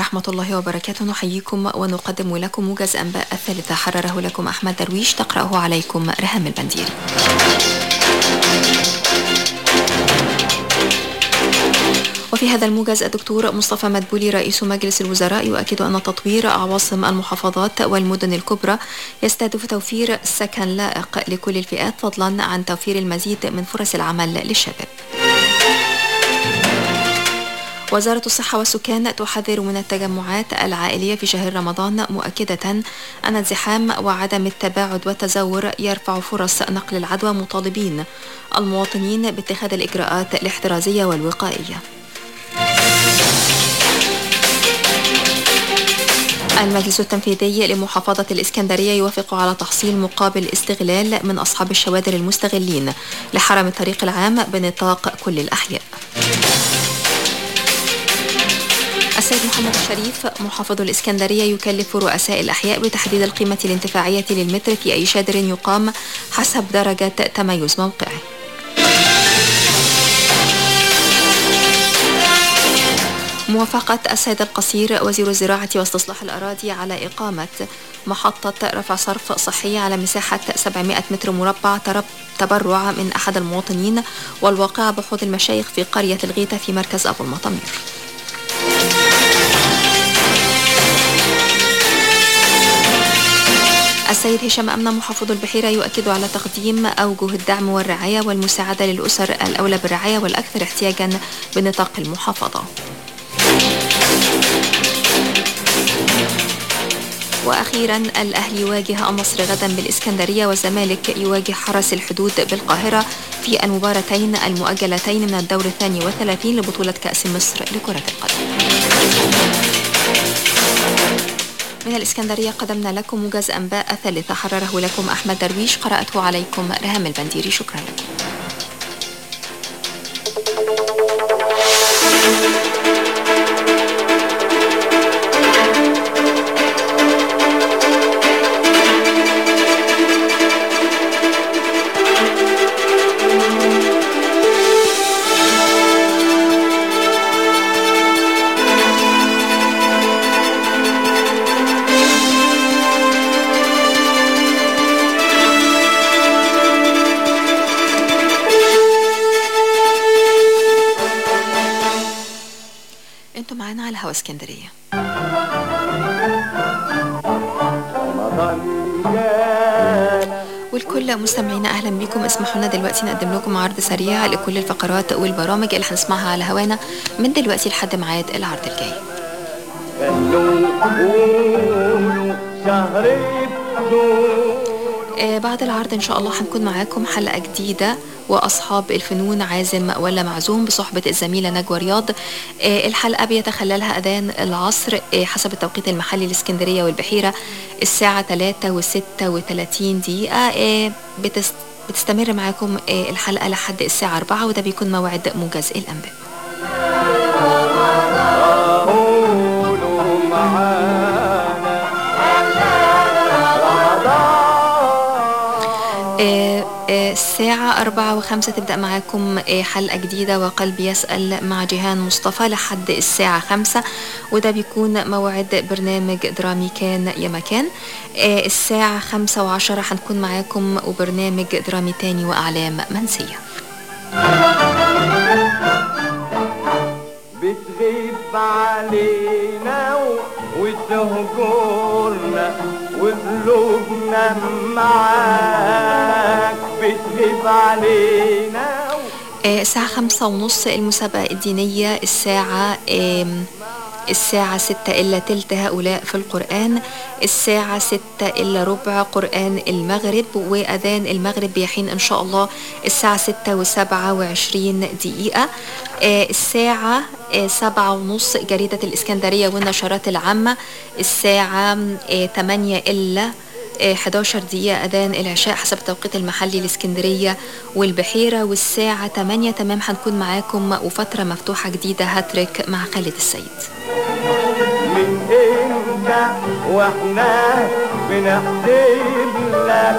ورحمة الله وبركاته نحييكم ونقدم لكم موجز أنباء الثالثة حرره لكم أحمد درويش تقرأه عليكم رهام البنديري وفي هذا الموجز الدكتور مصطفى مدبولي رئيس مجلس الوزراء يؤكد أن تطوير عواصم المحافظات والمدن الكبرى يستهدف توفير سكن لائق لكل الفئات فضلا عن توفير المزيد من فرص العمل للشباب وزارة الصحة والسكان تحذر من التجمعات العائلية في شهر رمضان مؤكدة أن الزحام وعدم التباعد والتزور يرفع فرص نقل العدوى مطالبين المواطنين باتخاذ الإجراءات الاحترازية والوقائية المجلس التنفيذي لمحافظة الإسكندرية يوافق على تحصيل مقابل استغلال من أصحاب الشوادر المستغلين لحرم الطريق العام بنطاق كل الأحياء السيد محمد الشريف محافظ الإسكندرية يكلف رؤساء الأحياء بتحديد القيمة الانتفاعية للمتر في أي شادر يقام حسب درجة تميز موقعه موافقة السيد القصير وزير الزراعة واستصلاح الأراضي على إقامة محطة رفع صرف صحية على مساحة 700 متر مربع تبرع من أحد المواطنين والواقعة بحوض المشايخ في قرية الغيطة في مركز أبو المطمير السيد هشام أمنة محافظ البحيرة يؤكد على تقديم أوجه الدعم والرعاية والمساعدة للأسر الأولى بالرعاية والأكثر احتياجا بنطاق المحافظة وأخيرا الأهلي يواجه النصر غدا بالإسكندرية والزمالك يواجه حرس الحدود بالقاهرة في المباراتين المؤجلتين من الدور الثاني والثلاثين لبطولة كأس مصر لكرة القدم من الإسكندرية قدمنا لكم موجز أنباء الثالثة حرره لكم أحمد درويش قرأته عليكم رهام البنديري شكرا لكم الهوى اسكندرية والكل مستمعينا اهلا بكم اسمحوا لنا دلوقتي نقدم لكم عرض سريع لكل الفقرات والبرامج اللي هنسمعها على هوانا من دلوقتي لحد ميعاد العرض الجاي آه بعد العرض ان شاء الله هنكون معاكم حلقه جديده وأصحاب الفنون عازم ولا معزوم بصحبة الزميلة نجوى رياض آه، الحلقة بيتخللها أذان العصر آه، حسب التوقيت المحلي الإسكندرية والبحيرة الساعة 3 و36 دقيقة آه، بتستمر معاكم الحلقة لحد الساعة 4 وده بيكون موعد موجز الأنباء الساعة أربعة وخمسة تبدأ معاكم آه، حلقة جديدة وقلب يسأل مع جيهان مصطفى لحد الساعة خمسة وده بيكون موعد برنامج درامي كان يا مكان آه، الساعة خمسة وعشرة هنكون معاكم وبرنامج درامي تاني وأعلام منسية بتغيب علينا وتهجرنا وقلوبنا معاك بتغيب علينا آه، الساعة خمسة ونص المسابقة الدينية الساعة الساعة ستة إلا تلت هؤلاء في القرآن الساعة ستة إلا ربع قرآن المغرب وأذان المغرب بيحين إن شاء الله الساعة ستة وسبعة وعشرين دقيقة آه، الساعة آه، سبعة ونص جريدة الإسكندرية والنشرات العامة الساعة آه، تمانية إلا 11 دقيقة أذان العشاء حسب التوقيت المحلي الإسكندرية والبحيرة والساعة 8 تمام هنكون معاكم وفترة مفتوحة جديدة هاتريك مع خالد السيد من إمتى وإحنا بنحسب لك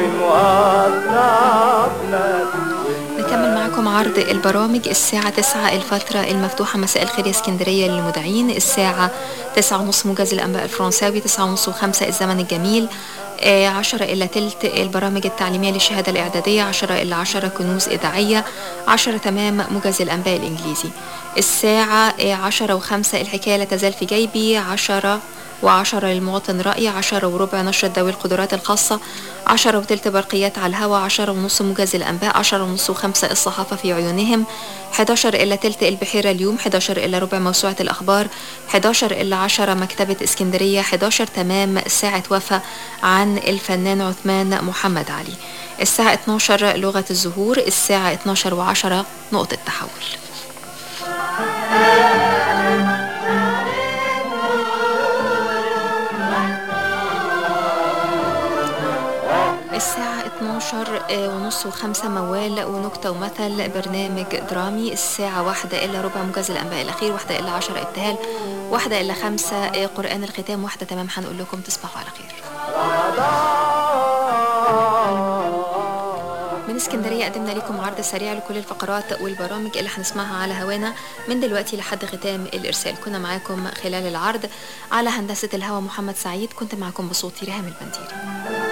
ونوصف لك نكمل معكم عرض البرامج الساعة 9 الفترة المفتوحة مساء الخير يا اسكندرية للمذيعين الساعة تسعة ونص موجز الأنباء الفرنساوي تسعة ونص وخمسة الزمن الجميل آه، عشرة إلا تلت البرامج التعليمية للشهادة الإعدادية عشرة إلا عشرة كنوز إذاعية عشرة تمام موجز الأنباء الإنجليزي الساعة آه، عشرة وخمسة الحكاية لا تزال في جيبي عشرة وعشرة للمواطن رأي عشرة وربع نشر ذوي القدرات الخاصة عشرة وتلت برقيات على الهواء عشرة ونص موجز الأنباء عشرة ونص وخمسة الصحافة في عيونهم حداشر إلا تلت البحيرة اليوم حداشر إلا ربع موسوعة الأخبار حداشر إلا عشرة مكتبة اسكندرية حداشر تمام ساعة وفاة عن الفنان عثمان محمد علي الساعة 12 لغة الزهور الساعة 12 وعشرة نقطة تحول الساعة 12 آه، ونص وخمسة موال ونكتة ومثل برنامج درامي الساعة واحدة إلا ربع موجز الأنباء الأخير واحدة إلا عشرة ابتهال واحدة إلا خمسة آه، قرآن الختام واحدة تمام هنقول لكم تصبحوا على خير من اسكندرية قدمنا لكم عرض سريع لكل الفقرات والبرامج اللي هنسمعها على هوانا من دلوقتي لحد ختام الإرسال كنا معاكم خلال العرض على هندسة الهوا محمد سعيد كنت معاكم بصوتي ريهام البنديري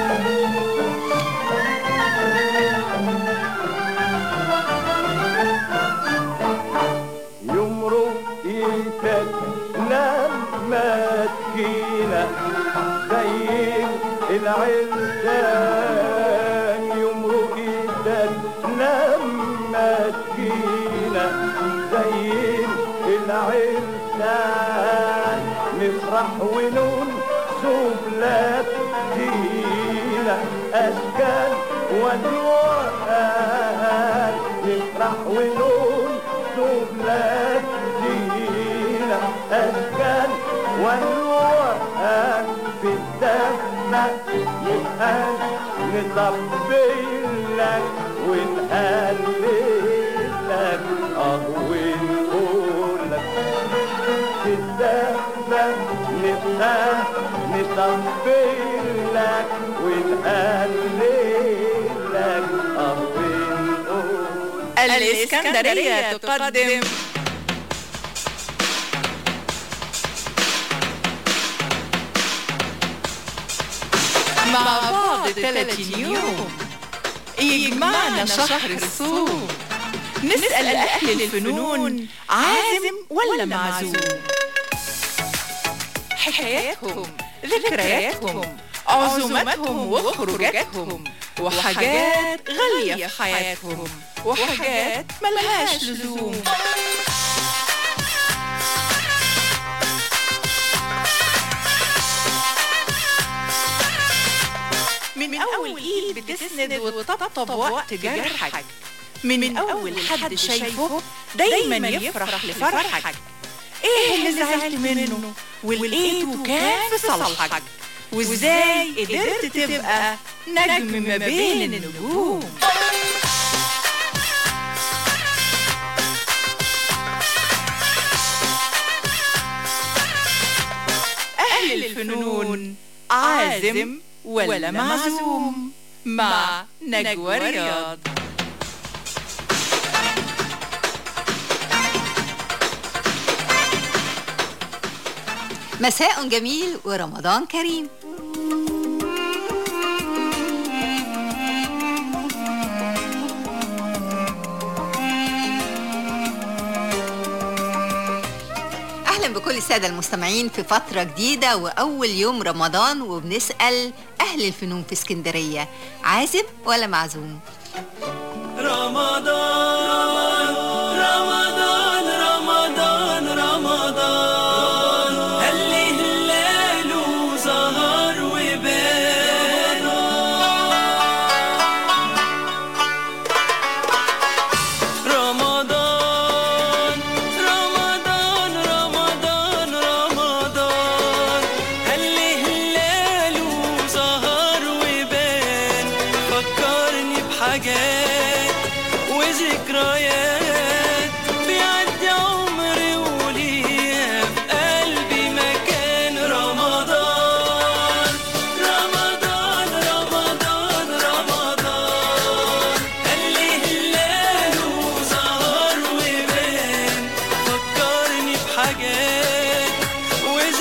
مسكينة زي العرسان يمرق ايدك لما تجينا زي العرسان نفرح ونون سبلات دينا أشكال ودوان نفرح ونون سبلات دينا أشكال ونوقف في الدفة نبقى نطبل لك ونهلل لك اه ونقول لك في الدفة نبقى نطبل لك ونهلل لك اه ونقول الإسكندرية تقدم مع بعض 30 يوم يجمعنا شهر الصوم نسأل أهل الفنون عازم ولا معزوم حكاياتهم ذكرياتهم عزوماتهم وخروجاتهم وحاجات غالية في حياتهم وحاجات ملهاش لزوم من أول إيد بتسند وتطبطب وقت جرحك من أول حد شايفه دايما يفرح لفرحك إيه اللي زعلت منه ولقيته كان في صالحك وإزاي قدرت تبقى نجم ما بين النجوم أهل الفنون عازم ولا معزوم مع نجوى رياض مساء جميل ورمضان كريم اهلا بكل الساده المستمعين في فتره جديده واول يوم رمضان وبنسال اهل الفنون في اسكندريه عازم ولا معزوم رمضان رمضان رمضان رمضان هلي هلال وزهر وبان رمضان رمضان رمضان رمضان هلي هلال وزهر وبان فكرني بحاجات وذكريات بيعدي عمري وليا في قلبي مكان رمضان رمضان رمضان رمضان هلي هلال وزهر وبان فكرني بحاجات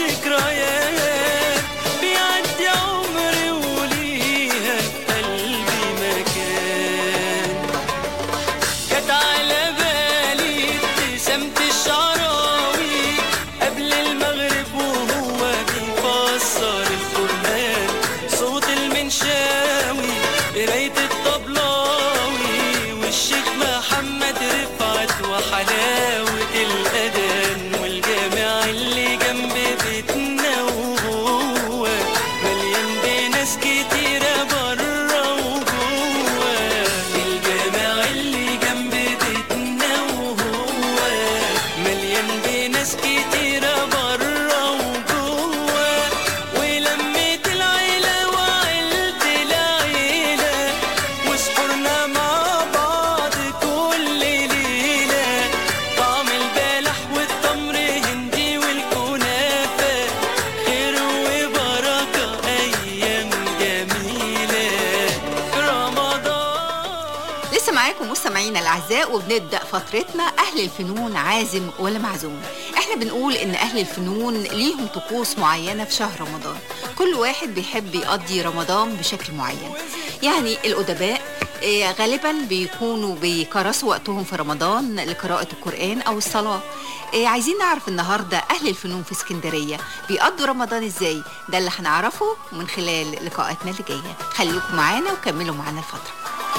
مستمعينا الاعزاء وبنبدا فترتنا اهل الفنون عازم ولا معزوم احنا بنقول ان اهل الفنون ليهم طقوس معينه في شهر رمضان كل واحد بيحب يقضي رمضان بشكل معين يعني الادباء آه، غالبا بيكونوا بيكرسوا وقتهم في رمضان لقراءة القرآن أو الصلاة آه، عايزين نعرف النهاردة أهل الفنون في اسكندرية بيقضوا رمضان إزاي ده اللي هنعرفه من خلال لقاءاتنا اللي جاية خليكم معانا وكملوا معانا الفترة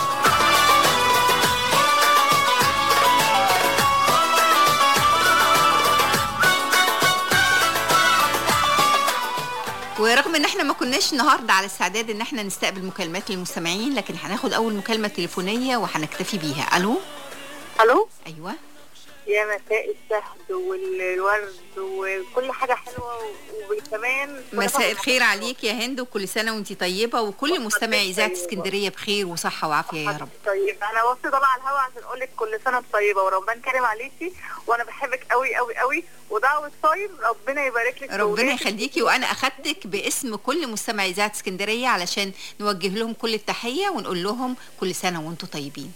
ورغم ان احنا ما كناش النهارده على استعداد ان احنا نستقبل مكالمات للمستمعين لكن هناخد اول مكالمه تليفونيه وهنكتفي بيها الو الو ايوه يا مساء الشهد والورد وكل حاجه حلوه وكمان مساء الخير عليك يا هند وكل سنه وانت طيبه وكل مستمعي اذاعه اسكندريه بخير وصحه وعافيه يا رب طيب انا وصلت طبعا على الهوا عشان اقول لك كل سنه وانت طيبه ورمضان كريم عليكي وانا بحبك قوي قوي قوي ودعوه صايم ربنا يبارك لك في ربنا ولادك. يخليكي وانا اخدتك باسم كل مستمعي اذاعه اسكندريه علشان نوجه لهم كل التحيه ونقول لهم كل سنه وانتم طيبين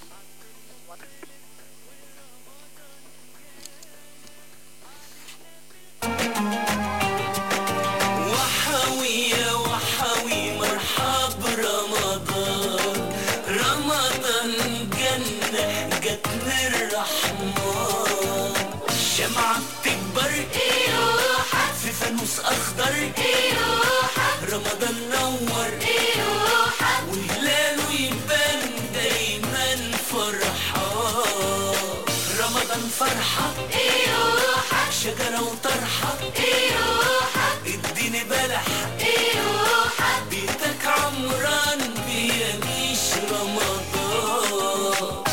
وحوي يا وحوي مرحب رمضان رمضان جنة جاتنا الرحمن الشمعة بتكبر في فانوس أخضر رمضان نور وهلاله يبان دايما فرحان رمضان فرحة شجرة وطرحة اديني بلح بيتك عمران بيعيش رمضان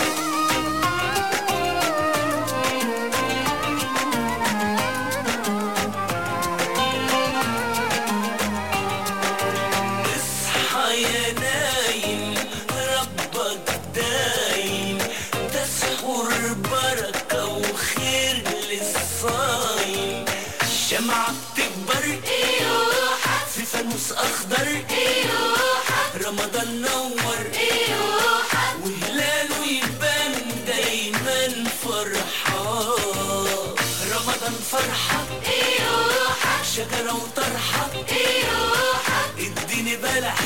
اصحى يا نايم ربك دايم تسحر بركة وخير للصايم الشمعة بتكبر في فانوس أخضر رمضان نور وهلاله يبان دايما فرحان رمضان فرحة شجرة وطرحة اديني بلح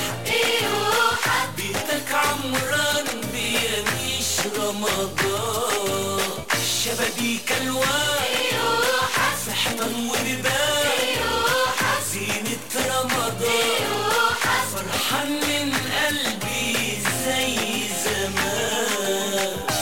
بيتك عمران بيعيش رمضان شبابيك الوان في حيطان وبيبان زينة رمضان فرحان من قلبي زي زمان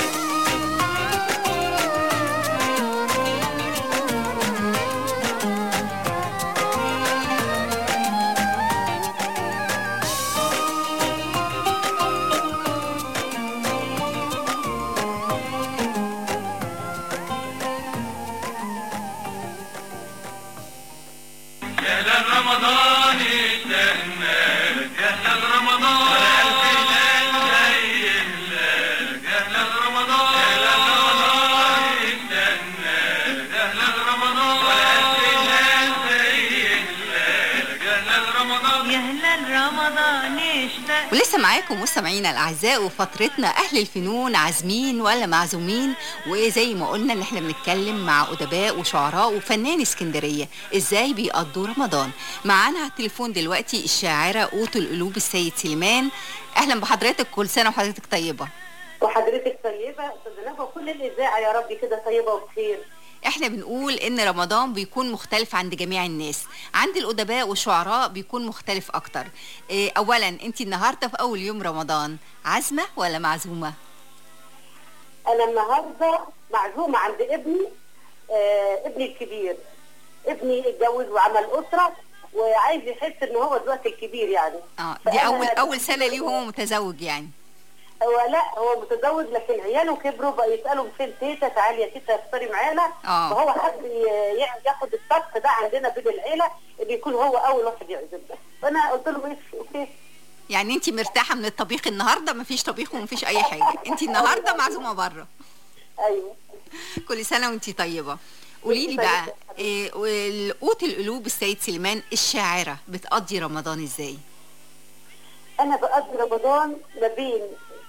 يا هلال رمضان استناك يا هلال رمضان الهلال جاي لك يا هلال رمضان يا هلال رمضان استناك يا هلال رمضان الهلال جاي لك يا هلال رمضان يا هلال رمضان اشتاق ولسه معاكم مستمعينا الاعزاء وفترتنا اهل الفنون عازمين ولا معزومين وزي ما قلنا ان احنا بنتكلم مع ادباء وشعراء وفنان اسكندريه ازاي بيقضوا رمضان معانا على التليفون دلوقتي الشاعره قوت القلوب السيد سليمان اهلا بحضرتك كل سنه وحضرتك طيبه وحضرتك طيبة أستاذ نبوة كل الإذاعة يا رب كده طيبة وبخير احنا بنقول ان رمضان بيكون مختلف عند جميع الناس عند الادباء والشعراء بيكون مختلف اكتر إيه اولا انت النهارده في اول يوم رمضان عازمه ولا معزومه أنا النهاردة معزومة عند ابني آه ابني الكبير ابني اتجوز وعمل أسرة وعايز يحس إن هو دلوقتي الكبير يعني اه دي فأنا- اول اول سنه ليه وهو متزوج يعني هو لا هو متزوج لكن عياله كبروا بقى يسألوا فين تيتا تعالي يا تيتا افطري معانا آه. فهو حب ي- يع- ياخد الطبخ ده عندنا بين العيلة اللي يكون هو أول واحد يعزمنا فأنا قلت له ماشي أوكي يعني انت مرتاحه من الطبيخ النهارده مفيش طبيخ ومفيش اي حاجه انت النهارده معزومه بره أيوه كل سنه وانت طيبه قولي لي بقى إيه والقوت القلوب السيد سليمان الشاعره بتقضي رمضان ازاي انا بقضي رمضان ما بين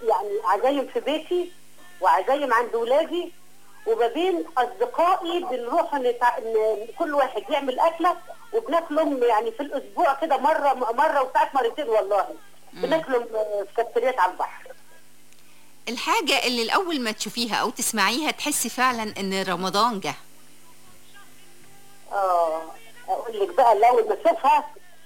يعني عزايم في بيتي وعزايم عند ولادي وما بين اصدقائي بنروح نتع... ن... كل واحد يعمل اكله وبناكلهم يعني في الاسبوع كده مره مره وساعات مرتين والله بناكلهم في كافتريات على البحر الحاجة اللي الأول ما تشوفيها أو تسمعيها تحسي فعلا إن رمضان جه اه اقول لك بقى الاول ما اشوفها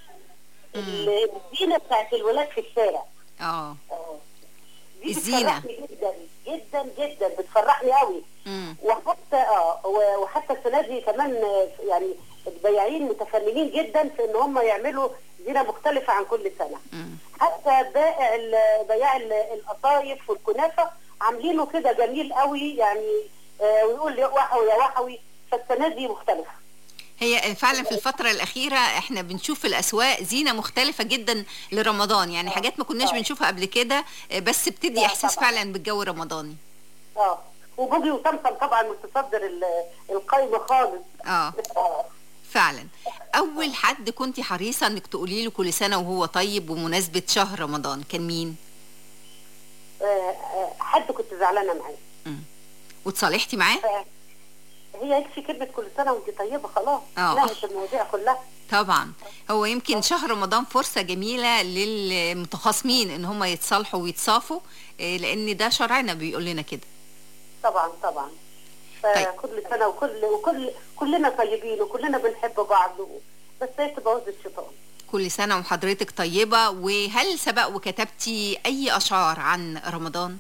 الزينه بتاعت الولاد في الشارع اه اه دي الزينة. بتفرحني جدا جدا جدا بتفرحني قوي مم. وحتى اه و- وحتى السنه دي كمان آه، يعني البياعين متفننين جدا في ان هم يعملوا زينه مختلفه عن كل سنه مم. حتى بائع ال- بياع ال- القطايف والكنافه عاملينه كده جميل قوي يعني آه ويقول يا وحوي يا وحوي فالسنه دي مختلفه هي فعلا في الفترة الأخيرة احنا بنشوف في الأسواق زينة مختلفة جدا لرمضان يعني حاجات ما كناش بنشوفها قبل كده آه، بس بتدي لا، إحساس طبعاً. فعلا بالجو الرمضاني اه وبوجي وطمطم طبعا متصدر ال- القايمه خالص اه اه فعلا أول حد كنت حريصة إنك تقولي له كل سنة وهو طيب بمناسبة شهر رمضان كان مين؟ آه، آه، حد كنت زعلانه معاه وتصالحتي معاه؟ ف- هي يكفي كلمه كل سنه وانت طيبه خلاص آه. نهت المواضيع كلها طبعا هو يمكن شهر رمضان فرصة جميلة للمتخاصمين ان هم يتصالحوا ويتصافوا آه، لان ده شرعنا بيقول لنا كده طبعا طبعا طيب. فكل سنه وكل وكل كلنا طيبين وكلنا بنحب بعض و- بس هي تبوظ الشيطان كل سنة وحضرتك طيبة وهل سبق وكتبتي اي اشعار عن رمضان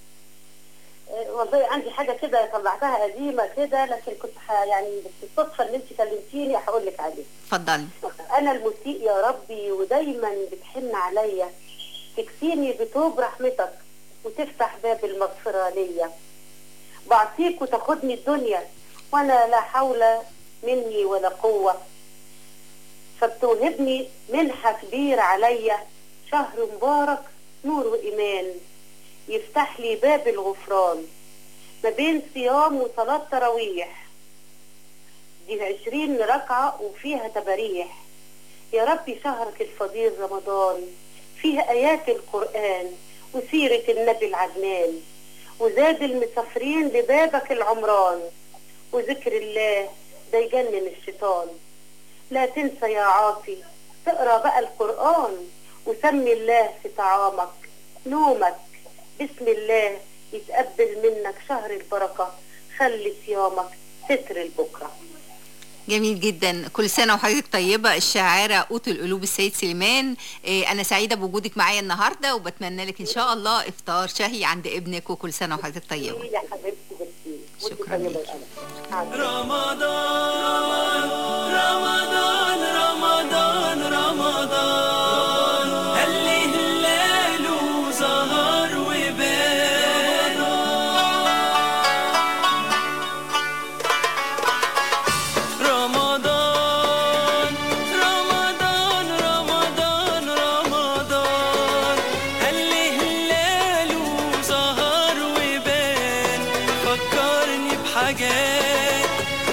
آه، والله عندي حاجه كده طلعتها قديمه كده لكن كنت ح- يعني بس الصدفه اللي انت كلمتيني هقول لك عليها اتفضلي انا المسيء يا ربي ودايما بتحن عليا تكفيني بتوب رحمتك وتفتح باب المغفرة ليا بعطيك وتاخدني الدنيا وانا لا حول مني ولا قوة فبتوهبني منحة كبير عليا شهر مبارك نور وإيمان يفتح لي باب الغفران ما بين صيام وصلاة تراويح دي عشرين ركعة وفيها تباريح يا ربي شهرك الفضيل رمضان فيها آيات القرآن وسيرة النبي العدنان وزاد المسافرين لبابك العمران وذكر الله ده يجنن الشيطان لا تنسى يا عاطي تقرا بقى القرآن وسمي الله في طعامك نومك بسم الله يتقبل منك شهر البركة خلي صيامك ستر البكره جميل جدا كل سنة وحضرتك طيبة الشاعرة قوت القلوب السيد سليمان إيه، أنا سعيدة بوجودك معايا النهاردة وبتمنى لك إن شاء الله إفطار شهي عند ابنك وكل سنة وحضرتك طيبة يا حبيبتي بنتي وانت شكراً طيبه ليك. يا قلم رمضان رمضان رمضان رمضان هل هلاله ظهر وبان رمضان رمضان رمضان رمضان هل هلاله ظهر وبان فكرني بحاجات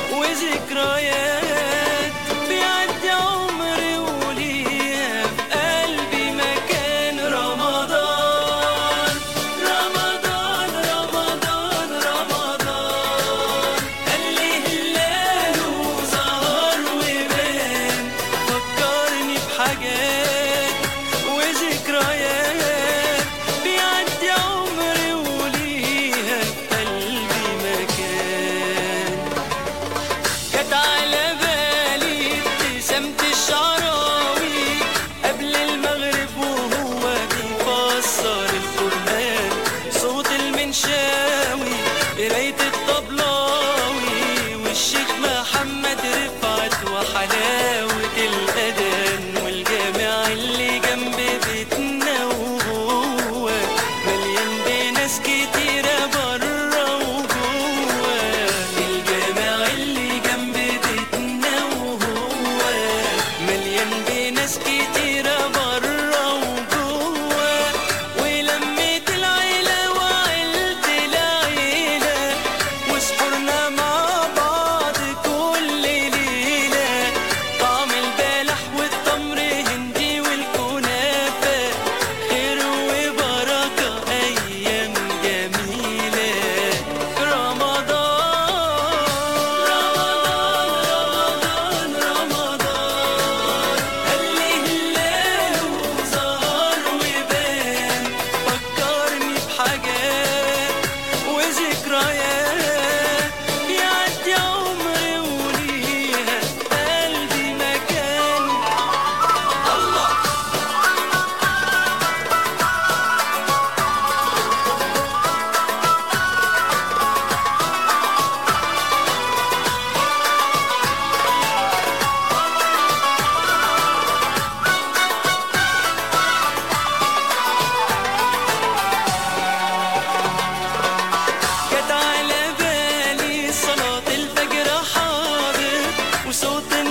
وذكريات بيعدي عمري وليها في قلبي مكان رمضان رمضان رمضان رمضان هل هلاله ظهر وبان فكرني بحاجات وذكريات بيعدي عمري وليها في قلبي مكان جت على بالي ابتسامة الشعراوي قبل المغرب وهو بيفسر القرآن صوت المنشاوي قراية الطبلاوي والشيخ محمد رفعت وحلاوة الأذان والجامع اللي جنب بيتنا وهو مليان بناس كتيرة برا وجوه الجامع اللي جنب بيتنا وهو مليان بناس كتيرة برا وجوه ولمة العيلة وعيلة العيلة وسحورنا مع بعض كل ليلة طعم البلح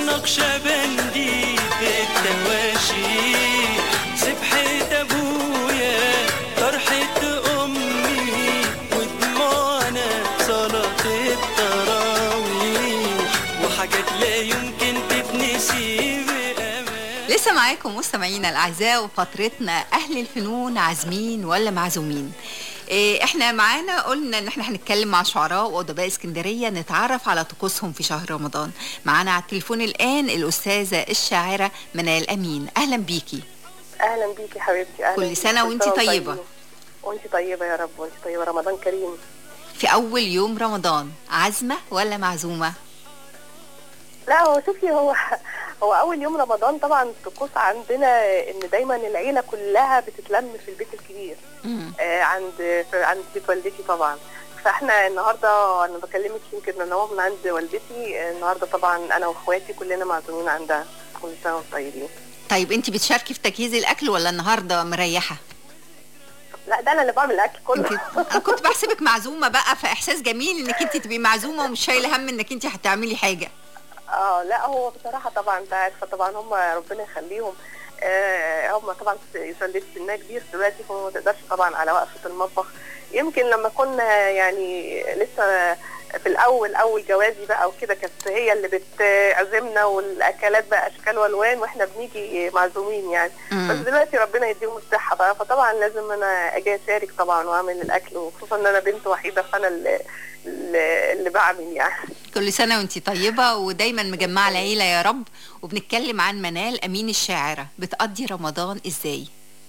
والنقشبندي في التواشي سبحة ابويا فرحة امي ودموعنا صلاة التراويح وحاجات لا يمكن تتنسي بأمان لسه معاكم مستمعينا الاعزاء وفترتنا اهل الفنون عازمين ولا معزومين إيه، احنا معانا قلنا ان احنا هنتكلم مع شعراء وادباء اسكندريه نتعرف على طقوسهم في شهر رمضان معانا على التليفون الان الاستاذه الشاعره منال امين اهلا بيكي اهلا بيكي حبيبتي اهلا كل بيكي. سنة وانتي سنة طيبة. طيبين. وانتي طيبه يا رب وانتي طيبه رمضان كريم في اول يوم رمضان عزمه ولا معزومه لا هو شوفي هو هو اول يوم رمضان طبعا الطقوس عندنا ان دايما العيله كلها بتتلم في البيت الكبير مم. آه عند في عند بيت والدتي طبعا فاحنا النهارده انا بكلمك يمكن ان هو من عند والدتي آه، النهارده طبعا انا واخواتي كلنا معزومين عندها كل سنه وانتم طيبين طيب انت بتشاركي في تجهيز الاكل ولا النهارده مريحه لا ده انا اللي بعمل الاكل كله انت انا كنت بحسبك معزومه بقى فاحساس جميل انك انت تبقي معزومه ومش شايله هم انك انت هتعملي حاجه اه لا هو بصراحة طبعا انت عارفة طبعا هم ربنا يخليهم آه هم طبعا والدتي سنها كبير دلوقتي فما تقدرش طبعا على وقفة المطبخ يمكن لما كنا يعني لسه في الاول اول جوازي بقى وكده كانت هي اللي بتعزمنا والاكلات بقى اشكال والوان واحنا بنيجي معزومين يعني مم. بس دلوقتي ربنا يديهم الصحة بقى فطبعا لازم انا اجي اشارك طبعا واعمل الاكل وخصوصا ان انا بنت وحيدة فانا اللي اللي اللي بعمل يعني كل سنه وانت طيبه ودايما مجمعه العيله يا رب وبنتكلم عن منال امين الشاعره بتقضي رمضان ازاي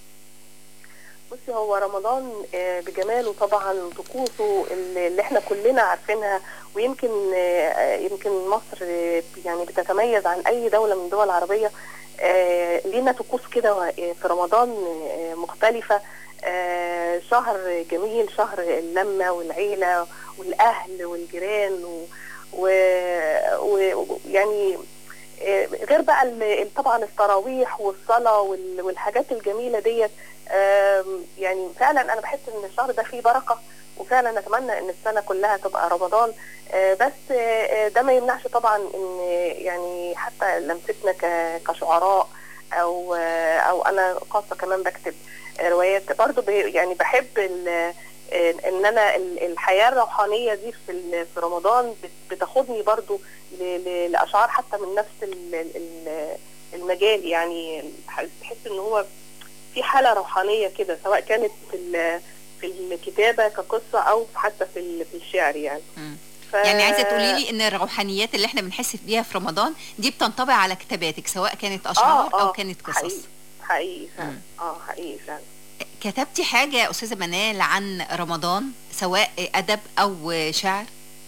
بصي هو رمضان آه، بجماله طبعا طقوسه اللي اللي احنا كلنا عارفينها ويمكن آه، يمكن مصر آه، يعني بتتميز عن اي دوله من الدول العربيه آه، لينا طقوس كده آه، في رمضان آه، مختلفه آه، شهر جميل شهر اللمه والعيله والاهل والجيران و- و- ويعني آه، غير بقى ال- طبعا التراويح والصلاه وال- والحاجات الجميله ديت آم، يعني فعلا انا بحس ان الشهر ده فيه بركه وفعلا اتمنى ان السنه كلها تبقى رمضان آه، بس آه، آه، ده ما يمنعش طبعا ان يعني حتى لمستنا ك- كشعراء او آه، او انا خاصه كمان بكتب آه، روايات برضو ب- يعني بحب ال- آه، ان انا ال- الحياه الروحانيه دي في ال- في رمضان بت- بتاخدني برضو ل- ل- لاشعار حتى من نفس ال- ال- ال- المجال يعني بحس ان هو في حاله روحانيه كده سواء كانت في ال- في الكتابه كقصه او حتى في ال- في الشعر يعني مم. ف... يعني عايزه تقولي لي ان الروحانيات اللي احنا بنحس بيها في رمضان دي بتنطبع على كتاباتك سواء كانت اشعار آه، او آه، كانت قصص حقيقي حقيقي فعلا مم. اه حقيقي فعلا كتبتي حاجه يا استاذه منال عن رمضان سواء ادب او شعر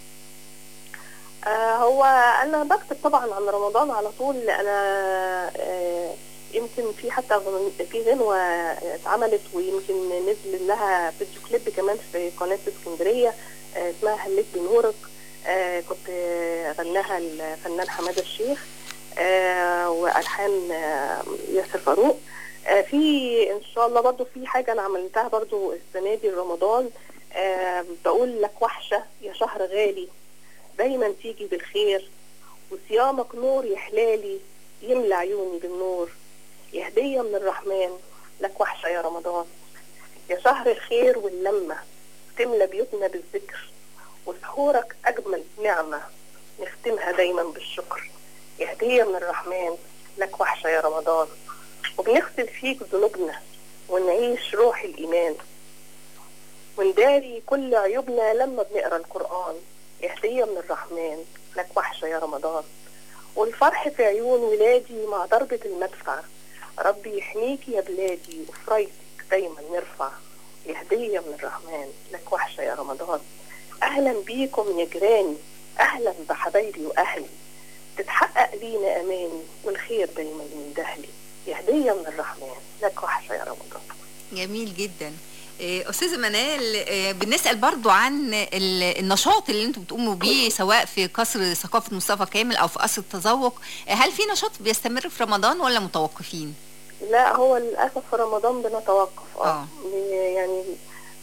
آه هو انا بكتب طبعا عن رمضان على طول انا آه يمكن في حتى غن- في غنوه اتعملت ويمكن نزل لها فيديو كليب كمان في قناه اسكندريه آه اسمها هليت بنورك آه كنت آه، غناها الفنان حماده الشيخ آه والحان آه ياسر فاروق آه في ان شاء الله برضو في حاجه انا عملتها برضو السنه دي رمضان آه بقول لك وحشه يا شهر غالي دايما تيجي بالخير وصيامك نور يحلالي يملى عيوني بالنور يا هدية من الرحمن لك وحشة يا رمضان يا شهر الخير واللمة تملى بيوتنا بالذكر وسحورك أجمل نعمة نختمها دايما بالشكر يا هدية من الرحمن لك وحشة يا رمضان وبنغسل فيك ذنوبنا ونعيش روح الإيمان ونداري كل عيوبنا لما بنقرا القرآن يا هدية من الرحمن لك وحشة يا رمضان والفرح في عيون ولادي مع ضربة المدفع ربي يحميكي يا بلادي وفريتك دايما نرفع يا هدية من الرحمن لك وحشة يا رمضان أهلا بيكم يا جيراني أهلا بحبايبي وأهلي تتحقق لينا أماني والخير دايما من دهلي يا هدية من الرحمن لك وحشة يا رمضان جميل جدا إيه، استاذه منال إيه، بنسال برضو عن ال- النشاط اللي انتم بتقوموا بيه سواء في قصر ثقافه مصطفى كامل او في قصر التذوق إيه، هل في نشاط بيستمر في رمضان ولا متوقفين لا هو للأسف في رمضان بنتوقف آه. اه يعني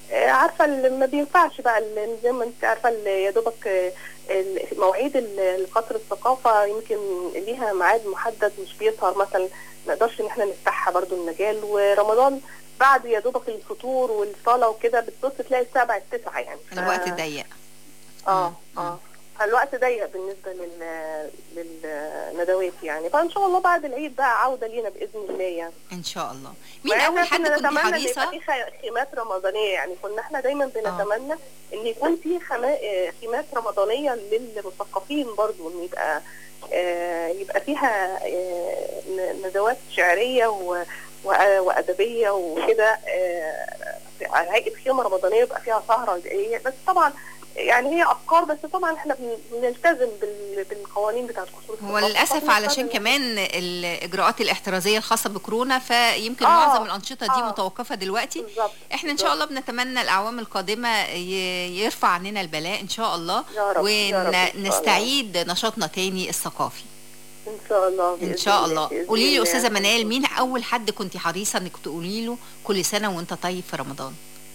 آه، عارفه اللي ما بينفعش بقى اللي زي ما انت عارفه اللي يا دوبك آه، ال- مواعيد ال- قطر الثقافه يمكن ليها ميعاد محدد مش بيظهر مثلا ما نقدرش ان احنا نفتحها برضو المجال ورمضان بعد يا دوبك الفطور والصلاه وكده بتبص تلاقي الساعه بقت 9 يعني ف- الوقت ضيق اه اه فالوقت ضيق بالنسبه لل للندوات يعني فان شاء الله بعد العيد بقى عوده لينا باذن الله يعني ان شاء الله مين وإحنا اول حد كنا كنت نتمنى ان حريصه يبقى في خ- خيمات رمضانيه يعني كنا احنا دايما بنتمنى ان يكون في خما- آه، خيمات رمضانيه للمثقفين برضو ان يبقى آه، يبقى فيها آه، ن- ندوات شعريه و- وأ- وادبيه وكده آه، على هيئه خيمه رمضانيه يبقى فيها سهره دقيقيه بس طبعا يعني هي افكار بس طبعا احنا بن- بنلتزم بال- بالقوانين بتاعت قصور هو الثقافة. للاسف فبنضطر علشان إن- كمان الاجراءات الاحترازيه الخاصه بكورونا فيمكن آه، معظم الانشطه دي آه. متوقفه دلوقتي بالظبط احنا ان شاء الله بنتمنى الاعوام القادمه ي- يرفع عننا البلاء ان شاء الله يا رب، يا رب، إن شاء الله. ونستعيد نشاطنا تاني الثقافي ان شاء الله ان بإذن شاء الله، الله بإذن قولي لي الله. استاذه منال مين اول حد كنت حريصه انك تقولي له كل سنه وانت طيب في رمضان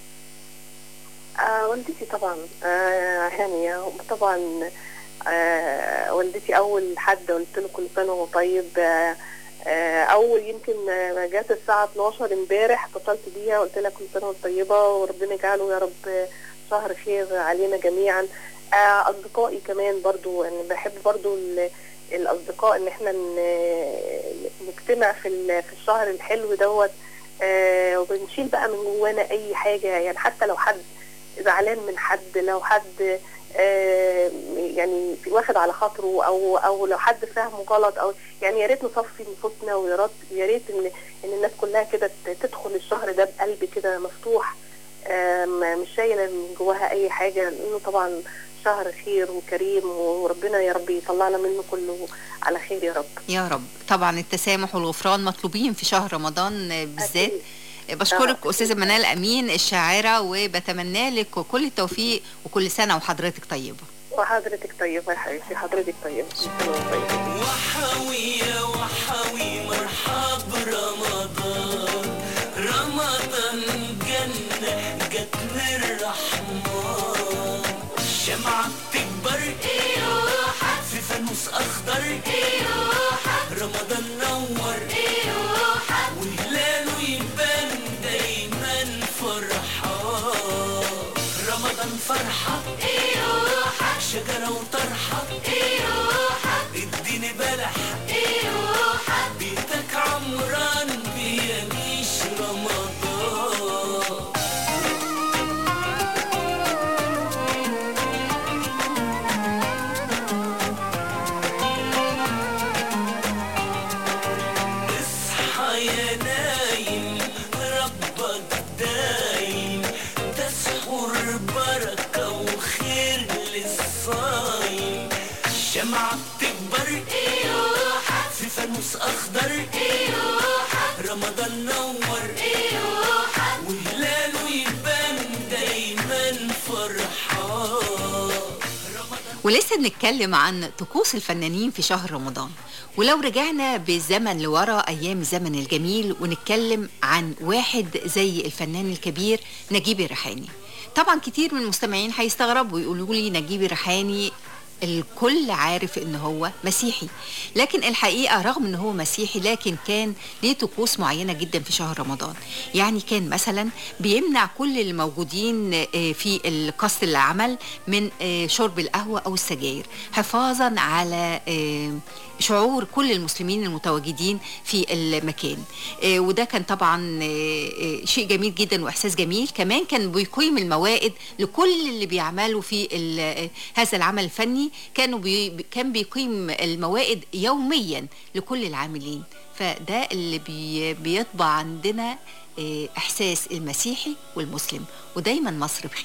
آه والدتي طبعا آه هانية طبعا آه والدتي أول حد قلت له كل سنة وهو طيب آه آه أول يمكن آه، جات الساعة 12 امبارح اتصلت بيها قلت لها كل سنة وانت طيبة وربنا يجعله يا رب شهر خير علينا جميعا آه أصدقائي كمان برضو يعني بحب برضو ال- الأصدقاء إن احنا ن- نجتمع في ال- في الشهر الحلو دوت آه وبنشيل بقى من جوانا أي حاجة يعني حتى لو حد زعلان من حد لو حد آه، يعني واخد على خاطره او او لو حد فاهمه غلط او يعني يا ريت نصفي نفوسنا ويا ريت يا ريت ان ان الناس كلها كده ت- تدخل الشهر ده بقلب كده مفتوح آه، ما- مش شايله من جواها اي حاجه لانه طبعا شهر خير وكريم وربنا يا رب يطلعنا منه كله على خير يا رب يا رب طبعا التسامح والغفران مطلوبين في شهر رمضان آه، بالذات أكيد. بشكرك استاذه منال امين الشاعره وبتمنى لك كل التوفيق وكل سنه وحضرتك طيبه وحضرتك طيبه يا حبيبتي حضرتك طيبه كل سنة وأنت طيبة. وحوي يا وحوي مرحب رمضان رمضان جنة جت من الرحمن الشمعة بتكبر في فانوس أخضر رمضان نور وهلاله يبان دايما فرحان رمضان فرحة شجرة وطرحة اديني بلح بيتك عمران بيعيش رمضان اصحى يا نايم ربك دايم ده سحور بركة وخير للصايم الشمعة بتكبر في فانوس أخضر رمضان نور وهلاله يبان دايما فرحان ولسه بنتكلم عن طقوس الفنانين في شهر رمضان ولو رجعنا بالزمن لورا ايام الزمن الجميل ونتكلم عن واحد زي الفنان الكبير نجيب الريحاني طبعا كتير من المستمعين هيستغربوا ويقولوا لي نجيب الريحاني الكل عارف ان هو مسيحي لكن الحقيقه رغم ان هو مسيحي لكن كان ليه طقوس معينه جدا في شهر رمضان يعني كان مثلا بيمنع كل الموجودين آه، في القصد العمل من آه، شرب القهوه او السجاير حفاظا على آه، شعور كل المسلمين المتواجدين في المكان آه، وده كان طبعا آه، آه، شيء جميل جدا واحساس جميل كمان كان بيقيم الموائد لكل اللي بيعملوا في ال- آه، هذا العمل الفني كانوا بي كان بيقيم الموائد يوميا لكل العاملين فده اللي بي بيطبع عندنا آه، احساس المسيحي والمسلم ودايما مصر بخير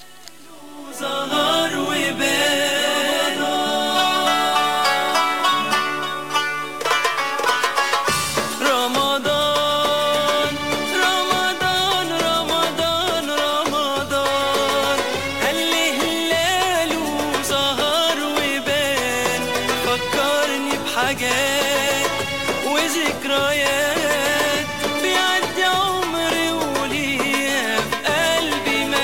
ظهر وبان رمضان رمضان رمضان رمضان هل هلاله ظهر وبان فكرني بحاجات وذكريات بيعدي عمري وليها في قلبي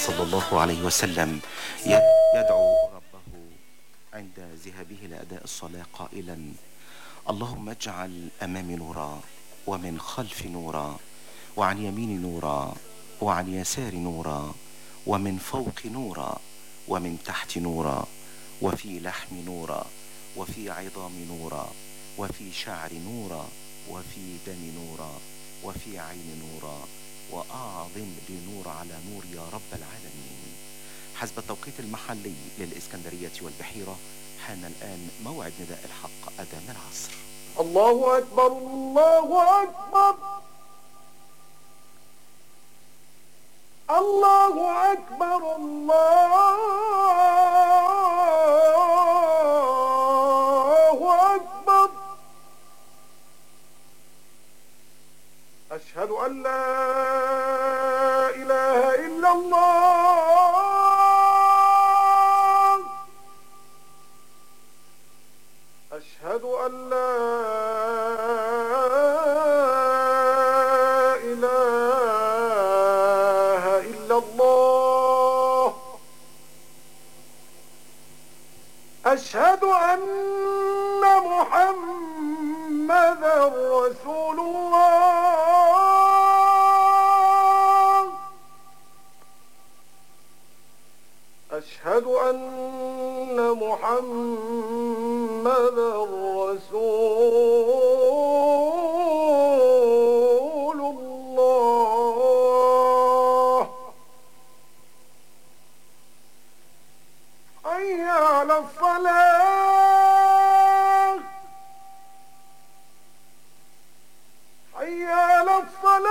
صلى الله عليه وسلم ي- يدعو ربه عند ذهابه لأداء الصلاة قائلا اللهم اجعل أمامي نورا ومن خلفي نورا وعن يميني نورا وعن يساري نورا ومن فوق نورا ومن تحت نورا وفي لحم نورا وفي عظام نورا وفي شعر نورا وفي دم نورا وفي عين نورا وأعظم بنور على نور يا رب العالمين حسب التوقيت المحلي للإسكندرية والبحيرة حان الآن موعد نداء الحق أذان العصر الله أكبر الله أكبر الله أكبر الله أكبر أشهد أن لا إله إلا الله أشهد أن لا إله إلا الله أشهد أن محمدا رسول الله أشهد أن محمدا رسول الله حي على الصلاة حي على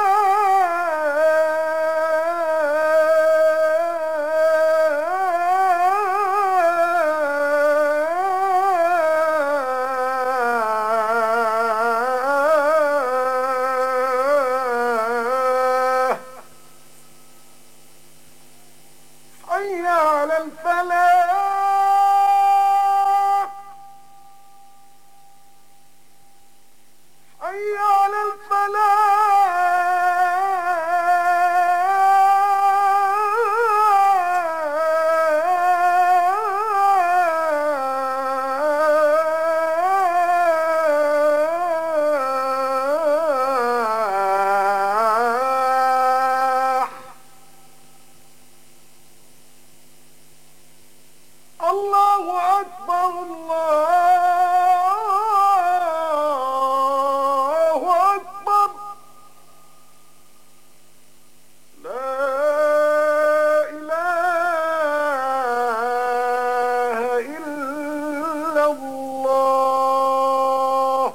الصلاة حي على الفلاح حي على الفلاح الله أكبر الله أكبر لا إله إلا الله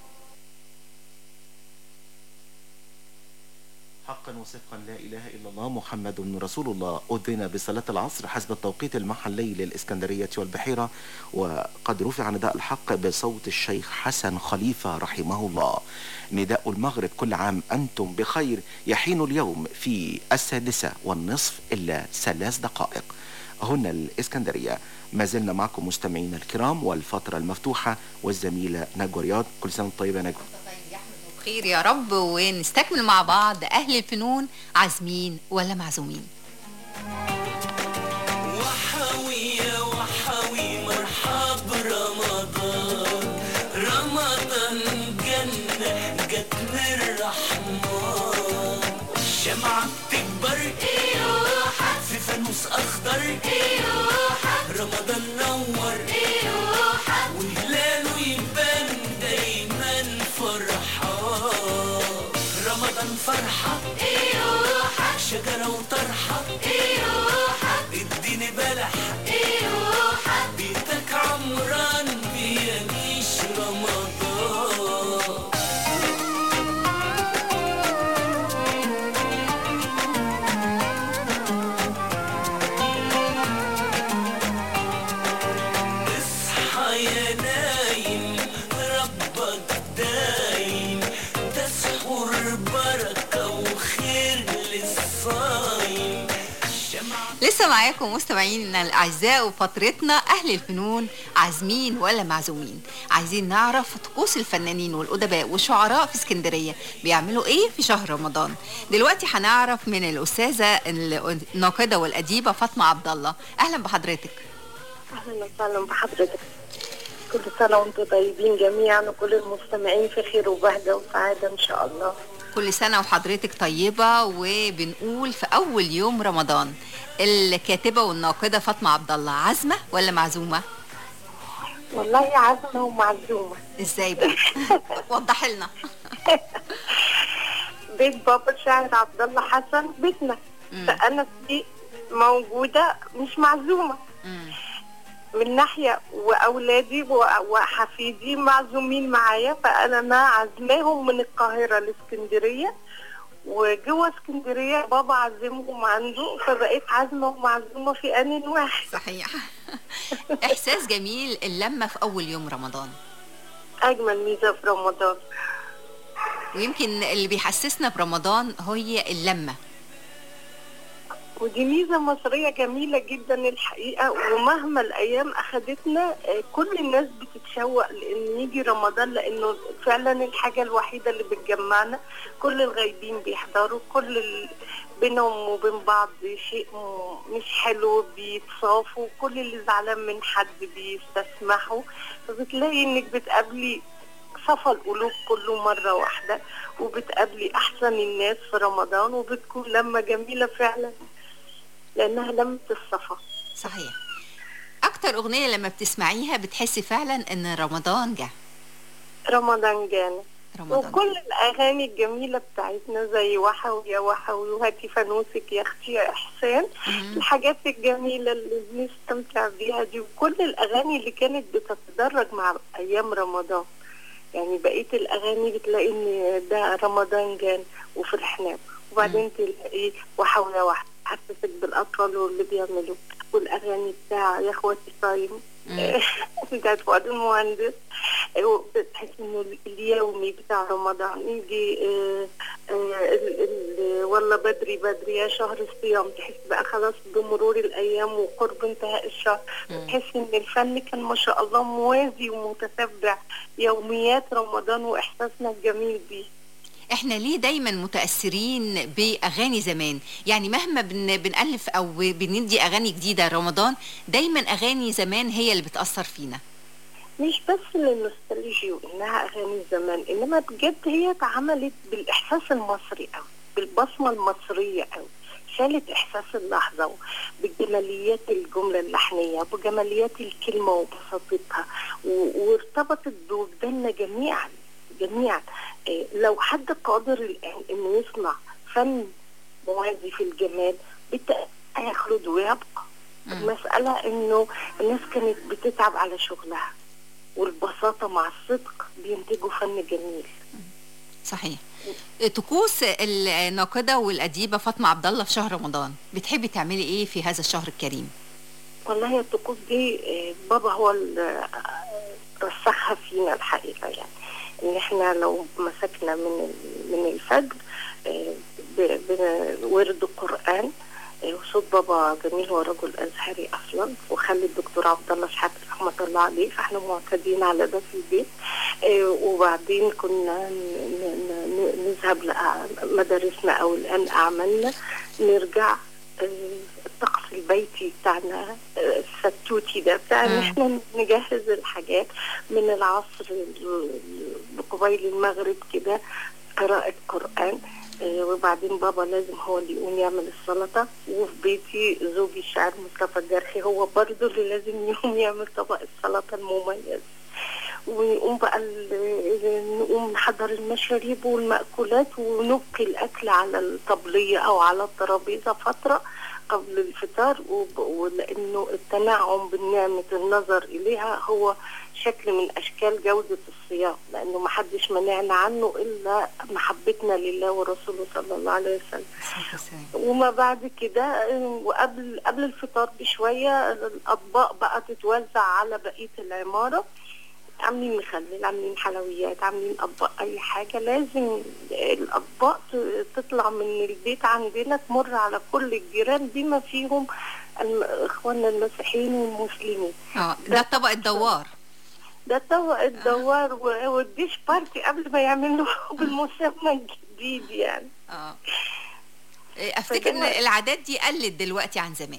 حقا وصدقا لا إله إلا الله محمد رسول الله أذن بصلاة العصر حسب التوقيت المحلي للإسكندرية والبحيرة وقد رفع نداء الحق بصوت الشيخ حسن خليفة رحمه الله نداء المغرب كل عام أنتم بخير يحين اليوم في السادسة والنصف إلا ثلاث دقائق هنا الإسكندرية ما زلنا معكم مستمعينا الكرام والفترة المفتوحة والزميلة نجوى رياض كل سنة وأنت طيبة يا نجوى خير يا رب ونستكمل مع بعض أهل الفنون عازمين ولا معزومين وحوي يا وحوي مرحب رمضان رمضان جنة جت من الرحمن الشمعة بتكبر ايوه في فانوس اخضر ايوه رمضان نور ايوه وهلاله يبان دايما فرحان رمضان فرحة ايوه شجرة وطرحة ايوه اديني بلح ايوه بيتك عمران بيميش رمضان اصحى يا نايم ربك دايم تسحر بركة وخير للصايم لسه معاكم مستمعينا الاعزاء وفترتنا اهل الفنون عازمين ولا معزومين عايزين نعرف طقوس الفنانين والادباء والشعراء في اسكندريه بيعملوا ايه في شهر رمضان دلوقتي هنعرف من الاستاذه الناقده والاديبه فاطمه عبد الله اهلا بحضرتك اهلا وسهلا بحضرتك كل سنه وانتم طيبين جميعا وكل المستمعين في خير وبهجه وسعاده ان شاء الله كل سنة وحضرتك طيبة وبنقول في أول يوم رمضان الكاتبة والناقدة فاطمة عبد الله عازمة ولا معزومة؟ والله عازمه ومعزومه ازاي بقى؟ وضح لنا بيت بابا الشاعر عبد الله حسن بيتنا فانا في موجوده مش معزومه من ناحيه واولادي و- وحفيدي معزومين معايا فانا ما عازماهم من القاهره لاسكندريه وجوه اسكندريه بابا عزمهم عنده فبقيت عازمه ومعزومه في ان واحد صحيح إحساس جميل اللمة في أول يوم رمضان اجمل ميزه في رمضان ويمكن اللي بيحسسنا برمضان هي اللمة ودي ميزة مصرية جميلة جدا الحقيقة ومهما الأيام أخدتنا آه، كل الناس بتتشوق لأن يجي رمضان لأنه فعلا الحاجة الوحيدة اللي بتجمعنا كل الغايبين بيحضروا كل ال... بينهم وبين بعض شيء م- مش حلو بيتصافوا كل اللي زعلان من حد بيستسمحوا فبتلاقي إنك بتقابلي صفى القلوب كله مرة واحدة وبتقابلي أحسن الناس في رمضان وبتكون لمة جميلة فعلا لأنها لمة الصفا صحيح أكتر أغنية لما بتسمعيها بتحسي فعلا إن رمضان جه رمضان جانا رمضان وكل الأغاني الجميلة بتاعتنا زي وحوي يا وحوي وهاتي فانوسك يا أختي يا إحسان الحاجات الجميلة اللي بنستمتع بيها دي وكل الأغاني اللي كانت بتتدرج مع أيام رمضان يعني بقية الأغاني بتلاقي إن ده رمضان جان وفرحنا وبعدين تلاقي وحوي يا وحوي حسسك بالأطفال واللي بيعملوا والأغاني بتاع يا إخواتي صايم بتاعت فؤاد المهندس بتحس انه اليومي بتاع رمضان يجي آه، آه، ال- ال- والله بدري بدري يا شهر الصيام تحس بقى خلاص بمرور الايام وقرب انتهاء الشهر تحس ان الفن كان ما شاء الله موازي ومتتبع يوميات رمضان واحساسنا الجميل بيه احنا ليه دايما متاثرين باغاني زمان يعني مهما بن بنالف او بندي اغاني جديده رمضان دايما اغاني زمان هي اللي بتاثر فينا مش بس للنوستالجي وانها اغاني زمان انما بجد هي اتعملت بالاحساس المصري قوي بالبصمه المصريه قوي شالت احساس اللحظه بجماليات الجمله اللحنيه بجماليات الكلمه وبساطتها و- وارتبطت بوجداننا جميعا جميعا إيه، لو حد قادر الان انه يصنع فن موازي في الجمال بالتأكيد هيخلد ويبقى المسألة انه الناس كانت بتتعب على شغلها والبساطة مع الصدق بينتجوا فن جميل صحيح طقوس الناقده والاديبه فاطمه عبد الله في شهر رمضان بتحبي تعملي ايه في هذا الشهر الكريم والله الطقوس دي آه، بابا هو اللي آه، رسخها فينا الحقيقة يعني ان احنا لو مسكنا من ال- من الفجر آه، ب- بورد القرآن آه، وصوت بابا جميل هو رجل ازهري اصلا وخلي الدكتور عبد الله شحات رحمه الله عليه فاحنا معتادين على ده في البيت آه، وبعدين كنا ن- ن- ن- نذهب لمدارسنا او الان اعمالنا نرجع آه، الطقس البيتي بتاعنا آه، الستوتي ده بتاع ان مم. احنا نجهز الحاجات من العصر ل- قبيل المغرب كده قراءة قرآن آه، وبعدين بابا لازم هو اللي يقوم يعمل السلطة وفي بيتي زوجي الشاعر مصطفى الجرحي هو برضه اللي لازم يقوم يعمل طبق السلطة المميز ونقوم بقى ال- نقوم نحضر المشاريب والمأكولات ونبقي الأكل على الطبلية أو على الترابيزة فترة قبل الفطار وب- ولأنه التنعم بالنعمة النظر إليها هو شكل من أشكال جودة الصيام لأنه محدش منعنا عنه إلا محبتنا لله ورسوله صلى الله عليه وسلم وما بعد كده آه، وقبل قبل الفطار بشوية الأطباق بقى تتوزع على بقية العمارة عاملين مخلل عاملين حلويات عاملين اطباق اي حاجه لازم الاطباق ت- تطلع من البيت عندنا تمر على كل الجيران بما فيهم الم- اخواننا المسيحيين والمسلمين اه ده الطبق الدوار ده الطبق الدوار و- والديش بارتي قبل ما يعملوا بالمسمى الجديد يعني اه إيه، افتكر ان العادات دي قلت دلوقتي عن زمان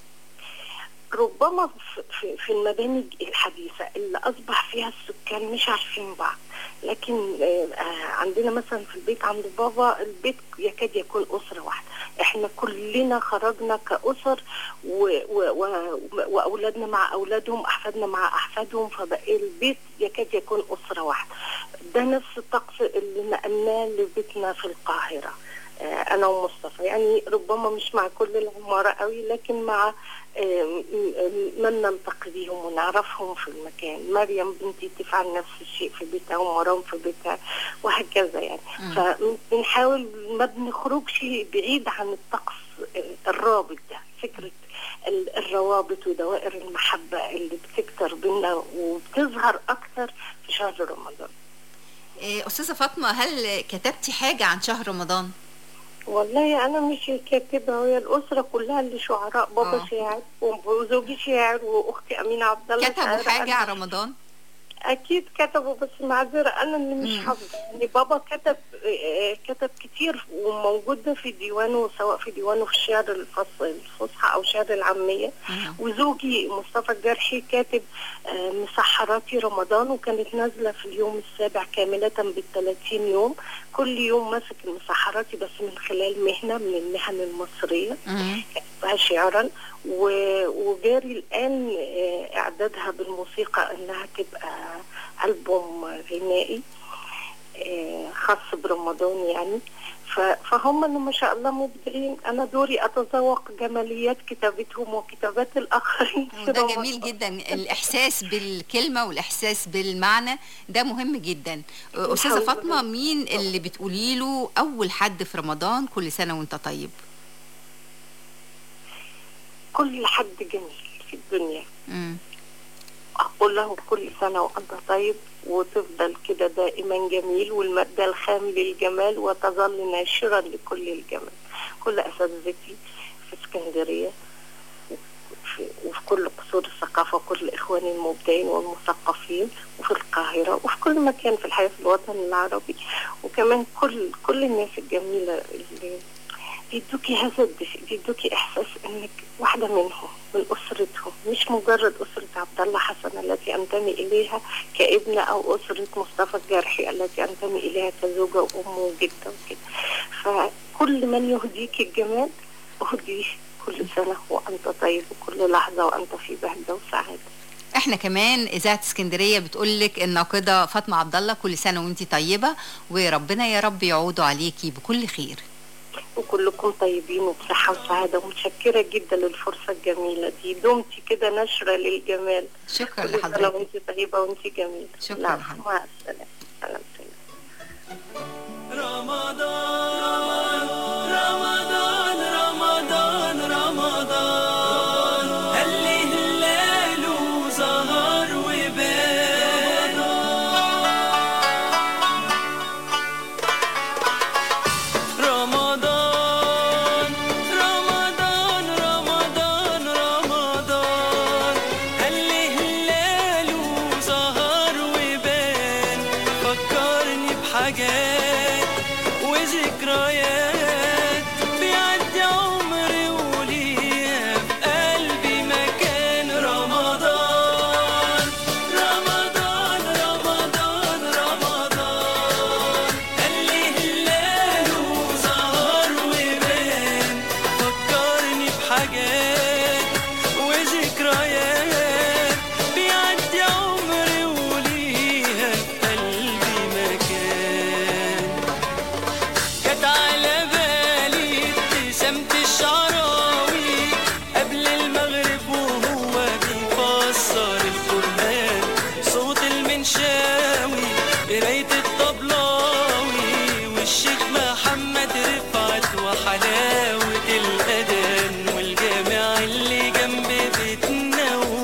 ربما في- في, في المباني الحديثة اللي أصبح فيها السكان مش عارفين بعض لكن آه، آه، عندنا مثلا في البيت عند بابا البيت يكاد يكون أسرة واحدة احنا كلنا خرجنا كأسر و و و وأولادنا مع أولادهم أحفادنا مع أحفادهم فبقى البيت يكاد يكون أسرة واحدة ده نفس الطقس اللي نقلناه لبيتنا في القاهرة آه، انا ومصطفى يعني ربما مش مع كل العماره قوي لكن مع آه، م- م- من نلتقي بيهم ونعرفهم في المكان مريم بنتي تفعل نفس الشيء في بيتها ومرام في بيتها وهكذا يعني فبنحاول ما بنخرجش بعيد عن الطقس آه، الرابط ده فكره ال- الروابط ودوائر المحبه اللي بتكتر بينا وبتظهر اكتر في شهر رمضان إيه، استاذه فاطمه هل كتبتي حاجه عن شهر رمضان والله انا مش كاتبه هي الاسره كلها اللي شعراء بابا آه. شاعر وزوجي شاعر واختي امينه عبد الله كتبوا شاعرة. حاجه أنا- عن رمضان اكيد كتبوا بس معذره انا اللي مش مم. حافظه يعني بابا كتب آه، كتب كتير وموجوده في ديوانه سواء في ديوانه في الشعر الفص- الفصحى او شعر العاميه وزوجي مصطفى الجرحي كاتب آه، مسحراتي رمضان وكانت نازله في اليوم السابع كامله بالثلاثين يوم كل يوم ماسك المسحراتي بس من خلال مهنه من المهن المصريه كتبها شعرا و- وجاري الآن آه، إعدادها بالموسيقى إنها تبقى ألبوم غنائي آه، خاص برمضان يعني ف- فهم اللي ما شاء الله مبدعين أنا دوري أتذوق جماليات كتابتهم وكتابات الآخرين في وده رمضان. جميل جدا الاحساس بالكلمه والاحساس بالمعنى ده مهم جدا استاذه الحمد فاطمه مين اللي بتقولي له اول حد في رمضان كل سنه وانت طيب كل حد جميل في الدنيا مم. أقول له كل سنة وأنت طيب وتفضل كده دائما جميل والمادة الخام للجمال وتظل ناشرا لكل الجمال كل أساتذتي في اسكندرية وفي, وفي كل قصور الثقافة وكل إخواني المبدعين والمثقفين وفي القاهرة وفي كل مكان في الحياة في الوطن العربي وكمان كل كل الناس الجميلة اللي بيدوكي هذا الدفء بيدوكي إحساس إنك واحدة منهم من أسرتهم مش مجرد أسرة عبد الله حسن التي أنتمي إليها كابنة أو أسرة مصطفى الجرحي التي أنتمي إليها كزوجة وأم وجدة وكده فكل من يهديك الجمال أهديه كل سنة وأنت طيب وكل لحظة وأنت في بهجة وسعادة احنا كمان اذاعه اسكندريه بتقول لك الناقده فاطمه عبد الله كل سنه وانت طيبه وربنا يا رب يعودوا عليكي بكل خير وكلكم طيبين وبصحة وسعادة ومتشكرة جدا للفرصة الجميلة دي دمتي كده نشرة للجمال شكرا كل سنة لحضرتك وانت طيبة وانت جميلة شكرا نعم، لحضرتك. مع السلامة سلام رمضان رمضان رمضان رمضان هل هلاله ظهر وبان رمضان رمضان رمضان رمضان هل هلاله ظهر وبان فكرني بحاجات وذكريات بيعدي عمري وليها في قلبي مكان رمضان رمضان رمضان رمضان قال هلاله ظهر وبان فكرني بحاجات وذكريات بيعدي عمري وليها في قلبي مكان كانت على بالي ابتسامة الشعراوي قبل المغرب وهو بيفسر القرآن صوت المنشاوي قراية الطبلاوي والشيخ محمد رفعت وحلاوة الأذان والجامع اللي جنب بيتنا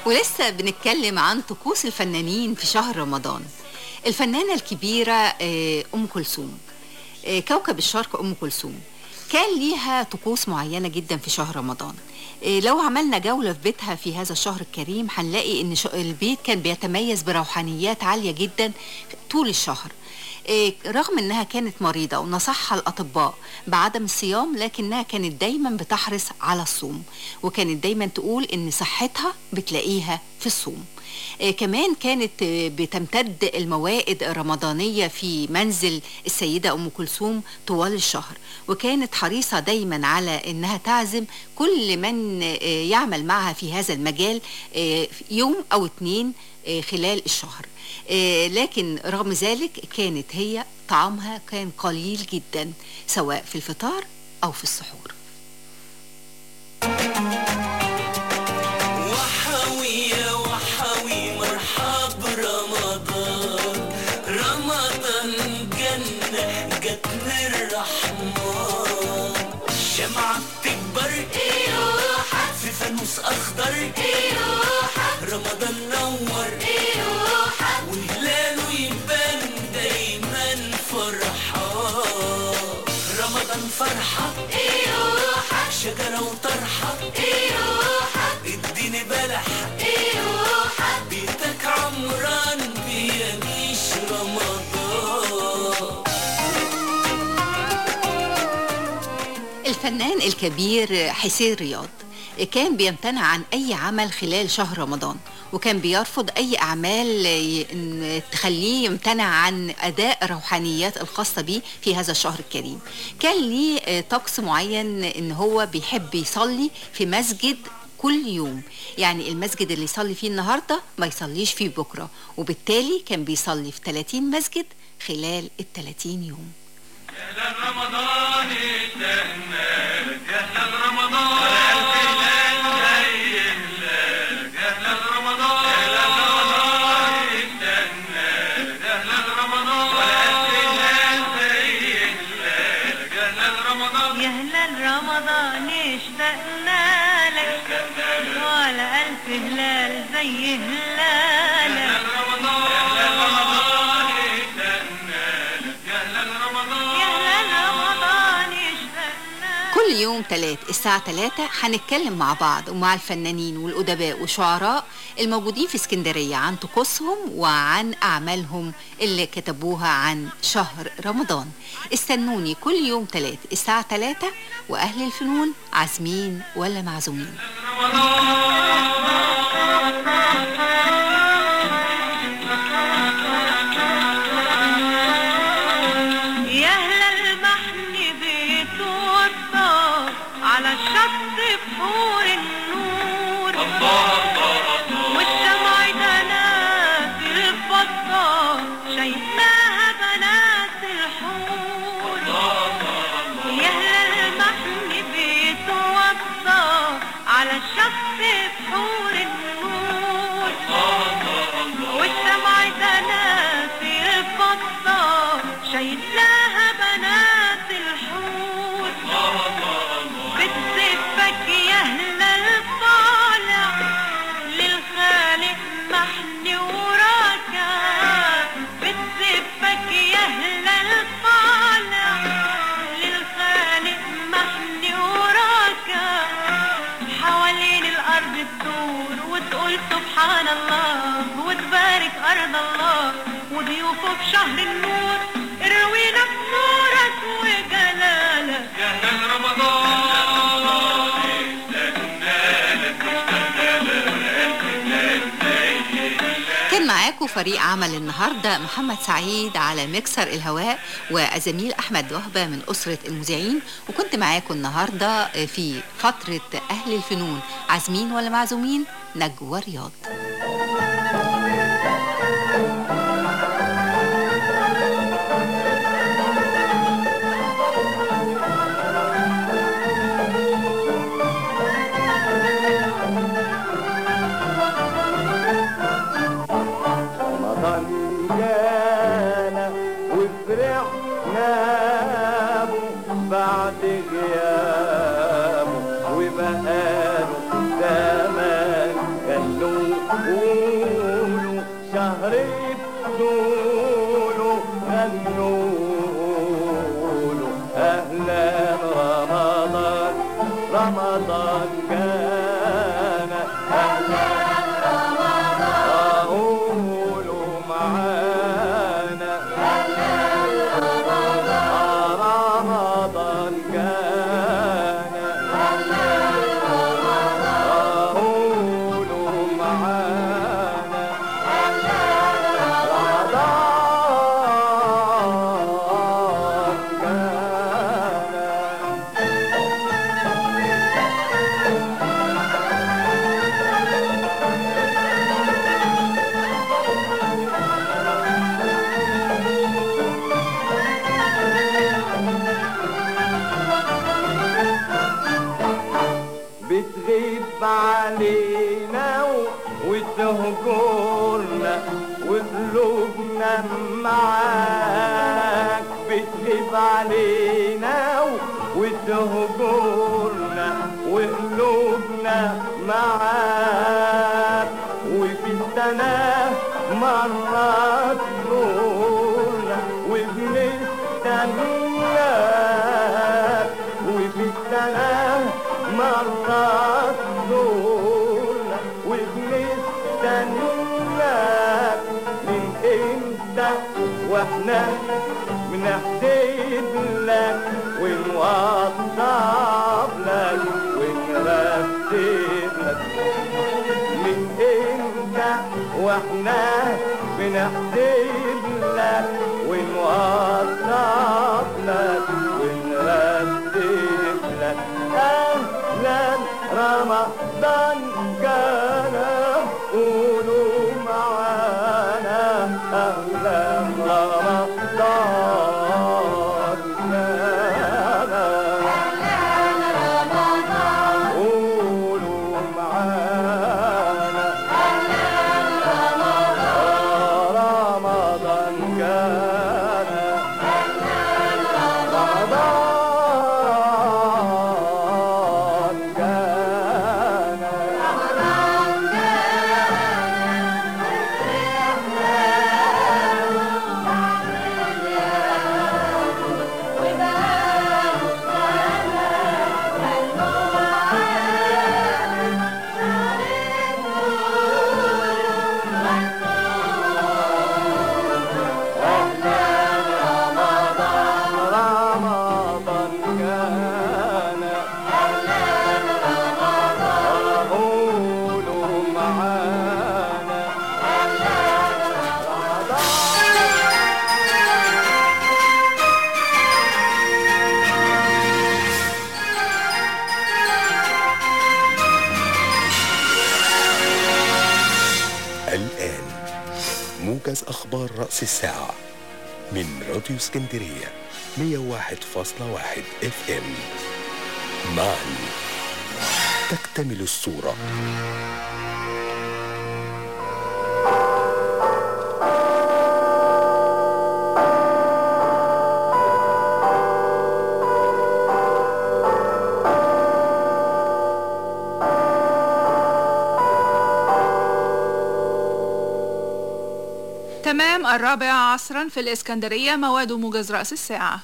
ولسه بنتكلم عن طقوس الفنانين في شهر رمضان الفنانة الكبيرة آه، أم كلثوم آه، كوكب الشرق أم كلثوم كان ليها طقوس معينة جدا في شهر رمضان آه، لو عملنا جولة في بيتها في هذا الشهر الكريم هنلاقي ان ش- البيت كان بيتميز بروحانيات عالية جدا طول الشهر إيه، رغم انها كانت مريضة ونصحها الاطباء بعدم الصيام لكنها كانت دايما بتحرص على الصوم وكانت دايما تقول ان صحتها بتلاقيها في الصوم إيه، كمان كانت آه، بتمتد الموائد الرمضانية في منزل السيدة أم كلثوم طوال الشهر وكانت حريصة دايما على أنها تعزم كل من آه، يعمل معها في هذا المجال آه، يوم أو اتنين آه، خلال الشهر آه، لكن رغم ذلك كانت هي طعامها كان قليل جدا سواء في الفطار أو في السحور وحوي يا وحوي مرحب رمضان رمضان جنة جت من الرحمن الشمعة بتكبر في فانوس أخضر رمضان نور وهلاله يبان دايما فرحان رمضان فرحة شجرة وطرحة اديني بلح بيتك عمران بيعيش رمضان الفنان الكبير حسين رياض كان بيمتنع عن أي عمل خلال شهر رمضان وكان بيرفض أي أعمال ي- إن تخليه يمتنع عن أداء روحانيات الخاصة بيه في هذا الشهر الكريم كان ليه آه، طقس معين إن هو بيحب يصلي في مسجد كل يوم يعني المسجد اللي يصلي فيه النهاردة ما يصليش فيه بكرة وبالتالي كان بيصلي في 30 مسجد خلال ال 30 يوم اهلا رمضان اتهناك اهلا رمضان الف هلال جاي لك اهلا رمضان اهلا رمضان اتهناك اهلا رمضان الف هلال جاي لك اهلا رمضان يا هلال رمضان اشتقنا لك ولا ألف هلال زي هلالك يا هلال رمضان اشتقنا كل يوم تلات الساعة 3 هنتكلم مع بعض ومع الفنانين والأدباء والشعراء الموجودين في اسكندرية عن طقوسهم وعن أعمالهم اللي كتبوها عن شهر رمضان استنوني كل يوم تلات الساعة 3 وأهل الفنون عازمين ولا معزومين يا أهل المحن بيت وطار على الشط بحور النور والشمع تنافر الفضة شايفاها بنات الحور يا أهل المحن بيت وطار على الشط بحور النور والشمع تنافر الفضة شايلاها بنات الحور بتزفك يا أهل الطالع للخالق محن وراكع بتزفك يا أهل الطالع للخالق محن وراكع حوالين الأرض تدور وتقول سبحان الله وتبارك أرض الله وضيوفه في شهر النور اروينا بنورك وجلالك اهلا رمضان كان معاكم فريق عمل النهاردة محمد سعيد على مكسر الهواء وأزميل أحمد وهبة من أسرة المذيعين وكنت معاكم النهاردة في فترة أهل الفنون عازمين ولا معزومين نجوى رياض رمضان جانا وفرحنا به بعد غيابه وبقاله زمان كان له رمضان جانا أهلا رمضان قولوا معانا رمضان جانا قولوا معانا رمضان جانا بتغيب علينا و- وتهجرنا وقلوبنا معاك بتغيب علينا و- وتهجرنا وقلوبنا معاك وفي السنة مرة تزورنا وبنستناك وفي السنة مرة تزورنا وبنستناك من امتى واحنا بنحسب لك ونوضب لك ونرتب لك من امتى واحنا بنحسب لك ونوضب لك ونرتب لك اهلا رمضان كان قولوا معانا اهلا رمضان كان قولوا معانا رمضان كان رمضان كان رمضان كان قولوا معانا الآن موجز أخبار رأس الساعة من راديو اسكندرية 101.1 اف ام معا تكتمل الصورة تمام الرابعة عصرا في الإسكندرية مواد موجز رأس الساعة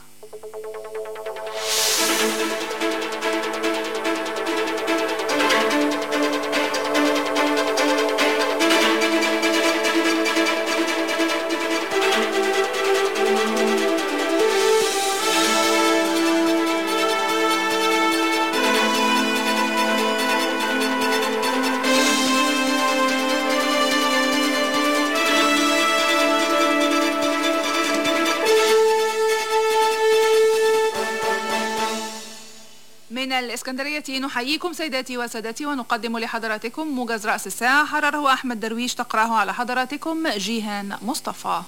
من الإسكندرية نحييكم سيداتي وسادتي ونقدم لحضراتكم موجز رأس الساعة حرره أحمد درويش تقرأه على حضراتكم جيهان مصطفى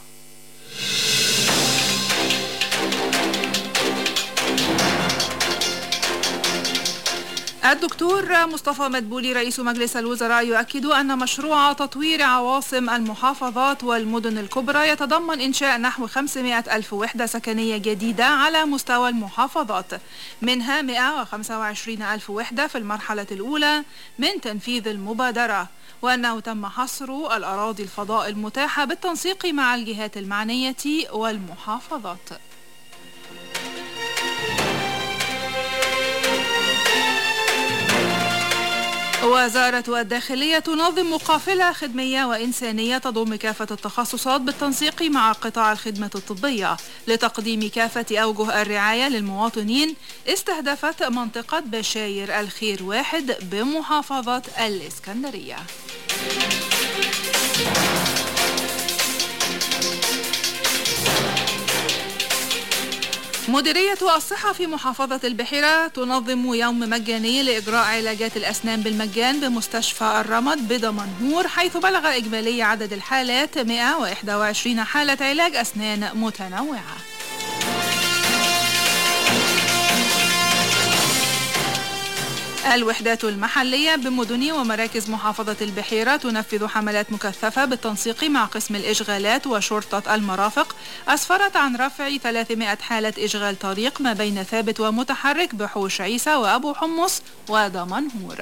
الدكتور مصطفى مدبولي رئيس مجلس الوزراء يؤكد أن مشروع تطوير عواصم المحافظات والمدن الكبرى يتضمن إنشاء نحو 500 ألف وحدة سكنية جديدة على مستوى المحافظات منها 125 ألف وحدة في المرحلة الأولى من تنفيذ المبادرة وأنه تم حصر الأراضي الفضاء المتاحة بالتنسيق مع الجهات المعنية والمحافظات وزارة الداخلية تنظم مقافلة خدمية وإنسانية تضم كافة التخصصات بالتنسيق مع قطاع الخدمة الطبية لتقديم كافة أوجه الرعاية للمواطنين استهدفت منطقة بشاير الخير واحد بمحافظة الإسكندرية مديرية الصحة في محافظة البحيرة تنظم يوم مجاني لإجراء علاجات الأسنان بالمجان بمستشفى الرمد بدمنهور حيث بلغ إجمالي عدد الحالات 121 حالة علاج أسنان متنوعة الوحدات المحلية بمدن ومراكز محافظة البحيرة تنفذ حملات مكثفة بالتنسيق مع قسم الإشغالات وشرطة المرافق أسفرت عن رفع 300 حالة إشغال طريق ما بين ثابت ومتحرك بحوش عيسى وأبو حمص ودمنهور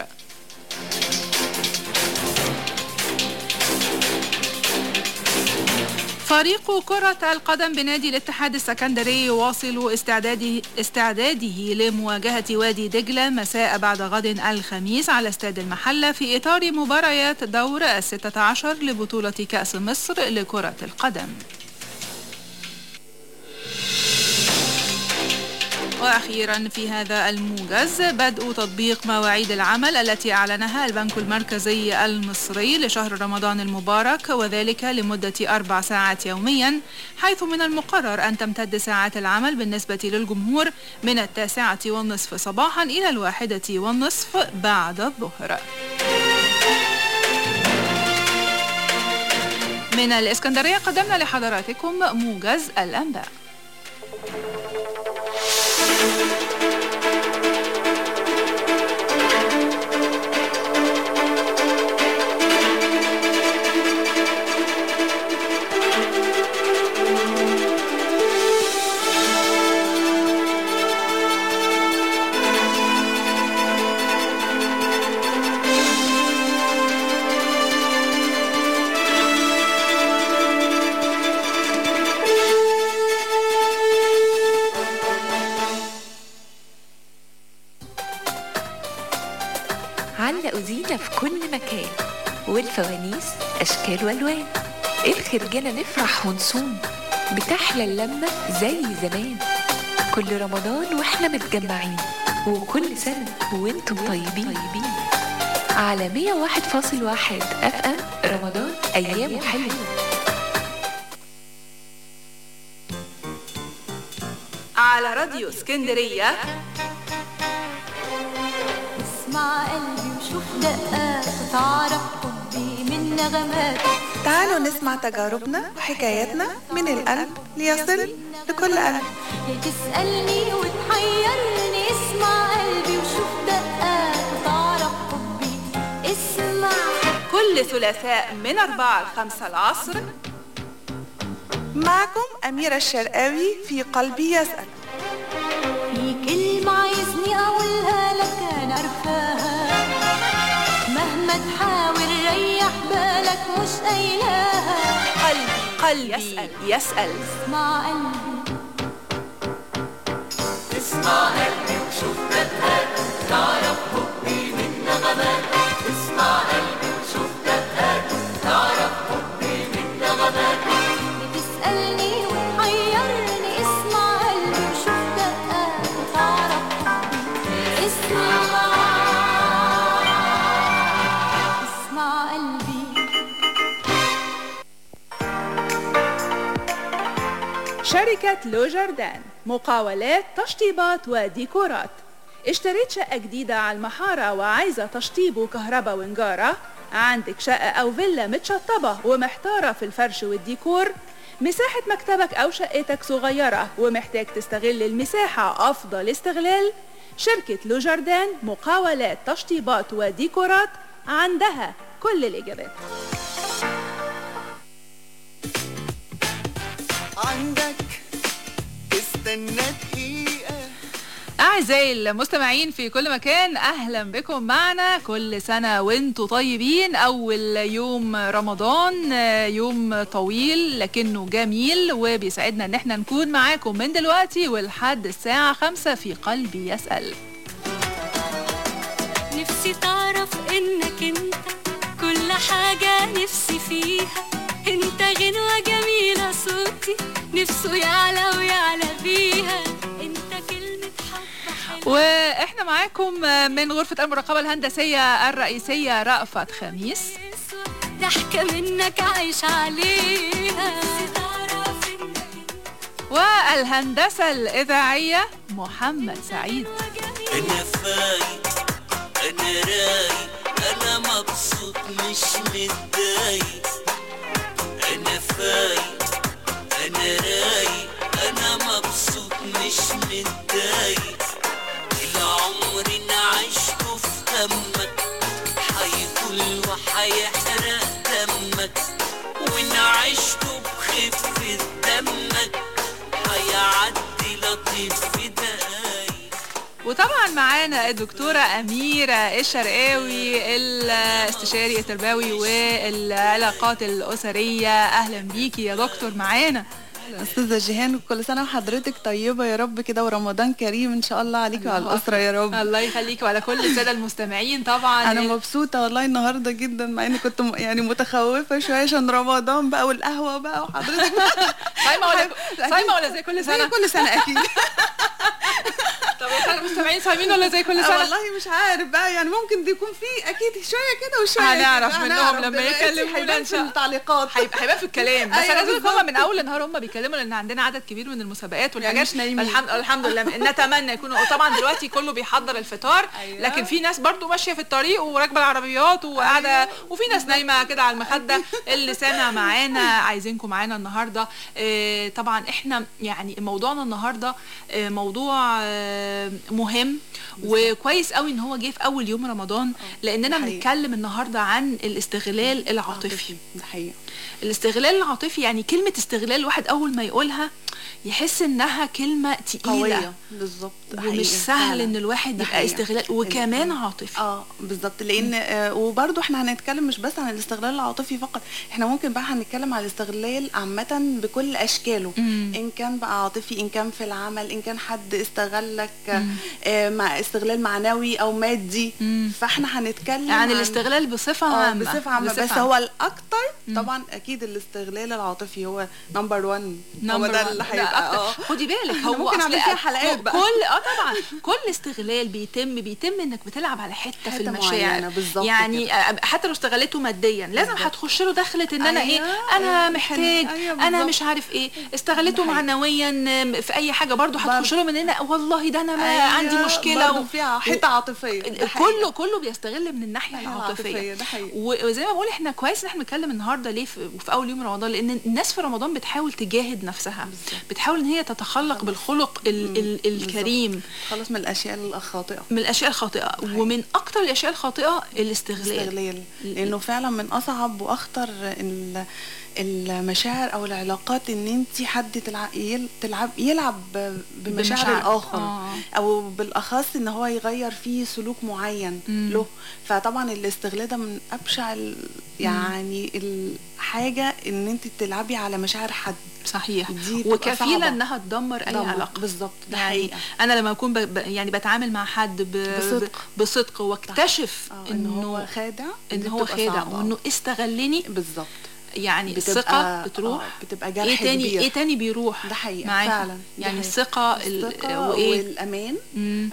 فريق كرة القدم بنادي الاتحاد السكندري يواصل استعداده, استعداده لمواجهة وادي دجلة مساء بعد غد الخميس على استاد المحلة في إطار مباريات دور الستة عشر لبطولة كأس مصر لكرة القدم وأخيرا في هذا الموجز بدء تطبيق مواعيد العمل التي أعلنها البنك المركزي المصري لشهر رمضان المبارك وذلك لمدة أربع ساعات يوميا حيث من المقرر أن تمتد ساعات العمل بالنسبة للجمهور من التاسعة والنصف صباحا إلى الواحدة والنصف بعد الظهر من الإسكندرية قدمنا لحضراتكم موجز الأنباء علقوا زينة في كل مكان والفوانيس أشكال وألوان الخرجانة نفرح ونصوم بتحلى اللمة زي زمان كل رمضان واحنا متجمعين وكل سنة وانتم طيبين على 101.1 اف ام رمضان ايامه حلوه على راديو اسكندرية اسمع قلبي وشوف دقات وتعرف حبي من نغمات تعالوا نسمع تجاربنا وحكاياتنا من القلب ليصل لكل قلب يا تسألني وتحيرني اسمع قلبي وشوف دقات وتعرف حبي اسمع كل ثلاثاء من أربعة لخمسة العصر معكم أميرة الشرقاوي في قلبي يسأل في كلمة عايزني أقولها لك أنا عارفاها مهما تحاول ريح بالك مش قايلاها قلبي قلبي يسأل يسأل اسمع قلبي اسمع قلبي وشوف دقات تعرف حبي من نغمات اسمع قلبي وشوف دقات تعرف حبي من نغمات بتسألني وتحيرني اسمع قلبي وشوف دقات وتعرف حبي اسمع اسمع قلبي شركة لو جاردان مقاولات تشطيبات وديكورات اشتريت شقة جديدة على المحارة وعايزة تشطيب وكهرباء ونجارة عندك شقة أو فيلا متشطبة ومحتارة في الفرش والديكور مساحة مكتبك أو شقتك صغيرة ومحتاج تستغل المساحة أفضل استغلال شركة لو جاردان مقاولات تشطيبات وديكورات عندها كل الإجابات عندك استنى دقيقة أعزائي المستمعين في كل مكان أهلا بكم معنا كل سنة وانتم طيبين أول يوم رمضان آه، يوم طويل لكنه جميل وبيسعدنا ان احنا نكون معاكم من دلوقتي ولحد الساعة خمسة في قلبي يسأل نفسي تعرف انك فيها انت غنوة جميلة صوتي نفسه يعلى ويعلى بيها انت كلمة حب واحنا معاكم من غرفة المراقبة الهندسية الرئيسية رأفت خميس ضحكة منك عايش عليها والهندسة الإذاعية محمد سعيد انا فايق انا رايق انا مبسوط مش متضايق انا فايق انا رايق انا مبسوط مش متضايق العمر انا عشته في همك هيطول وهيحرق دمك وانا عشته بخفة دمك هيعدي لطيف في دقايق وطبعا معانا الدكتورة أميرة الشرقاوي الاستشاري التربوي والعلاقات الأسرية أهلا بيكي يا دكتور معانا استاذه جيهان وكل سنه وحضرتك طيبه يا رب كده ورمضان كريم ان شاء الله عليكي وعلى الاسره يا رب الله يخليكي وعلى كل الساده المستمعين طبعا انا مبسوطه والله النهارده جدا مع اني كنت م- يعني متخوفه شويه عشان رمضان بقى والقهوه بقى وحضرتك صايمه ولا صايمه ولا زي كل سنه زي كل سنه اكيد طب الساده المستمعين صايمين ولا زي كل آه سنه والله مش عارف بقى يعني ممكن يكون في اكيد شويه كده وشويه هنعرف كده. منهم هنعرف لما دلوقتي يكلمونا هيبان ان في شاء الله التعليقات هيبقى هيبان في الكلام بس أيوة انا عايزه بالظبط. هم من اول النهار هم بيكلموا لان عندنا عدد كبير من المسابقات والحاجات مش نايمين. الحمد الحمد لله نتمنى يكونوا طبعا دلوقتي كله بيحضر الفطار لكن في ناس برضو ماشيه في الطريق وراكبه العربيات وقاعده وفي ناس نايمه كده على المخده اللي سامع معانا عايزينكم معانا النهارده آه، طبعا احنا يعني موضوعنا النهارده آه، موضوع آه، مهم وكويس قوي ان هو جه في اول يوم رمضان لاننا حقيقي. بنتكلم النهارده عن الاستغلال العاطفي ده حقيقي الاستغلال العاطفي يعني كلمة استغلال الواحد أول ما يقولها يحس إنها كلمة تقيلة قويه بالظبط ومش حقيقي. سهل فعلاً. إن الواحد ده يبقى حقيقة. استغلال وكمان عاطفي اه بالظبط لان آه وبرضه احنا هنتكلم مش بس عن الاستغلال العاطفي فقط احنا ممكن بقى هنتكلم عن الاستغلال عامه بكل اشكاله مم. ان كان بقى عاطفي ان كان في العمل ان كان حد استغلك آه، مم. آه مع استغلال معنوي او مادي فاحنا هنتكلم عن الاستغلال بصفة آه عامة بصفه عامه بصفة بس عامة. هو الاكتر طبعا اكيد الاستغلال العاطفي هو نمبر 1 هو نمبر ده وان. اللي ده هيبقى أكتر. اه خدي بالك إحنا هو ممكن أصل نعمل فيها حلقات بقى. كل اه طبعا كل استغلال بيتم بيتم انك بتلعب على حته, في حتة المشاعر معينة، بالظبط يعني آه، حتى لو استغليته ماديا لازم بالظبط. هتخش له دخلة ان انا ايه أيوة، انا أيوة، محتاج أيوة، انا بالظبط. مش عارف ايه استغلته ده حقيقي. معنويا آم، في اي حاجه برضه هتخش له من هنا والله ده انا ما أيوة، عندي مشكله برضه فيها حته عاطفيه ده حقيقي. كله كله بيستغل من الناحيه الناحية العاطفيه العاطفية، ده حقيقي. و- وزي ما بقول احنا كويس ان احنا بنتكلم النهارده ليه في, في اول يوم رمضان لان الناس في رمضان بتحاول تجاهد نفسها بتحاول ان هي تتخلق بالخلق ال ال الكريم خلاص من الاشياء الخاطئه من الاشياء الخاطئه ومن اكتر الاشياء الخاطئه الاستغلال الاستغلال لانه فعلا من اصعب واخطر ال- المشاعر او العلاقات ان انت حد تلعب يلعب يلعب بمشاعر بمشاعر. الاخر آه. او بالاخص ان هو يغير فيه سلوك معين مم. له فطبعا الاستغلال ده من ابشع ال- يعني الحاجه ان انت تلعبي على مشاعر حد صحيح دي بتبقى وكفيله صعبة. انها تدمر اي دمر. علاقه بالظبط ده يعني حقيقه انا لما اكون ب... ب- يعني بتعامل مع حد ب... بصدق. ب- بصدق واكتشف آه، إن هو انه خادع ان دي هو بتبقى خادع صعبة. وانه استغلني بالظبط يعني بتبقى- الثقه بتروح آه، بتبقى جرح ايه تاني كبير. ايه تاني بيروح ده حقيقة معاها فعلا ده يعني حقيقة. الثقه ال- الثقة وايه والامان مم.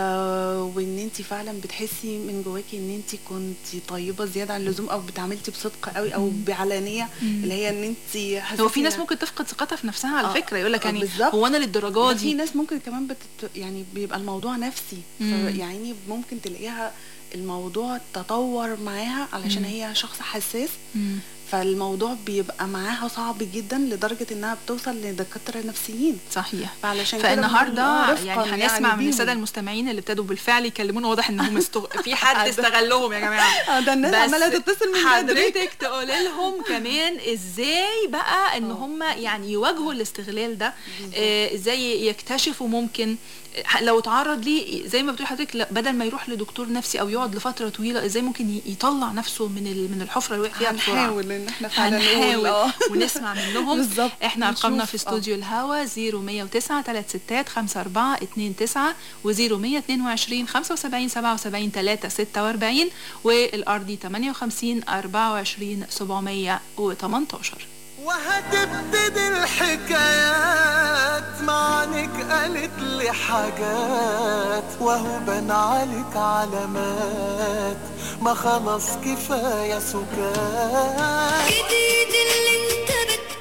آه وان انت فعلا بتحسي من جواكي ان انت كنت طيبه زياده عن اللزوم او بتعاملتي بصدق قوي او بعلانيه مم. اللي هي ان انت هو في ناس ممكن تفقد ثقتها في نفسها على آه، فكره يقول لك آه، يعني بالظبط. هو انا للدرجه ده في دي ناس ممكن كمان بتت... يعني بيبقى الموضوع نفسي مم. يعني ممكن تلاقيها الموضوع تطور معاها علشان مم. هي شخص حساس مم. فالموضوع بيبقى معاها صعب جدا لدرجه انها بتوصل لدكاتره نفسيين صحيح فعلشان كده فالنهارده بنقول رفقاً يعني هنسمع من بيهم. الساده المستمعين اللي ابتدوا بالفعل يكلمونا واضح انهم استغ... في حد استغلهم يا جماعه اه ده الناس بس عماله تتصل من بدري. حضرتك تقولي لهم كمان ازاي بقى ان هم يعني يواجهوا الاستغلال ده آه، ازاي يكتشفوا ممكن آه، لو اتعرض ليه زي ما بتقول حضرتك لا، بدل ما يروح لدكتور نفسي او يقعد لفتره طويله ازاي ممكن ي- يطلع نفسه من ال- من الحفره اللي وقع فيها بسرعه هنحاول نحاول ان احنا فعلا نقول هنحاول آه. ونسمع منهم بالظبط احنا ارقامنا نشوف، في آه. استوديو الهوا 0109 36 54 29 و0122 75 77 3 46 والارضي 58 24 718 وهتبتدي الحكايات معنك قالت لي حاجات وهو بان عليك علامات ما خلاص كفايه سكات جديد اللي انت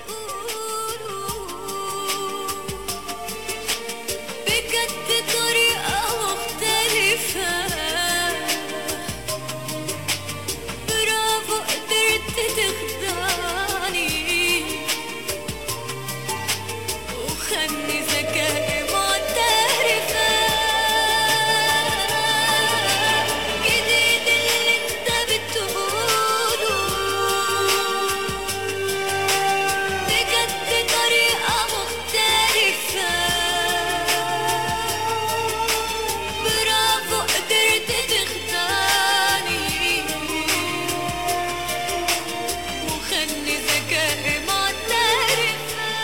بجد طريقة مختلفة برافو قدرت تخدعني وخلي ذكائي معترفة جديد اللي انت بتقوله بجد طريقة مختلفة برافو قدرت تخدعني وخلي ذكائي معترف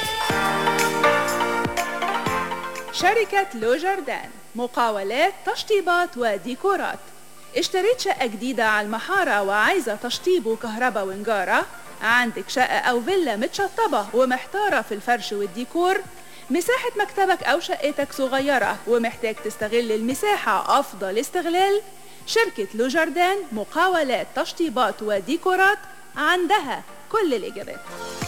شركة لو جاردان مقاولات تشطيبات وديكورات اشتريت شقة جديدة على المحارة وعايزة تشطيب وكهرباء ونجارة عندك شقة أو فيلا متشطبة ومحتارة في الفرش والديكور مساحة مكتبك أو شقتك صغيرة ومحتاج تستغل المساحة أفضل استغلال شركة لو جاردان مقاولات تشطيبات وديكورات عندها كل الإجابات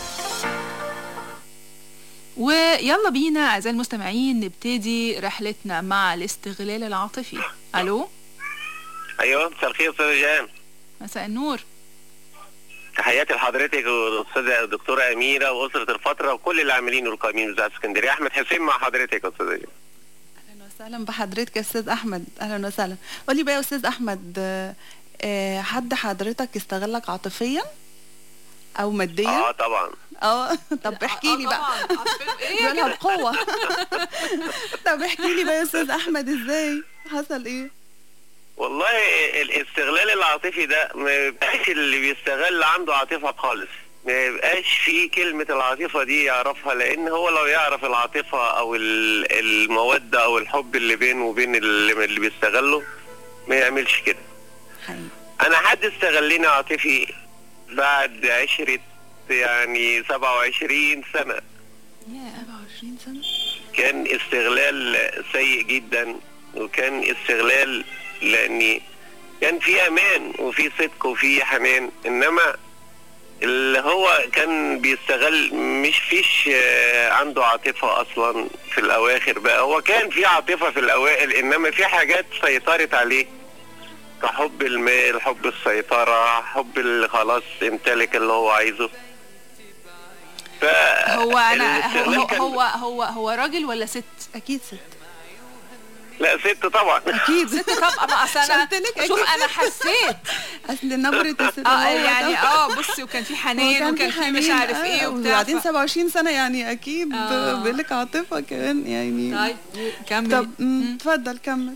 ويلا بينا أعزائي المستمعين نبتدي رحلتنا مع الاستغلال العاطفي ألو ايوه مساء الخير استاذ جان مساء النور تحياتي لحضرتك والاستاذه الدكتوره اميره واسره الفتره وكل العاملين والقائمين بوزاره اسكندريه احمد حسين مع حضرتك يا استاذ جان اهلا وسهلا بحضرتك يا استاذ احمد اهلا وسهلا قولي بقى يا استاذ احمد آه، آه، حد حضرتك استغلك عاطفيا او ماديا اه طبعا اه طب احكي لي بقى بيقولها بقوه طب احكي لي بقى يا استاذ احمد ازاي حصل ايه والله الاستغلال العاطفي ده ما يبقاش اللي بيستغل عنده عاطفه خالص ما يبقاش في كلمة العاطفة دي يعرفها لأن هو لو يعرف العاطفة أو ال- المودة أو الحب اللي بينه وبين اللي, اللي بيستغله ما يعملش كده أنا حد استغلني عاطفي بعد عشرة يعني 27 سنة 27 سنه كان استغلال سيء جدا وكان استغلال لاني كان في امان وفي صدق وفي حنان انما اللي هو كان بيستغل مش فيش آه، عنده عاطفة اصلا في الاواخر بقى هو كان في عاطفة في الاوائل انما في حاجات سيطرت عليه كحب المال حب السيطرة حب اللي خلاص امتلك اللي هو عايزه ف هو انا الاستغلال هو كان- هو هو هو راجل ولا ست اكيد ست لا ست طبعا اكيد ست طبعا ما اصل انا قلتلك شوف أكيد انا ست. حسيت اصل نبره الست اه هو يعني ده. اه بصي وكان في حنان وكان في مش حنين، عارف ايه آه، وبتاع وبعدين ف- 27 سنه يعني اكيد آه. بيقولك عاطفه كمان يعني طيب كمل طب مم، اتفضل كمل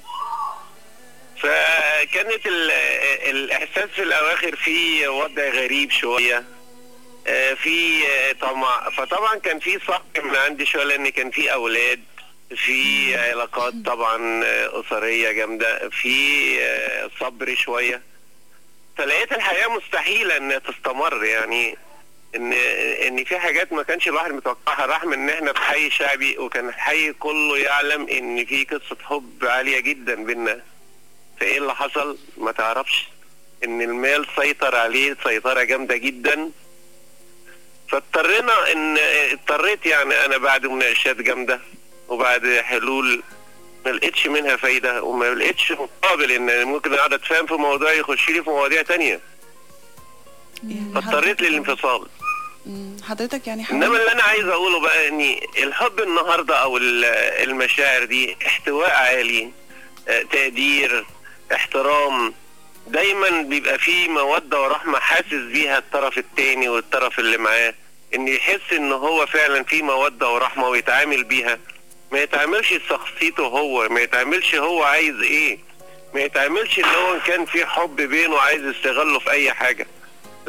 فكانت ال- الاحساس في الاواخر في وضع غريب شويه آه، في آه، طمع فطبعا كان في صبر من عندي شويه لان كان في اولاد في علاقات طبعا آه، اسريه جامده في آه، صبر شويه فلقيت الحياه مستحيله انها تستمر يعني ان ان في حاجات ما كانش الواحد متوقعها رغم ان احنا في حي شعبي وكان الحي كله يعلم ان في قصه حب عاليه جدا بينا فايه اللي حصل ما تعرفش ان المال سيطر عليه سيطرة جامدة جدا فاضطرينا ان اضطريت يعني انا بعد مناقشات جامدة وبعد حلول ما لقيتش منها فايدة وما لقيتش مقابل ان ممكن اقعد اتفاهم في موضوع يخش لي في مواضيع تانية فاضطريت للانفصال مم، حضرتك يعني انما حاولت اللي انا عايز اقوله بقى ان الحب النهارده او ال- المشاعر دي احتواء عالي آه، تقدير احترام دايما بيبقى فيه موده ورحمه حاسس بيها الطرف التاني والطرف اللي معاه ان يحس ان هو فعلا في موده ورحمه ويتعامل بيها ما يتعاملش شخصيته هو ما يتعاملش هو عايز ايه ما يتعاملش اللي هو إن كان في حب بينه عايز يستغله في اي حاجه لا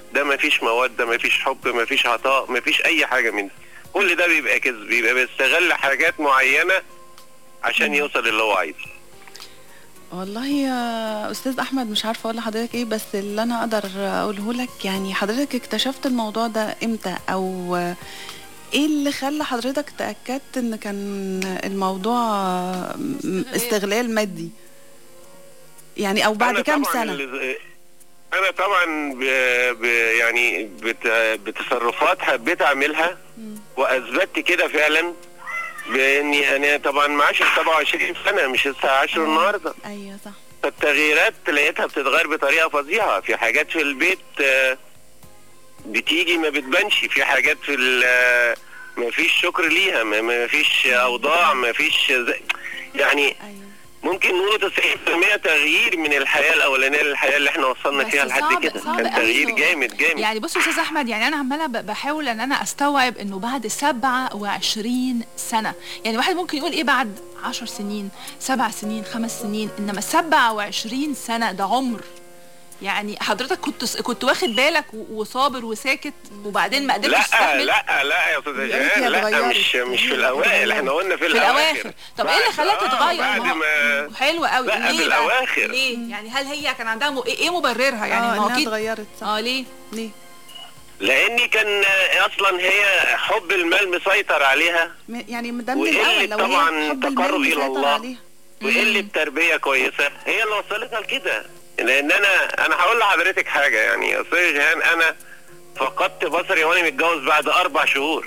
ده مفيش موده مفيش حب مفيش عطاء مفيش اي حاجه من دي كل ده بيبقى كذب بيبقى بيستغل حاجات معينه عشان يوصل اللي هو عايزه والله يا استاذ احمد مش عارفه اقول لحضرتك ايه بس اللي انا اقدر اقوله لك يعني حضرتك اكتشفت الموضوع ده امتى او ايه اللي خلى حضرتك تاكدت ان كان الموضوع م- استغلال مادي يعني او بعد أنا كام طبعاً سنه اللي- انا طبعا ب... ب... يعني بت... بتصرفات حبيت اعملها واثبتت كده فعلا باني انا طبعا معاش 27 سنه مش لسه 10 النهارده ايوه صح فالتغييرات لقيتها بتتغير بطريقه فظيعه في حاجات في البيت آه، بتيجي ما بتبانش في حاجات في ال- آه، ما فيش شكر ليها ما- ما فيش اوضاع ما فيش زي- يعني ممكن نقول 90% تغيير من الحياه الاولانيه للحياه اللي احنا وصلنا بس فيها لحد صعب- كده صعب كان قوي تغيير إنه- جامد جامد يعني بص يا استاذ احمد يعني انا عماله ب- بحاول ان انا استوعب انه بعد 27 سنه يعني واحد ممكن يقول ايه بعد 10 سنين سبع سنين خمس سنين انما 27 سنه ده عمر يعني حضرتك كنت كنت واخد بالك و- وصابر وساكت وبعدين ما قدرتش لا تستحمل لا لا يا استاذ يا ريت جهان هي لا اتغيرت. مش مش في الاوائل احنا قلنا في في الاواخر الاواخر طب ايه اللي خلاها بعد- آه، تتغير بعد ما هو- ما حلو قوي لا، ليه في بقى؟ الأواخر. ليه يعني هل هي كان عندها م... ايه إيه مبررها يعني اه ما هو انها اكيد اتغيرت صح اه ليه ليه لاني كان اصلا هي حب المال مسيطر عليها م- يعني ده من الاول وقلة لو هي طبعا حب تقرب المال الى مسيطر الله عليها وقلة تربية كويسة هي اللي وصلتها لكده لان انا انا هقول لحضرتك حاجة يعني يا استاذ جهان انا فقدت بصري وانا متجوز بعد اربع شهور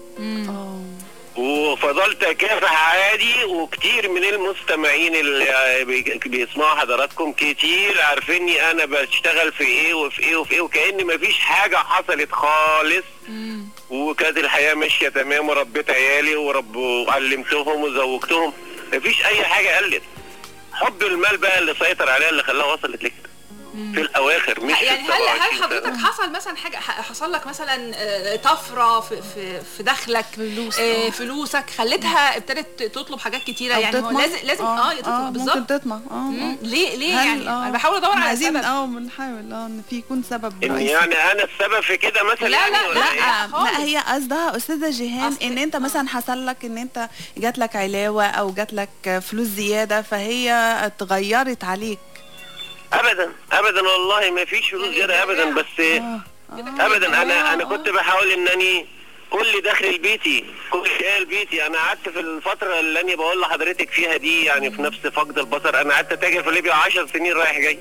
وفضلت اكافح عادي وكتير من المستمعين اللي بي- بيسمعوا حضراتكم كتير عارفيني انا بشتغل في ايه وفي ايه وفي ايه وكأن مفيش حاجة حصلت خالص وكانت الحياة ماشية تمام وربيت عيالي ورب وعلمتهم وزوجتهم مفيش اي حاجة قلت حب المال بقى اللي سيطر عليها اللي خلاها وصلت لكده في الاواخر مش في يعني هل 27 هل سنة. حضرتك حصل مثلا حاجه ح- حصل لك مثلا آه، طفره في في, في دخلك فلوس آه فلوسك خلتها ابتدت تطلب حاجات كتيره أو يعني هو تطمع. لازم لازم اه, آه، تطمع ممكن بالظبط تطمع اه مم. آه. ليه ليه هل- يعني آه. انا بحاول ادور على عايزين السبب اه بنحاول اه ان في يكون سبب إن رئيسي. يعني انا السبب في كده مثلا لا، يعني لا، ولا لا. إيه؟ لا هي قصدها استاذه جيهان ان انت مثلا حصل لك ان انت جات لك علاوه او جات لك فلوس زياده فهي اتغيرت عليك ابدا ابدا والله ما فيش فلوس زياده ابدا بس ابدا انا انا كنت بحاول انني كل دخل بيتي كل شيء بيتي انا قعدت في الفتره اللي انا بقول لحضرتك فيها دي يعني في نفس فقد البصر انا قعدت اتاجر في ليبيا 10 سنين رايح جاي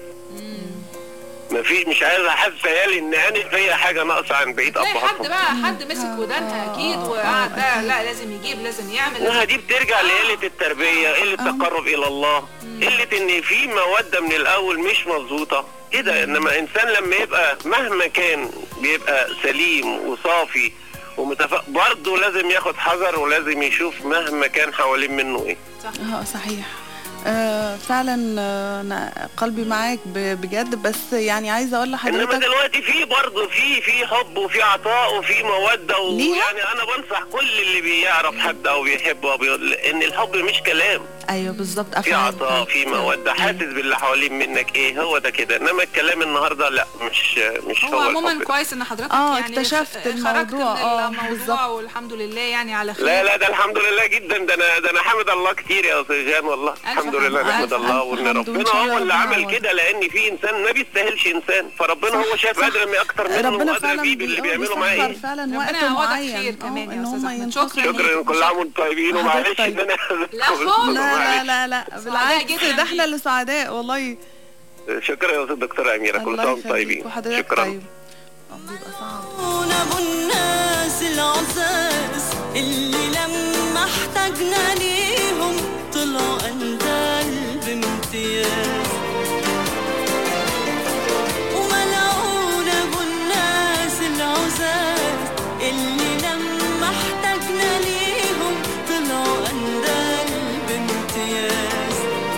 ما في مش عايز احس عيالي ان انا فيا حاجه ناقصه عن بقيه تلاقي حد ابهاتهم بقى حد مسك ودانها اكيد وقعد بقى لا لازم يجيب لازم يعمل ما لازم دي بترجع لقلة التربية قلة التقرب إلى الله قلة إن في مودة من الأول مش مظبوطة كده إنما إنسان لما يبقى مهما كان بيبقى سليم وصافي ومتفق برضه لازم ياخد حذر ولازم يشوف مهما كان حوالين منه إيه اه صحيح آه فعلا آه انا قلبي معاك ب- بجد بس يعني عايزه اقول انما لحضرتك دلوقتي في برضه في في حب وفي عطاء وفي موده ليها؟ ويعني انا بنصح كل اللي بيعرف حد او بيحبه أو بيقول ان الحب مش كلام ايوه بالظبط في افعال عطاء في موده حاسس باللي حوالين منك ايه هو ده كده انما الكلام النهارده لا مش مش هو هو, عموما الحب. كويس ان حضرتك آه، يعني اكتشفت خ- الموضوع، خرجت من آه، الموضوع والحمد لله يعني على خير لا لا ده الحمد لله جدا ده انا ده انا حامد الله كتير يا استاذ جان والله الحمد لله حمد. نحمد ألف الله وان حمد وإن ربنا شاء هو الله اللي ربنا عمل يعوض. كده لان في انسان ما بيستاهلش انسان فربنا صح، هو شايف صح. ادرى اكتر منه ربنا وادرى فعلا بيه باللي بي- آه، بيعملوا معاه بيسخر ايه فعلا ربنا وقت يعوضك معين خير آه، كمان يا إن أستاذ هم أحمد. ينفقوا شكراً شكرا كل عام وانتم طيبين ومعلش ان انا لا خالص. لا لا لا لا سعداء بالعكس جداً ده احنا اللي سعداء والله شكرا يا استاذ دكتوره اميره كل الله سنه وانتم يخليك طيبين وحضرتك شكرا طيب بيبقى صعب ابو الناس العزاز اللي لما احتاجنا ليهم طلعوا اندال بامتياز وملعون ابو الناس العزاز اللي لما احتاجنا ليهم طلعوا اندال بامتياز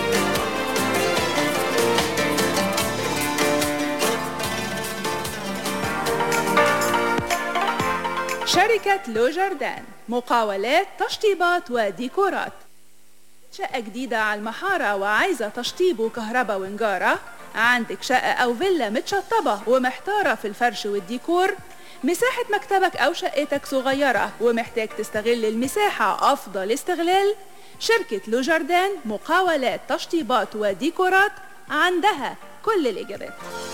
شركة لو جاردان مقاولات تشطيبات وديكورات شقة جديدة على المحارة وعايزة تشطيب وكهرباء ونجارة عندك شقة أو فيلا متشطبة ومحتارة في الفرش والديكور مساحة مكتبك أو شقتك صغيرة ومحتاج تستغل المساحة أفضل استغلال شركة لوجاردان مقاولات تشطيبات وديكورات عندها كل الإجابات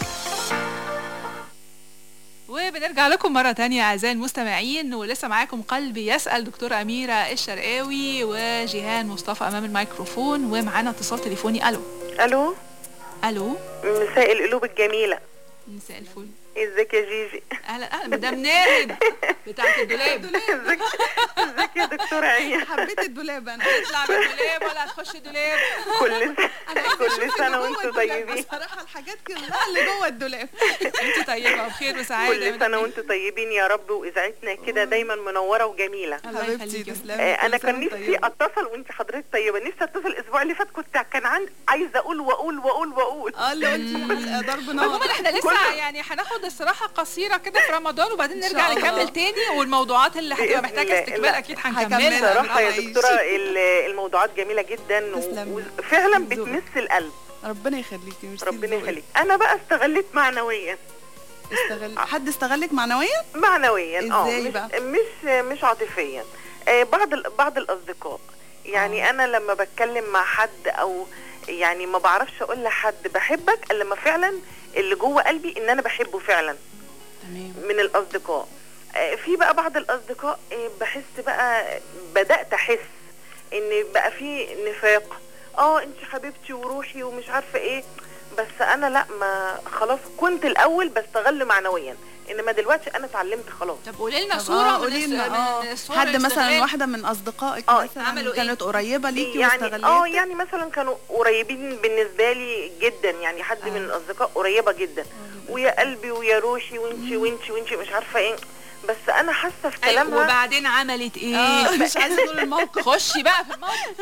وبنرجع لكم مرة تانية أعزائي المستمعين ولسه معاكم قلبي يسأل دكتورة أميرة الشرقاوي وجيهان مصطفى أمام الميكروفون ومعانا اتصال تليفوني ألو الو ألو مساء القلوب الجميله مساء الفل ازيك يا جيجي أهلا أهلا مدام ناهد بتاعت الدولاب ازيك يا دكتوره عيا حبيت الدولاب انا تطلع من الدولاب ولا هتخش الدولاب كل كل سنه وانتم طيبين بصراحه الحاجات كلها اللي جوه الدولاب انت طيبه وبخير وسعاده كل سنه وانتم طيبين يا رب واذاعتنا كده دايما منوره وجميله حبيبتي تسلمي آه، انا كل سنة كان نفسي طيبة. اتصل وانت حضرتك طيبه نفسي اتصل الاسبوع اللي فات كنت كان عندي عايزه اقول واقول واقول واقول اه اللي قلتي ضرب نار عموما احنا لسه يعني هناخد استراحه قصيره كده في رمضان وبعدين نرجع نكمل تاني والموضوعات اللي هتبقى بإذن محتاجه الله. استكمال لا، اكيد هنكملها بصراحه يا دكتوره ال- الموضوعات جميله جدا و- وفعلا بتمس القلب ربنا يخليكي ميرسي ربنا لذوقك. يخليك انا بقى استغليت معنويا استغل حد استغلك معنويا معنويا اه ازاي مش بقى مش مش عاطفيا آه، بعض ال- بعض الاصدقاء يعني انا لما بتكلم مع حد او يعني ما بعرفش اقول لحد بحبك الا لما فعلا اللي جوه قلبي ان انا بحبه فعلا تمام من الاصدقاء آه، في بقى بعض الاصدقاء آه، بحس بقى بدات احس ان بقى في نفاق اه انت حبيبتي وروحي ومش عارفه ايه بس انا لا ما خلاص كنت الاول بستغل معنويا انما دلوقتي انا اتعلمت خلاص طب قولي لنا طب صوره آه، من قولي الس- لنا من اه الصور حد مثلا الاستغلال. واحده من اصدقائك اه مثلا عملوا إيه؟ كانت قريبه ليكي يعني واستغلتك اه يعني مثلا كانوا قريبين بالنسبه لي جدا يعني حد من الاصدقاء قريبه جدا ويا قلبي ويا روحي وانتي وانتي وانتي مش عارفه ايه بس انا حاسه في أيوة، كلامها وبعدين عملت ايه آه، مش عايزه اقول الموقف خشي بقى في الموقف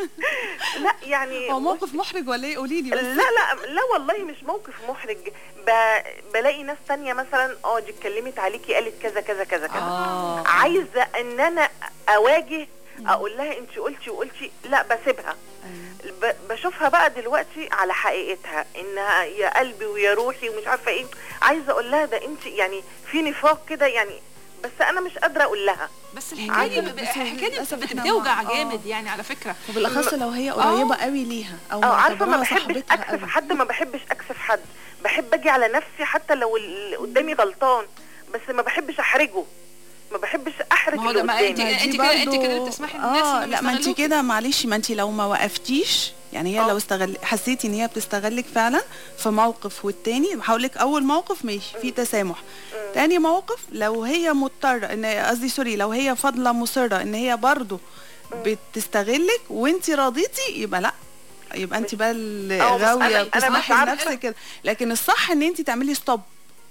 لا يعني هو موقف محرج ولا ايه قولي لي بس لا لا لا والله مش موقف محرج ب... بلاقي ناس تانية مثلا اه دي اتكلمت عليكي قالت كذا كذا كذا كذا آه. عايزه ان انا اواجه اقول لها انت قلتي وقلتي لا بسيبها ب... بشوفها بقى دلوقتي على حقيقتها انها يا قلبي ويا روحي ومش عارفه ايه عايزه اقول لها ده انت يعني في نفاق كده يعني بس انا مش قادره اقول لها بس الحكايه دي عارفة، ب- بس الحكايه دي للأسف بت- إحنا بتوجع مع- آه. جامد يعني على فكره وبالاخص لو هي قريبه قوي ليها او اه عارفه ما معتبراها بحبش صاحبتها اكسف قوي حد ما بحبش اكسف حد بحب اجي على نفسي حتى لو اللي قدامي غلطان بس ما بحبش احرجه ما بحبش احرج ما هو اللي ده- ما قدامي انت- ما انت دي كده- انت برضو- كده بتسمحي للناس اه إنهم لا ما انت يستغلوكي. كده معلش ما انت لو ما وقفتيش يعني هي لو استغل حسيتي ان هي بتستغلك فعلا في موقف والتاني هقول لك اول موقف ماشي في تسامح تاني موقف لو هي مضطره ان قصدي سوري لو هي فاضله مصره ان هي برضو بتستغلك وانت راضيتي يبقى لا يبقى انت بقى اللي اه، بس غاويه أنا- أنا مش بتسمحي عارفة- لنفسك كده لكن الصح ان انت تعملي ستوب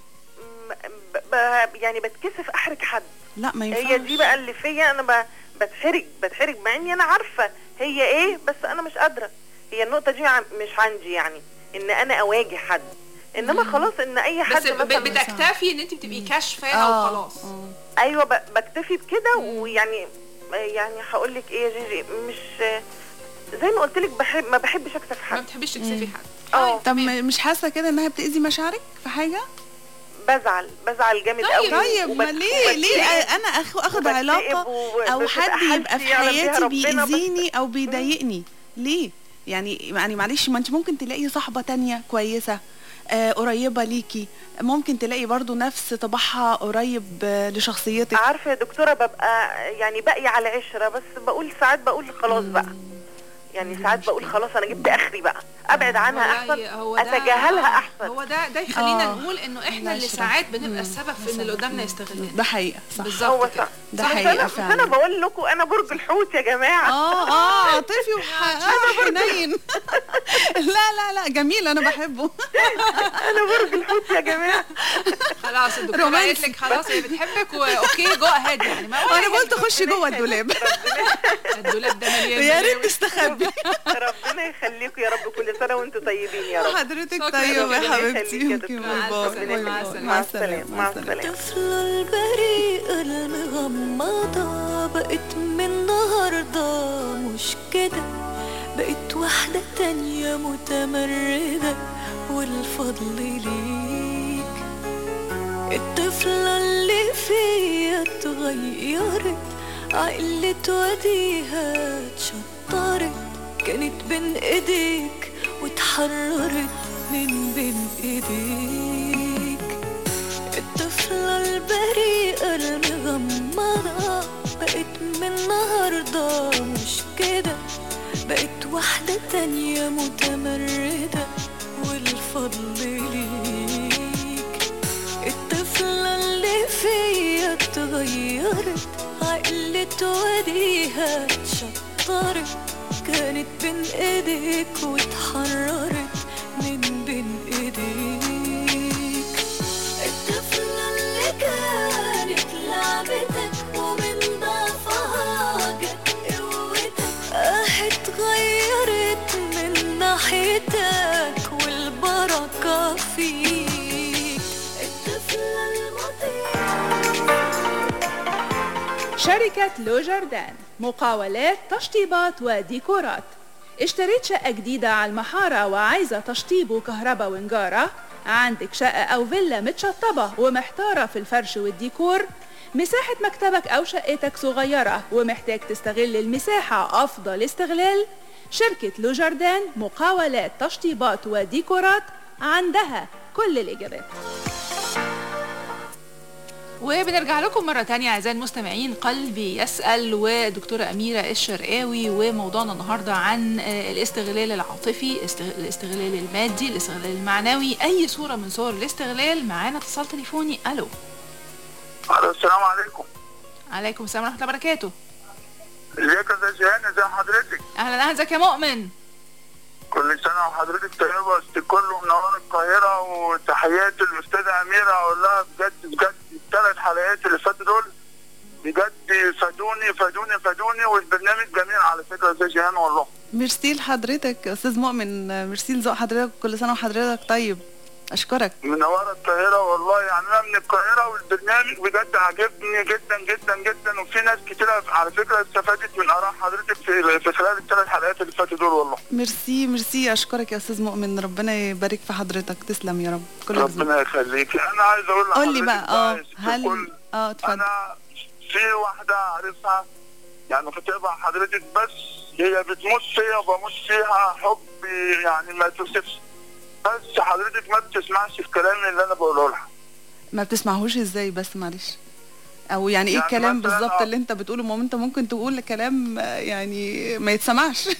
ب... ب... يعني بتكسف احرج حد لا ما ينفعش هي دي بقى اللي فيا انا ب... بتحرج بتحرج مع اني انا عارفه هي ايه بس انا مش قادره هي النقطه دي عن- مش عندي يعني ان انا اواجه حد انما خلاص ان اي حد بس ب- مثلا بتكتفي ان انت بتبقي كاشفاها آه، وخلاص ايوه ب... بكتفي بكده ويعني يعني هقول لك ايه يا جيجي مش زي ما قلت لك بحب ما بحبش اكسف حد ما بتحبيش تكسفي حد اه طب م- مش حاسه كده انها بتاذي مشاعرك في حاجه بزعل بزعل جامد قوي طيب ما ليه ليه انا أخ اخد علاقه او حد يبقى في حياتي بيأذيني او بيضايقني ليه يعني يعني معلش ما انت ممكن تلاقي صاحبه تانية كويسه آه قريبه ليكي ممكن تلاقي برضو نفس طباعها قريب آه لشخصيتك عارفه يا دكتوره ببقى يعني باقي على عشره بس بقول ساعات بقول خلاص بقى يعني ساعات بقول خلاص انا جبت اخري بقى ابعد عنها والله احسن هو ده- اتجاهلها احسن هو ده ده يخلينا آه. نقول انه احنا اللي العشرة. ساعات بنبقى السبب في ان اللي قدامنا يستغلنا ده حقيقه صح بالظبط كده ده بس حقيقه انا بس فعلا انا بقول لكم انا برج الحوت يا جماعه اه اه عاطفي وحنين لا لا لا جميل انا بحبه انا برج الحوت يا جماعه خلاص الدكتوره رومانسي. قالت لك خلاص هي بتحبك واوكي جو اهيد يعني ما هو انا قلت خشي جوه الدولاب الدولاب ده مليان يا بلاوي. ريت تستخبي ربنا يخليكم يا رب كل سنه وانتم طيبين يا رب حضرتك شكراً طيب ربنا يا حبيبتي يخليك يا يمكن دكتورة. باي باي. ربنا باي يخليك. باي. مع السلامه مع السلامه الطفلة البريئة المغمضة بقت من النهاردة مش كده بقت واحدة تانية متمردة والفضل ليك الطفلة اللي فيا اتغيرت عقلت وديها اتشطرت كانت بين ايديك واتحررت من بين ايديك الطفلة البريئة المغمضة بقت من النهاردة مش كده بقت واحدة تانية متمردة والفضل ليك الطفلة اللي فيا اتغيرت عقلت وديها اتشطرت كانت بين ايديك واتحررت من بين ايديك الطفلة اللي كانت لعبتك ومن ضعفها جت قوتك اه اتغيرت من ناحيتك والبركة فيك الطفلة شركة لو جاردان مقاولات تشطيبات وديكورات اشتريت شقة جديدة على المحارة وعايزة تشطيب وكهرباء ونجارة عندك شقة أو فيلا متشطبة ومحتارة في الفرش والديكور مساحة مكتبك أو شقتك صغيرة ومحتاج تستغل المساحة أفضل استغلال شركة لو جاردان مقاولات تشطيبات وديكورات عندها كل الإجابات وبنرجع لكم مرة تانية أعزائي المستمعين قلبي يسأل ودكتورة أميرة الشرقاوي وموضوعنا النهاردة عن آه، الاستغلال العاطفي استغ- الاستغلال المادي الاستغلال المعنوي أي صورة من صور الاستغلال معانا اتصال تليفوني ألو الو السلام عليكم عليكم السلام ورحمة الله وبركاته ازيك يا استاذ جيهان ازي حضرتك أهلا أهلا ازيك يا مؤمن كل سنه وحضرتك طيبه است كله منور القاهره وتحياتي للاستاذه اميره اقول لها بجد بجد الثلاث حلقات اللي فاتوا دول بجد فادوني فادوني فادوني والبرنامج جميل على فكره يا استاذ جيهان والله ميرسي لحضرتك يا استاذ مؤمن ميرسي لذوق حضرتك كل سنه وحضرتك طيب اشكرك منوره القاهره والله يعني انا من القاهره والبرنامج بجد عجبني جدا جدا جدا وفي ناس كتيره على فكره استفادت من اراء حضرتك في في خلال الثلاث حلقات اللي فاتوا دول والله ميرسي ميرسي اشكرك يا استاذ مؤمن ربنا يبارك في حضرتك تسلم يا رب كل جزء ربنا يخليك انا عايز اقول قول لي لحضرتك بقى اه يا ست هل الكل، اه اتفضل انا في واحده عارفها يعني خطيبها حضرتك بس هي بتموت فيا وبموت فيها حب يعني ما توصفش بس حضرتك ما بتسمعش الكلام اللي انا بقوله لها ما بتسمعهوش ازاي بس معلش او يعني ايه يعني الكلام مثلاً بالظبط آه. اللي انت بتقوله ما هو انت ممكن تقول كلام آه، يعني ما يتسمعش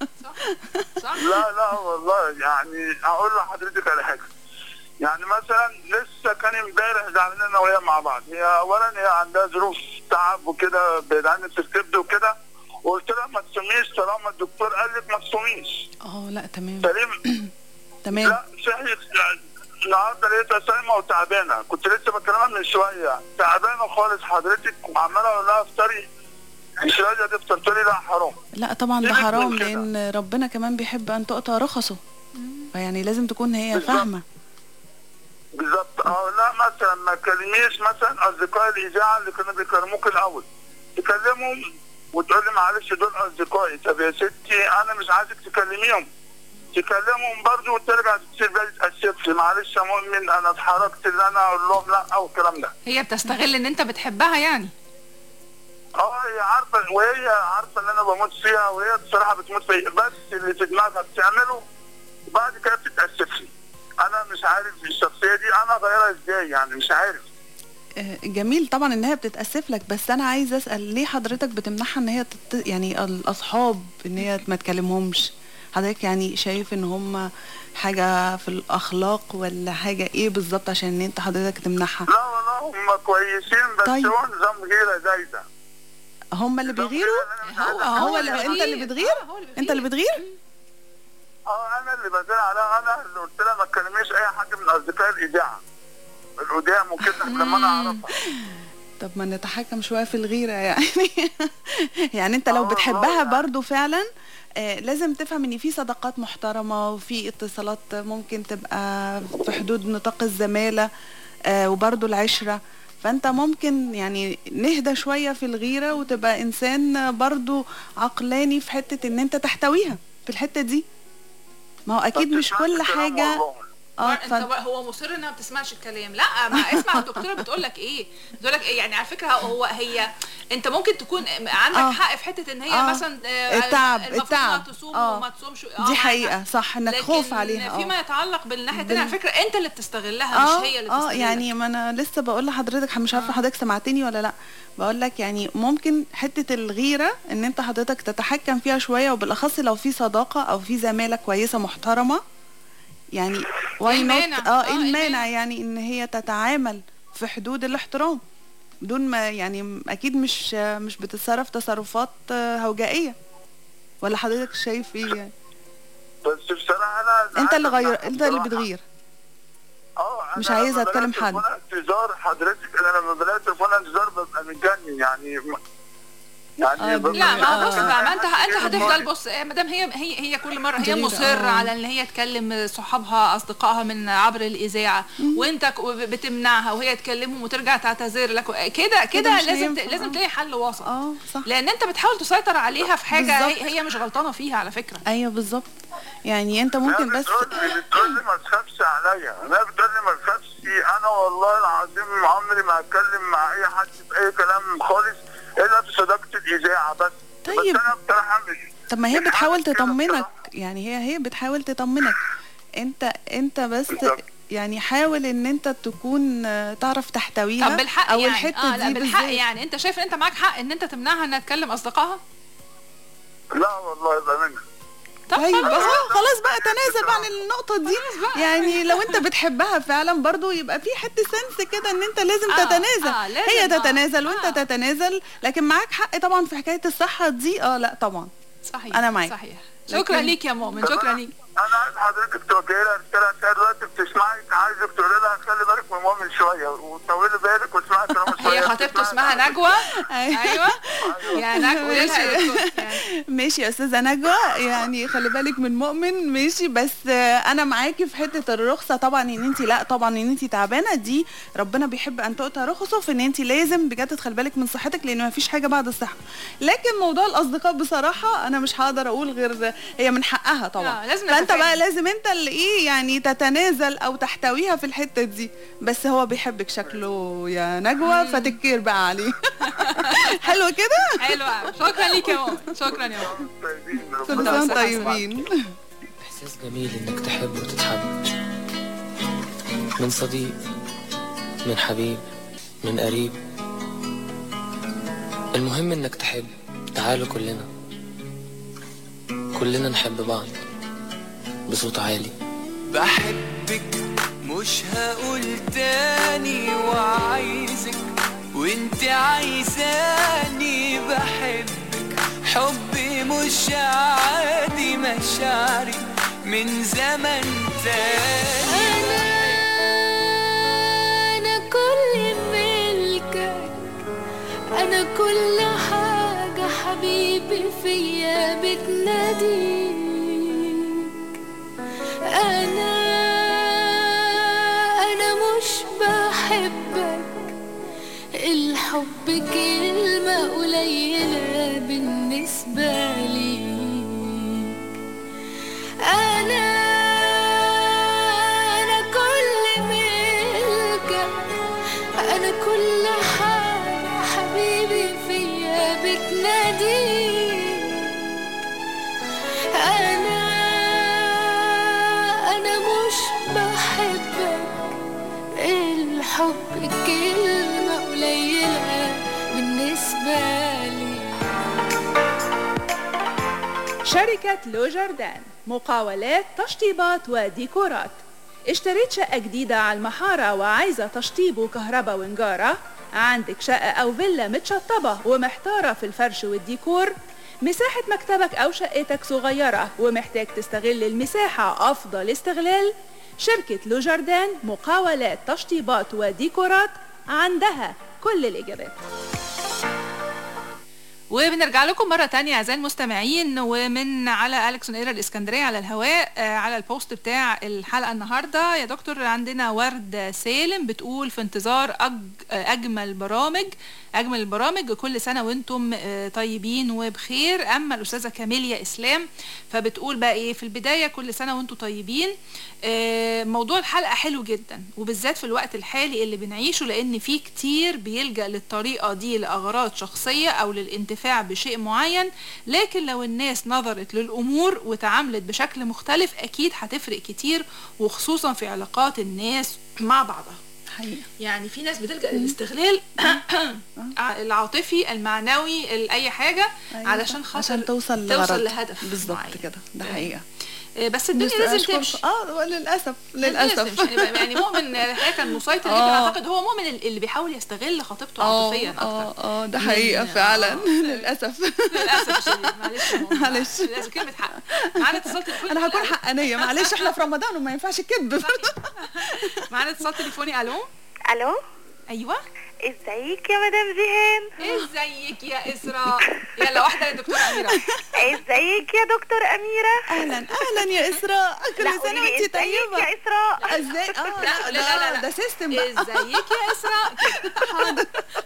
لا لا والله يعني هقول لحضرتك على حاجه يعني مثلا لسه كان امبارح زعلانين انا وهي مع بعض هي اولا هي عندها ظروف تعب وكده بعيد عن في الكبد وكده وقلت لها ما تصوميش طالما الدكتور قال لك ما تصوميش اه لا تمام سليم تمام لا صحيت يعني النهارده لقيتها صايمه وتعبانه كنت لسه بكلمها من شويه تعبانه خالص حضرتك وعمال اقول لها افطري مش راضيه تفطر تقول لي لا حرام لا طبعا ده سيبك من حرام كده. لان ربنا كمان بيحب ان تقطع رخصه فيعني لازم تكون هي بالظبط. فاهمه بالظبط اه لا مثلا ما تكلميش مثلا اصدقاء الاذاعه اللي كانوا بيكلموك الاول تكلمهم وتقول لي معلش دول اصدقائي طب يا ستي انا مش عايزك تكلميهم تكلمهم برضو وترجع تصير بقى تأسف لي معلش يا مؤمن انا اتحركت ان انا اقول لهم لا او الكلام ده هي بتستغل ان انت بتحبها يعني اه هي عارفه وهي عارفه ان انا بموت فيها وهي بصراحه بتموت فيا بس اللي في دماغها بتعمله وبعد كده بتتأسف لي انا مش عارف الشخصيه دي انا اغيرها ازاي يعني مش عارف آه، جميل طبعا ان هي بتتاسف لك بس انا عايزه اسال ليه حضرتك بتمنعها ان هي تت... يعني الاصحاب ان هي ما تكلمهمش حضرتك يعني شايف ان هم حاجه في الاخلاق ولا حاجه ايه بالظبط عشان ان انت حضرتك تمنعها لا والله هم كويسين بس طيب. هو نظام غيره زايده هم اللي بيغيروا هو, هو اللي انت اللي بتغير انت اللي بتغير اه انا اللي بزعل عليها انا اللي قلت لها ما تكلميش اي حد من اصدقاء الاذاعه القدام وكده لما انا اعرفها طب ما نتحكم شويه في الغيره يعني يعني انت لو بتحبها برضو فعلا آه لازم تفهم ان في صداقات محترمه وفي اتصالات ممكن تبقى في حدود نطاق الزماله آه وبرضو العشره فانت ممكن يعني نهدى شويه في الغيره وتبقى انسان برضو عقلاني في حته ان انت تحتويها في الحته دي ما هو اكيد مش كل حاجه اه انت اتفضل. بقى- هو مصر انها ما بتسمعش الكلام لا ما اسمع الدكتوره بتقول لك ايه بتقول لك ايه يعني على فكره هو هي انت ممكن تكون عندك آه. حق في حته ان هي آه. مثلا آه، التعب المفروض التعب إنها تصوم آه. وما تصومش آه، دي معاك حقيقه صح انك لكن خوف عليها فيما اه يتعلق بالناحيه بال- الثانيه على فكره انت اللي بتستغلها اه مش هي اللي اه بتستغلك يعني ما انا لسه بقول لحضرتك مش عارفه حضرتك سمعتني ولا لا بقول لك يعني ممكن حته الغيره ان انت حضرتك تتحكم فيها شويه وبالاخص لو في صداقه او في زماله كويسه محترمه يعني واي نوت المانع؟ اه آه، ايه إيه المانع يعني ان هي تتعامل في حدود الاحترام بدون ما يعني م- اكيد مش مش بتتصرف تصرفات آه، هوجائيه ولا حضرتك شايف ايه يعني؟ بس بصراحه انا انت اللي عايز غير أفهم انت اللي بصراحة. بتغير اه أنا مش عايزة لما أتكلم بلاقي حد. تليفون انتظار حضرتك انا لما بلاقي تليفون انتظار ببقى متجنن يعني يعني ببقى لا ما مش بص عارف بقى ما انت أعمل انت إيه هتفضل والله. بص ما دام هي هي هي كل مره هي جميل، مصر آه. على ان هي تكلم صحابها اصدقائها من عبر الاذاعه وانت ك- بتمنعها وهي تكلمهم وترجع تعتذر لك كده كده مش لازم ت- هينفع. لازم تلاقي حل وسط اه صح لان انت بتحاول تسيطر عليها في حاجه بالظبط. هي, هي مش غلطانه فيها على فكره ايوه بالظبط يعني انت ممكن بس بتقولي بتقولي ما تخافش عليا انا بتقولي ما تخافش انا والله العظيم عمري ما هتكلم مع اي حد في اي كلام خالص الا في صداقه الاذاعه بس طيب. بس انا بصراحه مش طب ما هي مش بتحاول عارف كده تطمنك بصراحة. يعني هي هي بتحاول تطمنك انت انت بس بالظبط. يعني حاول ان انت تكون آه، تعرف تحتويها طب بالحق او يعني الحته اه لا دي بالحق بالذات. يعني انت شايف ان انت معاك حق ان انت تمنعها انها تكلم اصدقائها لا والله بامانه طيب اهو خلاص بقى تنازل بقى عن النقطة دي يعني لو انت بتحبها فعلا برضو يبقى في حتة سنس كده ان انت لازم آه، تتنازل آه، لازم، هي آه، تتنازل وانت تتنازل لكن معاك حق طبعا في حكاية الصحة دي اه لا طبعا صحيح انا معاك صحيح شكرا لكن- ليك يا مؤمن شكرا ليك انا عايز حضرتك توجهي لها رساله عشان دلوقتي بتسمعي عايزك تقولي لها خلي بالك من مؤمن شويه وطولي بالك واسمعي كلامه شويه هي خطيبته اسمها نجوى ايوه يا نجوى قولي لها يا دكتور. يعني ماشي يا استاذه نجوى يعني خلي بالك من مؤمن ماشي بس آه، انا معاكي في حته الرخصه طبعا ان انت لا طبعا ان انت تعبانه دي ربنا بيحب ان تؤتى رخصه في ان انت لازم بجد تخلي بالك من صحتك لان ما فيش حاجه بعد الصحه لكن موضوع الاصدقاء بصراحه انا مش هقدر اقول غير هي من حقها طبعا آه، لازم فانت نتفاهم. بقى لازم انت اللي ايه يعني تتنازل او تحتويها في الحته دي بس هو بيحبك شكله يا نجوى فتكير بقى عليه حلو كده حلو أوي. شكرا ليك يا مؤمن شكرا يا مؤمن كل سنه وانتم طيبين إحساس جميل إنك تحب وتتحب من صديق من حبيب من قريب المهم إنك تحب تعالوا كلنا كلنا نحب بعض بصوت عالي بحبك مش هقول تاني وعايزك وانت عايزاني بحبك حبي مش عادي مشاعري من زمن تاني أنا كل ملكك أنا كل حاجة حبيبي فيا بتناديك أنا أنا مش بحبك الحب كلمة قليلة بالنسبة لي أنا أنا كل ملكك أنا كل حاجة حبيبي فيا بتناديك أنا أنا مش بحبك الحب كلمة قليلة بالنسبة لي شركة لو جاردان مقاولات تشطيبات وديكورات اشتريت شقة جديدة على المحارة وعايزة تشطيب وكهرباء ونجارة عندك شقة أو فيلا متشطبة ومحتارة في الفرش والديكور مساحة مكتبك أو شقتك صغيرة ومحتاج تستغل المساحة أفضل استغلال شركة لو جاردان مقاولات تشطيبات وديكورات عندها كل الإجابات وبنرجع لكم مرة تانية أعزائي المستمعين ومن على أليكسون إيرا الإسكندرية على الهواء آه، على البوست بتاع الحلقة النهاردة يا دكتور عندنا ورد سالم بتقول في انتظار أج... آه، أجمل برامج أجمل البرامج كل سنة وانتم آه، طيبين وبخير أما الأستاذة كاميليا إسلام فبتقول بقى إيه في البداية كل سنة وانتم طيبين آه، موضوع الحلقة حلو جدا وبالذات في الوقت الحالي اللي بنعيشه لأن في كتير بيلجأ للطريقة دي لأغراض شخصية أو للانتفاع بشيء معين لكن لو الناس نظرت للأمور وتعاملت بشكل مختلف أكيد هتفرق كتير وخصوصا في علاقات الناس مع بعضها حقيقة يعني في ناس بتلجأ للاستغلال العاطفي المعنوي ال- أي حاجة أيوة علشان صح. خاطر عشان توصل توصل لغرض. لهدف بالظبط معين. كده ده حقيقة آه، بس الدنيا بس لازم أشكر- تمشي اه للاسف للاسف للاسف يعني مؤمن الحقيقه كان مسيطر جدا آه. اعتقد هو مؤمن اللي بيحاول يستغل خطيبته اه عاطفيا اكتر اه اه ده من- حقيقة آه. فعلا للاسف للاسف الشديد معلش يا ماما. معلش. لازم كلمه حق معانا اتصال تليفوني انا هكون حقانية معلش احنا في رمضان وما ينفعش كذب معانا اتصال تليفوني الو الو ايوه ازيك يا مدام جيهان ازيك يا اسراء يلا واحده للدكتوره اميره ازيك يا دكتور اميره اهلا اهلا يا اسراء كل لا، سنة قولي لي وانت ازيك طيبة يا اسراء ازاي اه لا، لا لا، لا، لا. ده سيستم بقى ازيك يا اسراء كده حاضر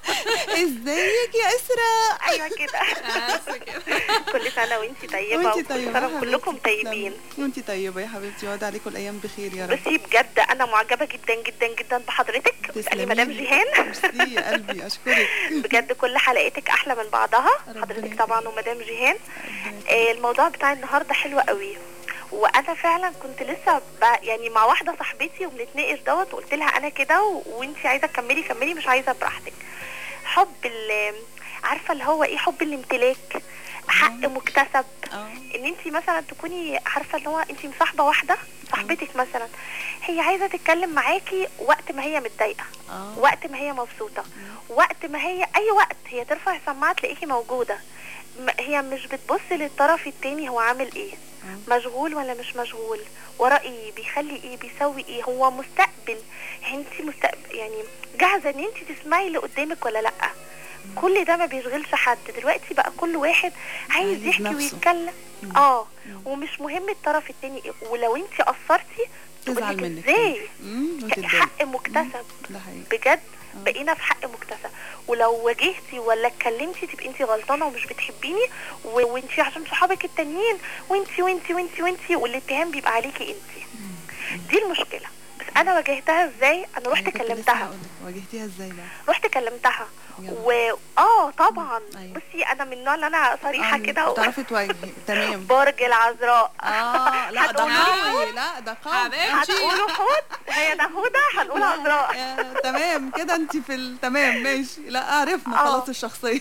ازيك يا اسراء ايوه كده بس كده كل سنه وانت طيبه وانت وكل طيبة سنه يا كلكم حبيبتي. طيبين وانت طيبة يا حبيبتي وعد عليكم الايام بخير يا رب بصي بجد انا معجبه جدا جدا جدا بحضرتك تسلمي بتسالي مدام لي. جيهان ميرسي يا قلبي اشكرك بجد كل حلقاتك احلى من بعضها حضرتك طبعا ومدام جيهان آه، الموضوع بتاع النهارده حلو قوي وانا فعلا كنت لسه ب... يعني مع واحده صاحبتي وبنتناقش دوت وقلت لها انا كده و... وانت عايزه تكملي كملي مش عايزه براحتك حب ال... عارفه اللي هو ايه حب الامتلاك حق مكتسب ان انت مثلا تكوني عارفه اللي هو انت مصاحبه واحده صاحبتك مثلا هي عايزه تتكلم معاكي وقت ما هي متضايقه وقت ما هي مبسوطه وقت ما هي اي وقت هي ترفع السماعه تلاقيكي موجوده م- هي مش بتبص للطرف التاني هو عامل ايه مشغول ولا مش مشغول وراه ايه بيخلي ايه بيسوي ايه هو مستقبل انت مستقبل يعني جاهزه ان انت تسمعي اللي قدامك ولا لا كل ده ما بيشغلش حد دلوقتي بقى كل واحد عايز عايز يحكي نفسه. ويتكلم اه ومش مهم الطرف التاني ايه ولو انت قصرتي تزعل تقولك منك ازاي مم، ك- وتتضايق. حق مكتسب ده حقيقي بجد بقينا في حق مكتسب ولو واجهتي ولا اتكلمتي تبقي انت غلطانه ومش بتحبيني و... وانت عشان صحابك التانيين وانت وانت وانت وانت والاتهام بيبقى عليكي انت دي المشكله بس انا واجهتها ازاي انا رحت كنت لسه كلمتها هقولك، واجهتيها ازاي بقى رحت كلمتها يلا. و اه طبعا بصي انا من النوع اللي انا صريحه آه، كده و... تعرفي تواجهي تمام برج العذراء اه لا ده هتقولوا قوي لا ده قوي هتقولوا حوت هي ده هدى هنقول عذراء آه، تمام كده انت في ال- تمام ماشي لا عرفنا آه. خلاص الشخصيه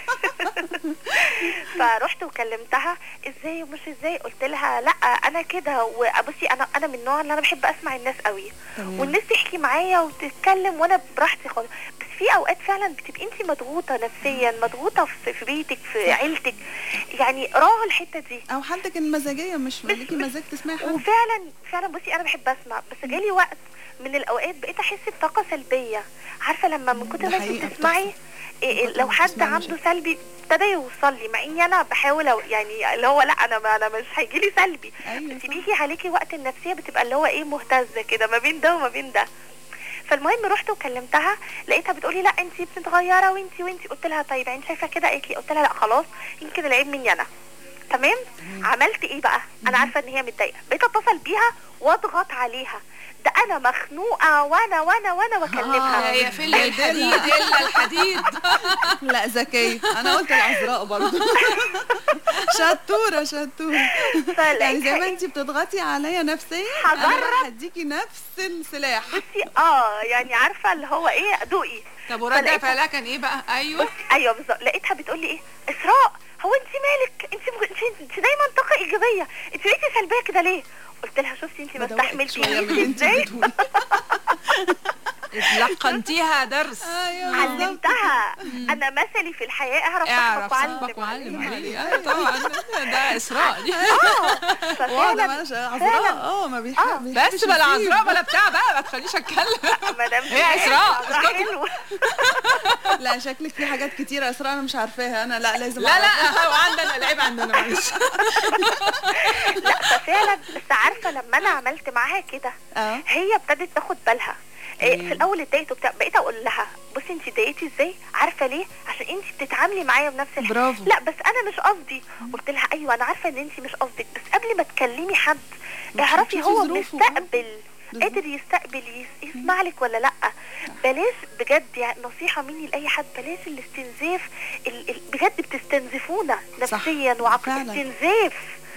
فرحت وكلمتها ازاي ومش ازاي قلت لها لا انا كده وبصي انا انا من النوع اللي انا بحب اسمع الناس قوي تمام. والناس تحكي معايا وتتكلم وانا براحتي خالص بس في اوقات فعلا بتبقي انت مضغوطه نفسيا مضغوطه في, في بيتك في عيلتك يعني راعوا الحته دي او حالتك المزاجيه مش ليكي مزاج تسمعي حد وفعلا فعلا بصي انا بحب اسمع بس جالي وقت من الاوقات بقيت احس بطاقه سلبيه عارفه لما من كتر ده ما انت حقيقة بتسمعي إيه كتر لو ما حد بتسمعي عنده سلبي ابتدى يوصل لي مع اني انا بحاول أو يعني اللي هو لا انا ما انا مش هيجي لي سلبي أيوة بس بيجي عليكي وقت النفسيه بتبقى اللي هو ايه مهتزه كده ما بين ده وما بين ده فالمهم رحت وكلمتها لقيتها بتقولي لا انت بتتغيره وانت وانت قلت لها طيب انت شايفه كده قالت لي قلت لها لا خلاص يمكن العيب مني انا تمام عملت ايه بقى انا عارفه ان هي متضايقه بقيت اتصل بيها واضغط عليها ده انا مخنوقه وانا وانا وانا واكلمها آه، يا فل الحديد الا الحديد لا ذكيه انا قلت العذراء برضه شطوره شطوره يعني زي ما انت بتضغطي عليا نفسيا انا هجرب. بقى هديكي نفس السلاح بصي اه يعني عارفه اللي هو ايه دوقي طب ورد فلقيتها- فعلها كان ايه بقى ايوه ايوه بالظبط لقيتها بتقول لي ايه اسراء هو انت مالك انت مغ... انت- انت دايما طاقه ايجابيه انت بقيتي سلبيه كده ليه قلت لها شفتي انت ما بدوقك شوية من اللي استحملتينيش انت ازاي بتقولي. لقنتيها درس علمتها انا مثلي في الحياه اعرف اعرف اصحك صاحبك وعلم وعلم عليه أيوة طبعا ده اسراء دي واضح ما شاء عذراء اه ما بيحب بس بلا عذراء بلا بتاع بقى ما تخلينيش اتكلم مدام هي اسراء حلو لا شكلك في حاجات كتيرة اسراء انا مش عارفاها انا لا لازم لا لا هو عندنا العيب عندنا معلش لا ففعلا بس عارفه لما انا عملت معاها كده اه هي ابتدت تاخد بالها إيه، في الاول اتضايقت وبتاع بقيت اقول لها بصي انت اتضايقتي ازاي عارفه ليه عشان انت بتتعاملي معايا بنفس الح- برافو. لا بس انا مش قصدي قلت لها ايوه انا عارفه ان انت مش قصدك بس قبل ما تكلمي حد اعرفي تشوفي هو ظروفه. مستقبل قادر يستقبل يس- يسمع لك ولا لا بلاش بجد يعني نصيحه مني لاي حد بلاش الاستنزاف ال... ال... بجد بتستنزفونا نفسيا وعقليا فعلا. استنزاف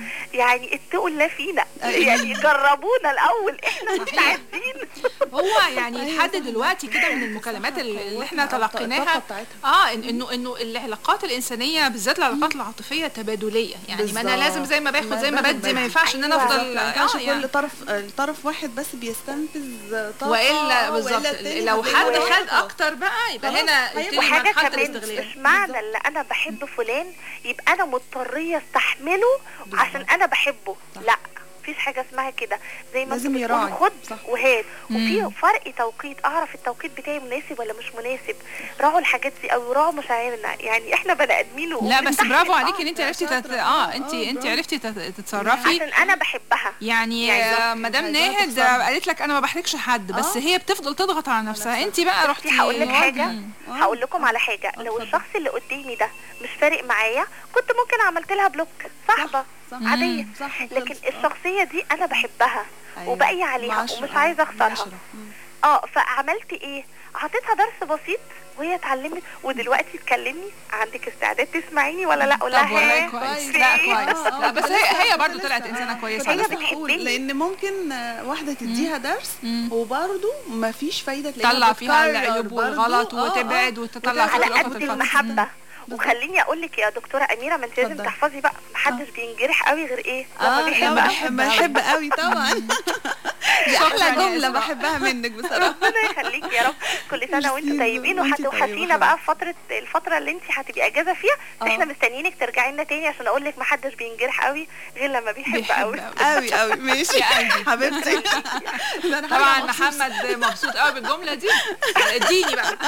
يعني اتقوا الله فينا أيوة. يعني جربونا الاول احنا مستعدين هو يعني لحد دلوقتي كده من المكالمات اللي اللي احنا تلقيناها اه إن- انه انه العلاقات الانسانيه بالذات العلاقات العاطفيه تبادليه يعني ما انا بالظبط. لازم زي ما باخد زي ما باخد بدي ما بدي. ينفعش ان انا أيوة. افضل ما ينفعش اه يعني كل طرف الطرف واحد بس بيستنفذ طاقة والا بالظبط وإلا التاني لو هتلاقي حد طاقة. خد اكتر بقى يبقى خلاص، هنا هيبقى يبتدي وحاجه مرحله كمان الاستغلال مش معنى ان انا بحب فلان يبقى انا مضطريه استحمله عشان انا بحبه لا مفيش حاجه اسمها كده زي ما لازم انتوا بتقولوا يراعي. خد وهات وفي فرق توقيت اعرف التوقيت بتاعي مناسب ولا مش مناسب راعوا الحاجات دي او راعوا مشاعرنا يعني احنا بني ادمين لا بس وبنستحمل. برافو آه، عليكي ان انت عرفتي تت... اه انت انت عرفتي تت- تتصرفي عشان انا بحبها يعني يعني آه، مدام عايزاها ناهد تتصرف. آه، قالت لك انا ما بحرجش حد بس هي بتفضل تضغط على نفسها انت بقى رحتي هقول لك حاجه مم. هقول لكم على حاجه لو الشخص اللي قدامي ده مش فارق معايا كنت ممكن عملت لها بلوك صاحبه عاديه صح لكن الشخصيه دي انا بحبها أيوة. وباقيه عليها معاشرة. ومش عايزه اخسرها معاشرة. اه فعملت ايه عطيتها درس بسيط وهي اتعلمت ودلوقتي تكلمني عندك استعداد تسمعيني ولا لا اقول طب لها والله ها؟ كويس في لا إيه؟ كويس لا بس هي هي برضه طلعت انسانه كويسه هي على فكرة. بتحبني لان ممكن آه، واحده تديها درس وبرده ما فيش فايده تلاقيها تطلع فيها بتكرر العيوب برضو. والغلط آه، آه. وتبعد وتطلع على في نقطة قد الفضل. المحبه وخليني اقول لك يا دكتوره اميره ما انت لازم تحفظي بقى محدش بينجرح قوي غير ايه لما اه بيحب لما قوي. بحب بحب قوي طبعا دي احلى شكراً يا جمله إسراء. بحبها منك بصراحه ربنا يخليك يا رب كل سنه وانتم طيبين وأنتي طيبة وهتوحشينا بقى في فتره الفتره اللي انت هتبقي اجازه فيها آه. احنا مستنيينك ترجعي لنا تاني عشان اقول لك محدش بينجرح قوي غير لما بيحب قوي قوي قوي ماشي يا قلبي. حبيبتي ده أنا طبعا حاجة مخصوص. محمد مبسوط قوي بالجمله دي اديني بقى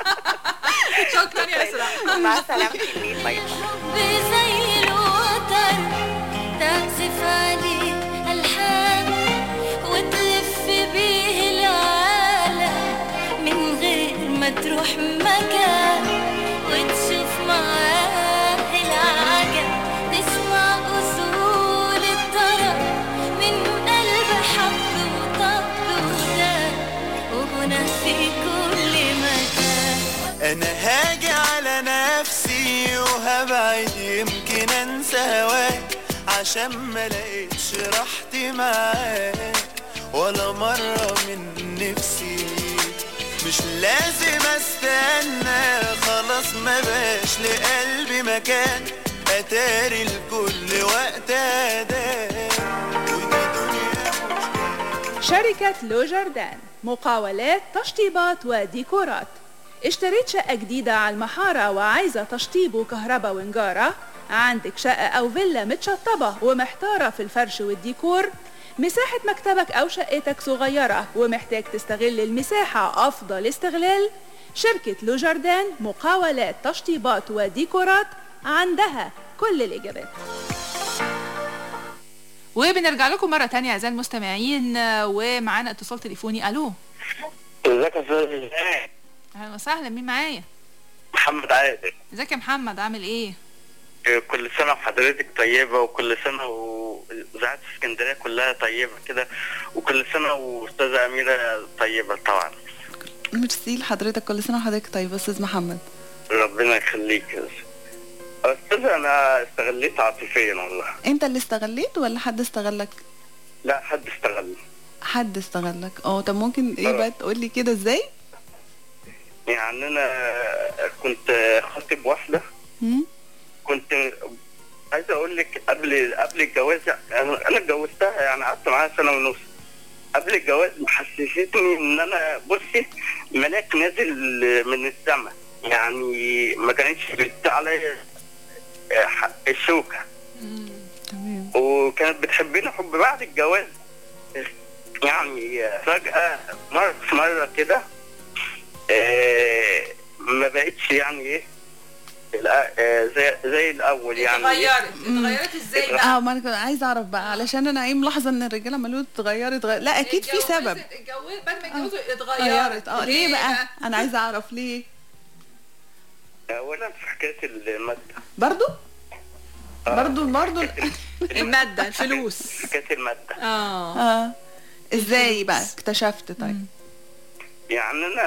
شكرا يا اسراء مع السلامه الليل باي بزي الوتر تعزف عليه ألحان وتلف بيه العالم من غير ما تروح مكان وتشوف معاه العجب تسمع أصول الطرب من قلب حب وطب ودان وهنا في كل مكان انا هاجي على نفسي وهبعد يمكن انسى هواك عشان ما لقيتش راحتي معاك ولا مرة من نفسي مش لازم استنى خلاص ما باش لقلبي مكان اتاري لكل وقت اداه شركة لو جاردان مقاولات تشطيبات وديكورات اشتريت شقة جديدة على المحارة وعايزة تشطيب وكهرباء ونجارة عندك شقة أو فيلا متشطبة ومحتارة في الفرش والديكور مساحة مكتبك أو شقتك صغيرة ومحتاج تستغل المساحة أفضل استغلال شركة لو جاردان مقاولات تشطيبات وديكورات عندها كل الإجابات وبنرجع لكم مره تانية اعزائي المستمعين آه، ومعانا اتصال تليفوني الو ازيك يا استاذ اهلا وسهلا مين معايا محمد عادل ازيك يا محمد عامل ايه كل سنة وحضرتك طيبة وكل سنة وإذاعة اسكندرية كلها طيبة كده وكل سنة وأستاذة أميرة طيبة طبعا ميرسي لحضرتك كل سنه وحضرتك طيب استاذ محمد ربنا يخليك يا أستاذ أنا استغليت عاطفيا والله انت اللي استغليت ولا حد استغلك لا حد استغل حد استغلك اه طب ممكن ايه بقى تقول لي كده ازاي يعني أنا كنت خاطب واحدة مم؟ كنت عايز أقول لك قبل قبل الجواز يعني أنا أنا اتجوزتها يعني قعدت معاها سنة ونص قبل الجواز محسستني ان انا بصي ملاك نازل من السماء يعني ما كانتش بت عليا آه، ح- الشوكه وكانت بتحبني حب بعد الجواز يعني فجأة مرة في مرة كده آه، ما بقتش يعني ايه الأ- آه، زي زي الاول يعني اتغيرت اتغيرت ازاي بقى اه ما انا كنت عايزه اعرف بقى علشان انا ايه ملاحظه ان الرجاله مالوت اتغيرت اتغيرت لا اكيد في سبب اتجوزت بعد ما اتجوزوا اتغيرت اتغيرت اه ليه بقى انا عايزه اعرف ليه اولا في حكايه الماده برضو برضو برضو الماده الفلوس حكايه الماده اه اه ازاي بقى اكتشفت طيب يعني انا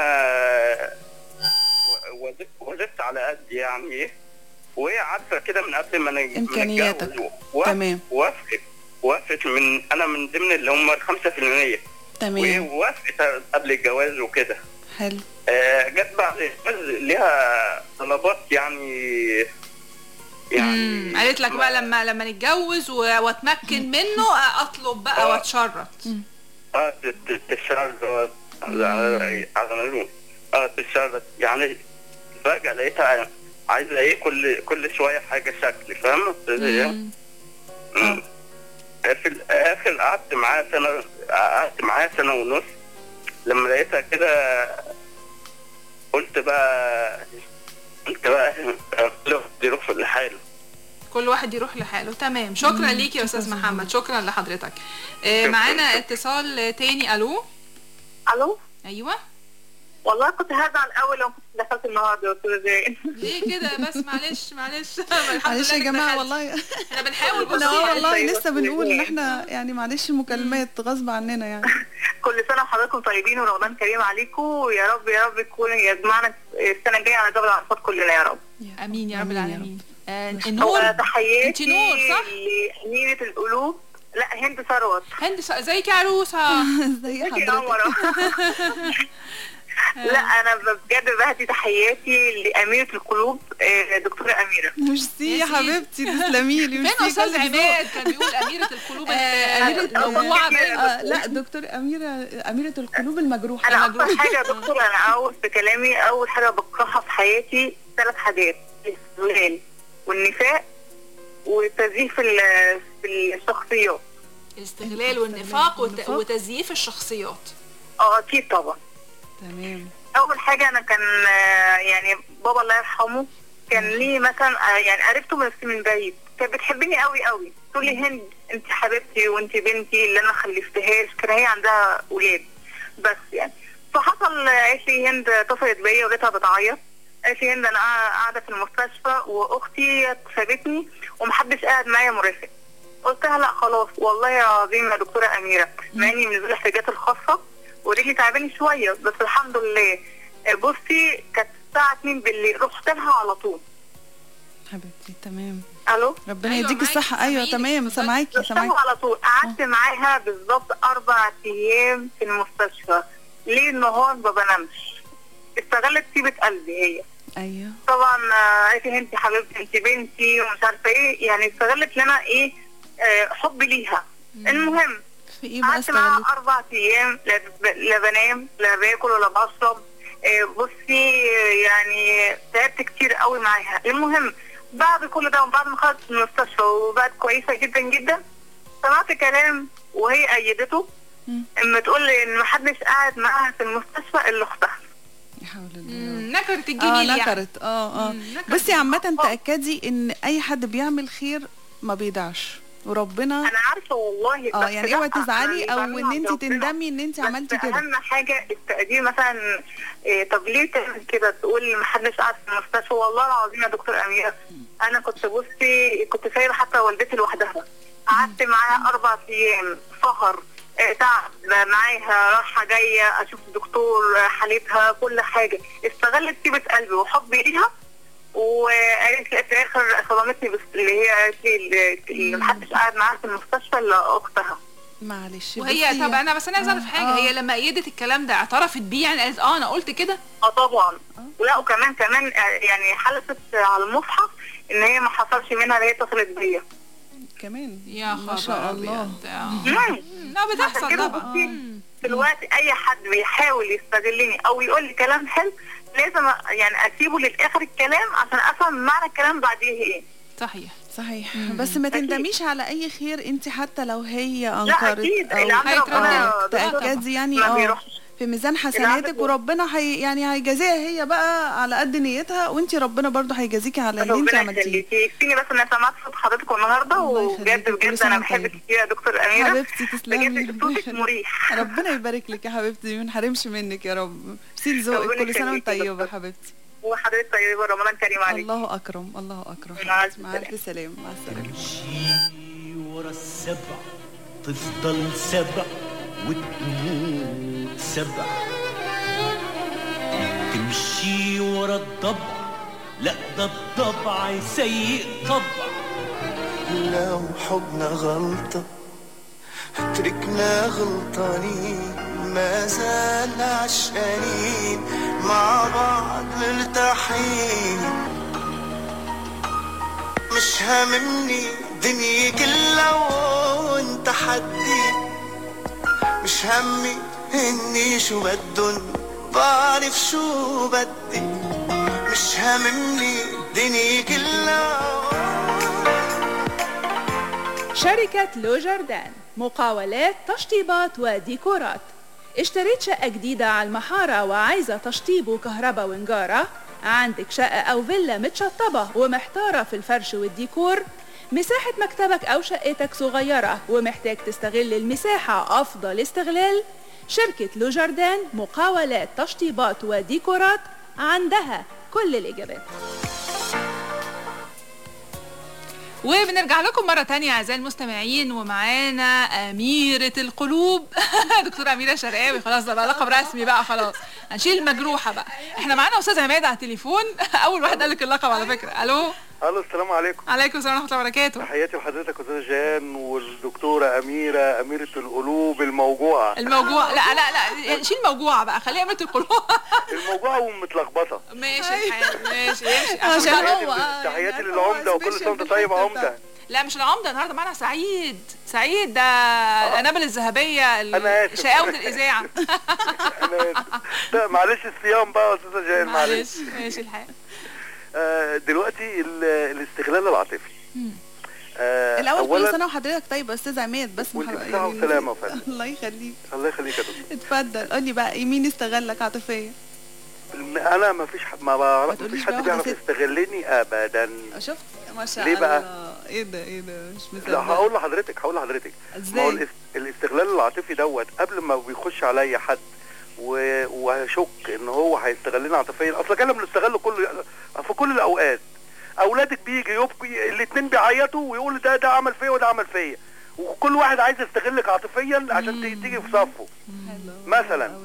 و- وظبت- وظبت على قد يعني ايه وهي عارفه كده من قبل ما نج- ما إمكانياتك. نتجوز. و- تمام. وافقت وافقت من انا من ضمن اللي هم ال 5% تمام. وهي وافقت قبل الجواز وكده حلو آه، جت بعد الجواز ليها طلبات يعني يعني قالت لك بقى لما لما نتجوز و- واتمكن منه اطلب بقى واتشرط اه ت- ت- تشرد على على مليون اه تشرد يعني فجأة لقيتها عايزة ايه كل كل شوية حاجة شكل فاهمة؟ مم. مم. في الآخر قعدت معاها سنة قعدت معاها سنة ونص لما لقيتها كده قلت بقى قلت بقى كل واحد يروح لحاله كل واحد يروح لحاله تمام شكرا ليك يا استاذ محمد شكرا لحضرتك آه، معانا اتصال تاني الو الو ايوه والله كنت هزعل قوي لو كنت دخلت النهارده يا استاذ زين ليه كده بس معلش معلش معلش يا جماعه والله احنا بنحاول احنا بصي اه والله طيب، لسه بس بنقول ان ليه؟ احنا يعني معلش المكالمات غصب عننا يعني كل سنه وحضراتكم طيبين ورمضان كريم عليكم ويا رب يا رب يكون يجمعنا السنه الجايه على جبل عرفات كلنا يا رب امين يا رب العالمين آه، هو النور تحياتي انت نور صح لأميرة القلوب لا هند ثروت هند س- ازيك يا عروسه ازي ازيك يا قمرة لا انا بجد بهدي تحياتي لأميرة القلوب آه، دكتورة أميرة ميرسي يا حبيبتي تسلمي لي فين ميرسي استاذ كل ذوق. عماد كان بيقول اميره القلوب أميرة الموضوعه آه، لا دكتور أميرة أميرة القلوب المجروحة انا اكتر حاجه يا دكتور انا اول في كلامي اول حاجه بكرهها في حياتي ثلاث حاجات الاستغلال والنفاق وتزييف ال- في الشخصيات الاستغلال والنفاق وت- وتزييف الشخصيات اه اكيد طبعا تمام اول حاجه انا كان آه، يعني بابا الله يرحمه كان ليه مثلا آه، يعني عرفته بس من بعيد كانت بتحبني قوي قوي تقول لي هند انت حبيبتي وانت بنتي اللي انا خلفتهاش كان هي عندها ولاد بس يعني فحصل آه، قالت لي هند اتصلت بيا ولقيتها بتعيط قالت لي هند انا قاع- قاعده في المستشفى واختي سابتني ومحدش قاعد معايا مرافق قلت لها لا خلاص والله يا عظيم يا دكتوره اميره مع اني من ذوي الاحتياجات الخاصه ورجلي تعباني شويه بس الحمد لله آه، بصي كانت الساعه 2 بالليل رحت لها على طول حبيبتي تمام الو ربنا يديك الصحة أيوة تمام سامعاكي رحت سامعاكي لها على طول قعدت معاها بالظبط اربع ايام في المستشفى ليل نهار ما بنامش استغلت طيبه قلبي هي أيوة طبعا آه، قالت لي انت حبيبتي انت بنتي ومش عارفه ايه يعني استغلت لنا ايه آه، حبي ليها المهم في إيه بقى قعدت معاها استغلت اربع ايام لا ب- لا بنام لا باكل ولا بشرب آه، بصي آه، يعني تعبت كتير قوي معاها المهم بعد كل ده وبعد ما خرجت من المستشفى وبقت كويسه جدا جدا سمعت كلام وهي ايدته اما تقول لي ان محدش قاعد معاها في المستشفى الا اختها نكرت اه الجميل يعني نكرت اه اه بصي عامة تأكدي ان اي حد بيعمل خير ما بيضيعش وربنا انا عارفه والله اه بس يعني لا، اوعي تزعلي او بعملها ان انت عند ربنا. تندمي ان انت بس عملتي كده اهم حاجه التقدير مثلا إيه طب ليه تعمل كده تقول ما حدش قاعد في المستشفى والله العظيم يا دكتور اميره انا كنت بصي كنت سايبه حتى والدتي لوحدها قعدت معاها اربع ايام سهر إيه تعب معاها رايحه جايه اشوف الدكتور حالتها كل حاجه استغلت طيبه قلبي وحبي ليها وقالت لي في الاخر صدمتني بس اللي هي قالت لي اللي- اللي محدش قاعد معاها في المستشفى الا اختها معلش وهي بصي- طب انا بس انا عايزه اعرف حاجه آه. هي لما ايدت الكلام ده اعترفت بيه يعني قالت اه انا قلت كده اه طبعا لا وكمان كمان آه، يعني حلفت على المصحف ان هي ما حصلش منها اللي هي اتصلت بيا كمان يا ما شاء الله لا بتحصل كده طبعا بصي، دلوقتي اي حد بيحاول يستغلني او يقول لي كلام حلو لازم أ- يعني اسيبه للاخر الكلام عشان افهم معنى الكلام بعديه ايه صحيح صحيح بس ما تندميش على اي خير انت حتى لو هي انكرت أكيد. أو- العمل ربنا آه، ده تاكدي يعني ما اه بيروحش. في ميزان حسناتك العمل- وربنا هي يعني هيجازيها هي بقى على قد نيتها وانت ربنا برضو هيجازيكي على اللي انت ربنا عملتيه يخليكي يكفيني بس ان انا سمعت صوت حضرتكم النهارده وبجد كل بجد سنة انا وانت بحبك طيبة. كتير يا دكتور اميره حبيبتي تسلمي بجد صوتك مريح ربنا يبارك لك يا حبيبتي ما نحرمش منك يا رب سيل ذوقك ربنا كل سنه وانت يخليكي يا طيبه حبيبتي وحضرتك طيبه رمضان كريم عليك الله اكرم الله اكرم مع ألف مع الف سلامه مع السلامه ورا السبع تفضل سبع وتموت سبع تمشي ورا الضبع لا ده الضبع سيء طبع لو حبنا غلطة تركنا غلطانين ما زال عشقانين مع بعض مرتاحين مش هاممني دنيا كلها وانت حدي مش همي اني شو بدن بعرف شو بدي مش هاممني دنيا كلها شركة لو جاردان مقاولات تشطيبات وديكورات اشتريت شقة جديدة على المحارة وعايزة تشطيب وكهرباء ونجارة عندك شقة أو فيلا متشطبة ومحتارة في الفرش والديكور مساحة مكتبك أو شقتك صغيرة ومحتاج تستغل المساحة أفضل استغلال شركة لو جاردان مقاولات تشطيبات وديكورات عندها كل الإجابات وبنرجع لكم مرة تانية أعزائي المستمعين ومعانا أميرة القلوب دكتورة أميرة شرقاوي خلاص ده بقى لقب رسمي بقى خلاص هنشيل المجروحة بقى احنا معانا أستاذ عماد على التليفون أول واحد قال لك اللقب على فكرة ألو الو السلام عليكم عليكم السلام ورحمة الله وبركاته تحياتي لحضرتك استاذه جان والدكتوره اميره اميره القلوب الموجوعه الموجوع لا لا لا شيل موجوعة بقى خليها أميرة القلوب الموجوعه ومتلخبطه ماشي الحال ماشي يمشي تحياتي عشان هو تحياتي للعمده وكل سنه وانت طيب يا عمده لا مش العمدة النهارده معانا سعيد سعيد ده الأنابل الذهبية أنا آسف. شقاوة الإذاعة لا معلش الصيام بقى يا استاذه جان معلش معلش ماشي الحال آه دلوقتي ال- الاستغلال العاطفي آه الاول كل أولاً- سنه وحضرتك طيب يا استاذ عماد بس وانت مح- بصحة وسلامة يا فندم. الله يخليك الله يخليك يا دكتور اتفضل قولي بقى مين استغلك عاطفيا انا ما فيش حد ما بعرف ما تقوليش فيش حد بقى بيعرف حسيت. يستغلني ابدا شفت ما شاء ليه بقى؟ الله ايه ده ايه ده مش مصدق لا هقول لحضرتك هقول لحضرتك ما هو ازاي الاست- الاستغلال العاطفي دوت قبل ما بيخش عليا حد و- وهشك ان هو هيستغلني عاطفيا اصل كلام بنستغله كل في كل الاوقات اولادك بيجي يبكي الاثنين بيعيطوا ويقولوا ده ده عمل فيا وده عمل فيا وكل واحد عايز يستغلك عاطفيا عشان تيجي تيجي في صفه مثلا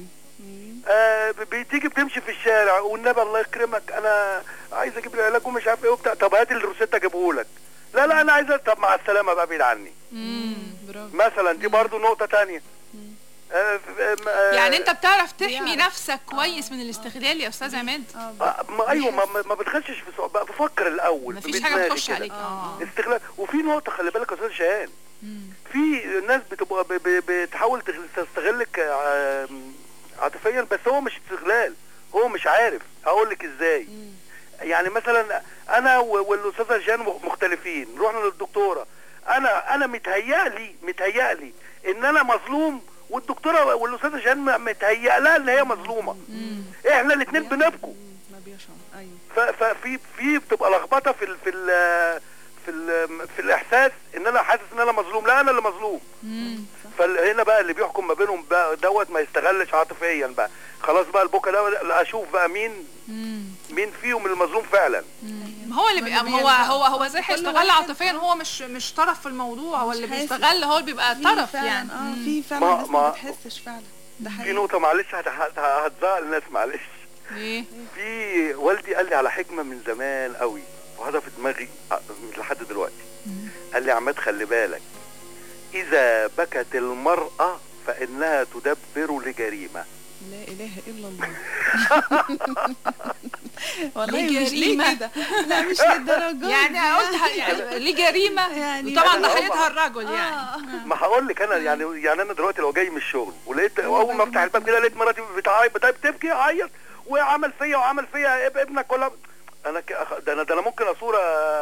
آه ب- بتيجي بتمشي في الشارع والنبي الله يكرمك انا عايز اجيب لي علاج ومش عارف ايه وبتاع طب هات الروشته اجيبه لك لا لا انا عايز طب مع السلامه بقى بعيد عني مثلا دي برضو نقطه تانية آه ف- آه، آه، يعني انت بتعرف تحمي نفسك كويس من الاستغلال يا استاذ عماد آه، ما ايوه ما, ما- ما بتخشش في سؤال بقى بفكر الاول مفيش حاجه بدماغي بتخش كده. عليك اه استغلال وفي نقطه خلي بالك يا استاذ شهان في ناس بتبقى ب- ب- بتحاول تغ- تستغلك آه، عاطفيا بس هو مش استغلال هو مش عارف اقول لك ازاي يعني مثلا انا و- والاستاذه جان مخ- مختلفين رحنا للدكتوره انا انا متهيألي متهيألي ان انا مظلوم والدكتوره والاستاذه جان م- متهيأ لها ان هي مظلومه احنا الاثنين بنبكوا ما بيشعر ايوه ف- ففي في بتبقى لخبطه في ال في ال في ال في الاحساس ان انا حاسس ان انا مظلوم لا انا اللي مظلوم فهنا بقى اللي بيحكم ما بينهم بقى دوت ما يستغلش عاطفيا بقى خلاص بقى البكا ده لا اشوف بقى مين مين فيهم المظلوم فعلا ما هو اللي بيبقى ما هو هو هو ازاي كل هيستغل واحد- عاطفيا هو مش مش طرف في الموضوع هو اللي حاسس. بيستغل هو اللي بيبقى في طرف فعلاً، يعني اه في ما- فعلا ناس ما ما- بتحسش فعلا ده في حقيقي نقطه معلش هت- هت- هتزعل الناس معلش ايه في والدي قال لي على حكمه من زمان قوي وهذا في دماغي ع- لحد دلوقتي قال لي يا عماد خلي بالك اذا بكت المراه فانها تدبر لجريمه لا اله الا الله والله ليه مش ليه جريمة؟ كده لا مش للدرجه يعني قلت ح- يعني ليه جريمه يعني وطبعا أنا ضحيتها هم- الرجل يعني ما هقول لك انا يعني يعني انا دلوقتي لو جاي من الشغل ولقيت اول ما افتح الباب كده لقيت مراتي بتعيط بت- بتبكي عيط وعمل فيا وعمل فيا اب- ابنك ولا انا ك... ده انا ده انا ممكن اصوره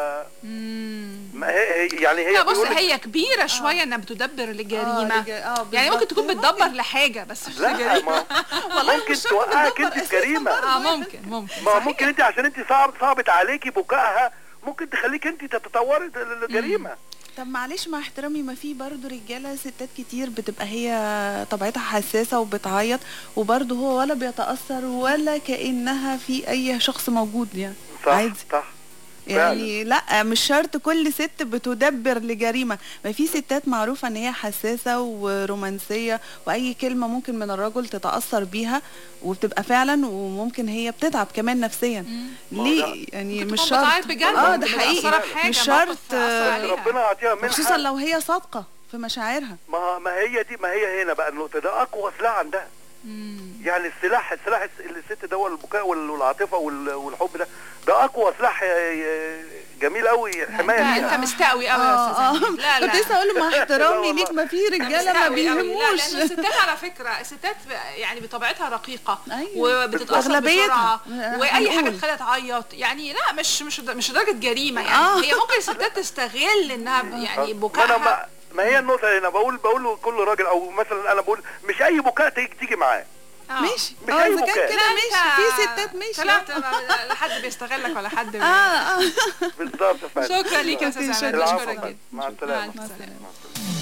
ما هي هي يعني هي لا بص بيقول لك- هي كبيره شويه انها بتدبر لجريمه لج- آه، يعني ممكن بالظبط. تكون بتدبر لحاجه بس مش لا لجريمه ما ممكن توقعك انت في جريمه اه ممكن ممكن ما هو ممكن انت عشان انت صعب صعبت عليكي بكائها ممكن تخليك انت تتطوري للجريمه طب معلش مع احترامي ما في برضه رجاله ستات كتير بتبقى هي طبيعتها حساسه وبتعيط وبرضه هو ولا بيتاثر ولا كانها في اي شخص موجود يعني صح عادي صح يعني لا مش شرط كل ست بتدبر لجريمه ما في ستات معروفه ان هي حساسه ورومانسيه واي كلمه ممكن من الرجل تتاثر بيها وبتبقى فعلا وممكن هي بتتعب كمان نفسيا ليه يعني ممكن مش تكون شرط بتعيط بجد، اه ده ممكن حقيقي متأثرة بحاجة، مش موقف شرط أثر عليها. ربنا يعطيها منها خصوصا لو هي صادقه في مشاعرها ما ما هي دي ما هي هنا بقى النقطه ده اقوى سلاح عندها يعني السلاح السلاح الس- اللي الست ده هو البكاء وال- والعاطفه وال- والحب ده ده اقوى سلاح يا- يا- جميل قوي حمايه لا ليها انت مستقوي قوي يا آه، استاذ آه. أمين. لا لا كنت لسه اقول له مع لا احترامي والله. ليك ما في أنت رجاله ما مستقوي قوي. لا بيهموش لان الستات على فكره الستات ب- يعني بطبيعتها رقيقه أيوة. وبتتاثر أغلبيتها. بسرعه واي حاجه هنقول. تخليها تعيط يعني لا مش مش مش لدرجه جريمه يعني آه. هي ممكن الستات تستغل انها ب- يعني ما انا بكائها ما, ما هي النقطه هنا بقول بقول لكل راجل او مثلا انا بقول مش اي بكاء تيجي, تيجي معاه آه. ماشي مش اه أي اذا كان بكاء. كده لا، ماشي أنت في ستات ماشي طلعت ما- لا حد بيستغلك ولا حد بي- اه اه بالظبط فعلا شكرا ليك يا استاذ عماد العفو بشكرك فعلا. جدا مع مع السلامه الف سلامه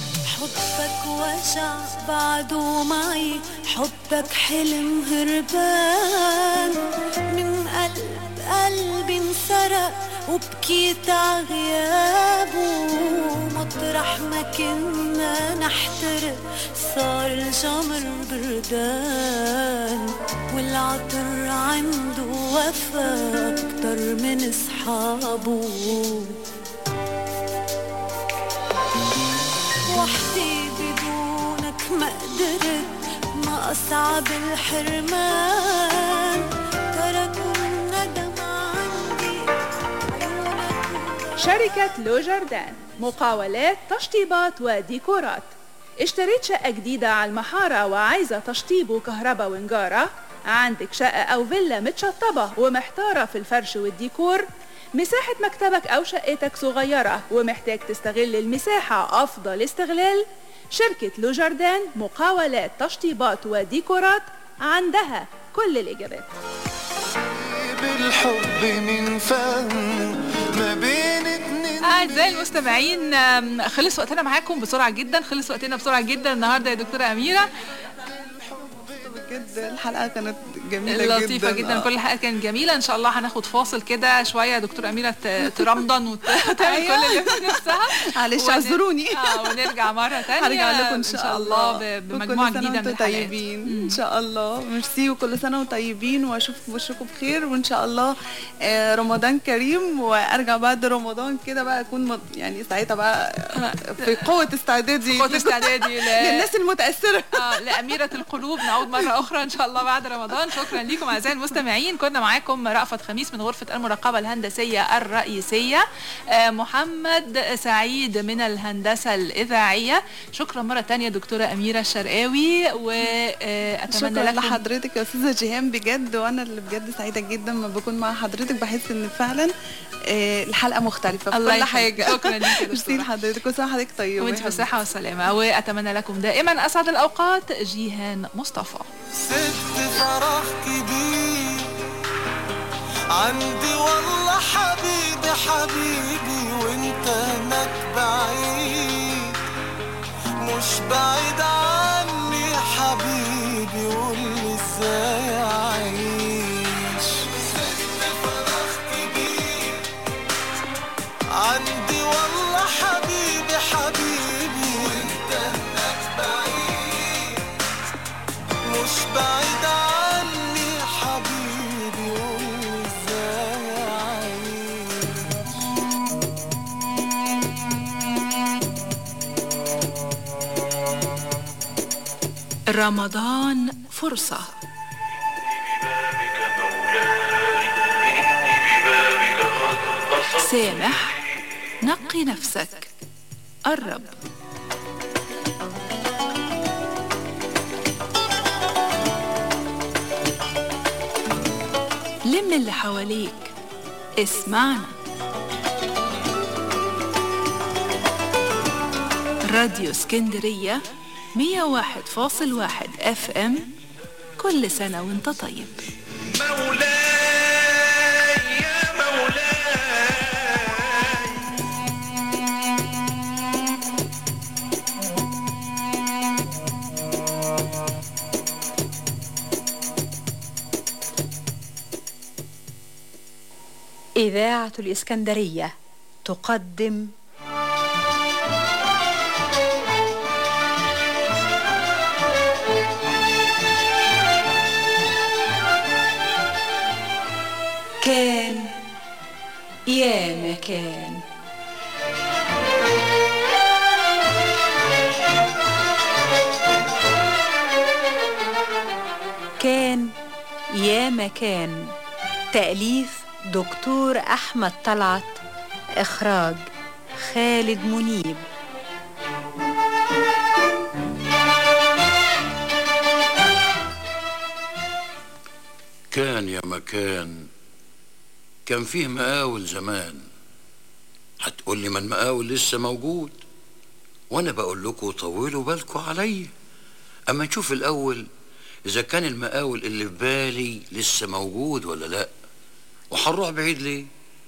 حبك وجع بعده معي حبك حلم هربان من قلب قلبي انسرق وبكيت عغيابه مطرح ما كنا نحترق صار الجمر بردان والعطر عنده وفا أكتر من أصحابه وحدي بدونك ما قدرت ما أصعب الحرمان تركوا الندم عندي شركة لو جاردان مقاولات تشطيبات وديكورات اشتريت شقة جديدة على المحارة وعايزة تشطيب وكهرباء ونجارة عندك شقة أو فيلا متشطبة ومحتارة في الفرش والديكور مساحة مكتبك أو شقتك صغيرة ومحتاج تستغل المساحة أفضل استغلال شركة لو جاردان مقاولات تشطيبات وديكورات عندها كل الإجابات بالحب من فهم ما بين اتنين أعزائي المستمعين آم، خلص وقتنا معاكم بسرعة جدا خلص وقتنا بسرعة جدا النهاردة يا دكتورة أميرة بجد الحلقه كانت جميله جدا لطيفة جدا آه. كل حلقة كانت جميلة إن شاء الله هناخد فاصل كده شوية يا دكتورة أميرة ت- ترمضن وتعمل كل اللي في نفسها معلش ون- اعذروني اه ونرجع مرة تانية هرجع لكم ان شاء الله ب- بمجموعة وكل سنة جديدة من وانتم الحلقات طيبين ان شاء الله ميرسي وكل سنه وانتم طيبين واشوف وشكم بخير وان شاء الله آه، رمضان كريم وارجع بعد رمضان كده بقى اكون مد- يعني ساعتها بقى في قوه استعدادي قوة استعدادي ل- للناس المتاثره اه لأميرة القلوب نعود مرة أخرى إن شاء الله بعد رمضان شكرا لكم أعزائي المستمعين كنا معاكم رأفت خميس من غرفة المراقبة الهندسية الرئيسية آه محمد سعيد من الهندسة الإذاعية شكرا مرة تانية دكتورة أميرة الشرقاوي وأتمنى شكرا لكم لحضرتك يا استاذه جيهان بجد وانا اللي بجد سعيده جدا لما بكون مع حضرتك بحس ان فعلا آه، الحلقه مختلفه في الله كل يخليك. حاجه شكرا ليك يا ميرسي دكتورة. لحضرتك وسنه حضرتك طيبه وانت يا في الصحة والسلامة وأتمنى لكم دائما أسعد الأوقات جيهان مصطفى سبت فراغ كبير عندي والله حبيبي حبيبي وانت هناك بعيد مش بعيد عني حبيبي قولي ازاي اعيش سبت فراغ كبير عندي والله حبيبي حبيبي وانت هناك بعيد مش بعيد عني حبيبي قولي ازاي اعيش رمضان فرصة سامح نقي نفسك قرب لم اللي حواليك اسمعنا راديو اسكندرية 101.1 اف ام كل سنة وانت طيب إذاعة الإسكندرية تقدم كان يا مكان كان يا مكان تأليف دكتور أحمد طلعت إخراج خالد منيب كان يا مكان كان فيه مقاول زمان هتقول لي ما المقاول لسه موجود وانا بقول لكم طولوا بالكم عليا اما نشوف الاول اذا كان المقاول اللي في بالي لسه موجود ولا لا وهنروح بعيد ليه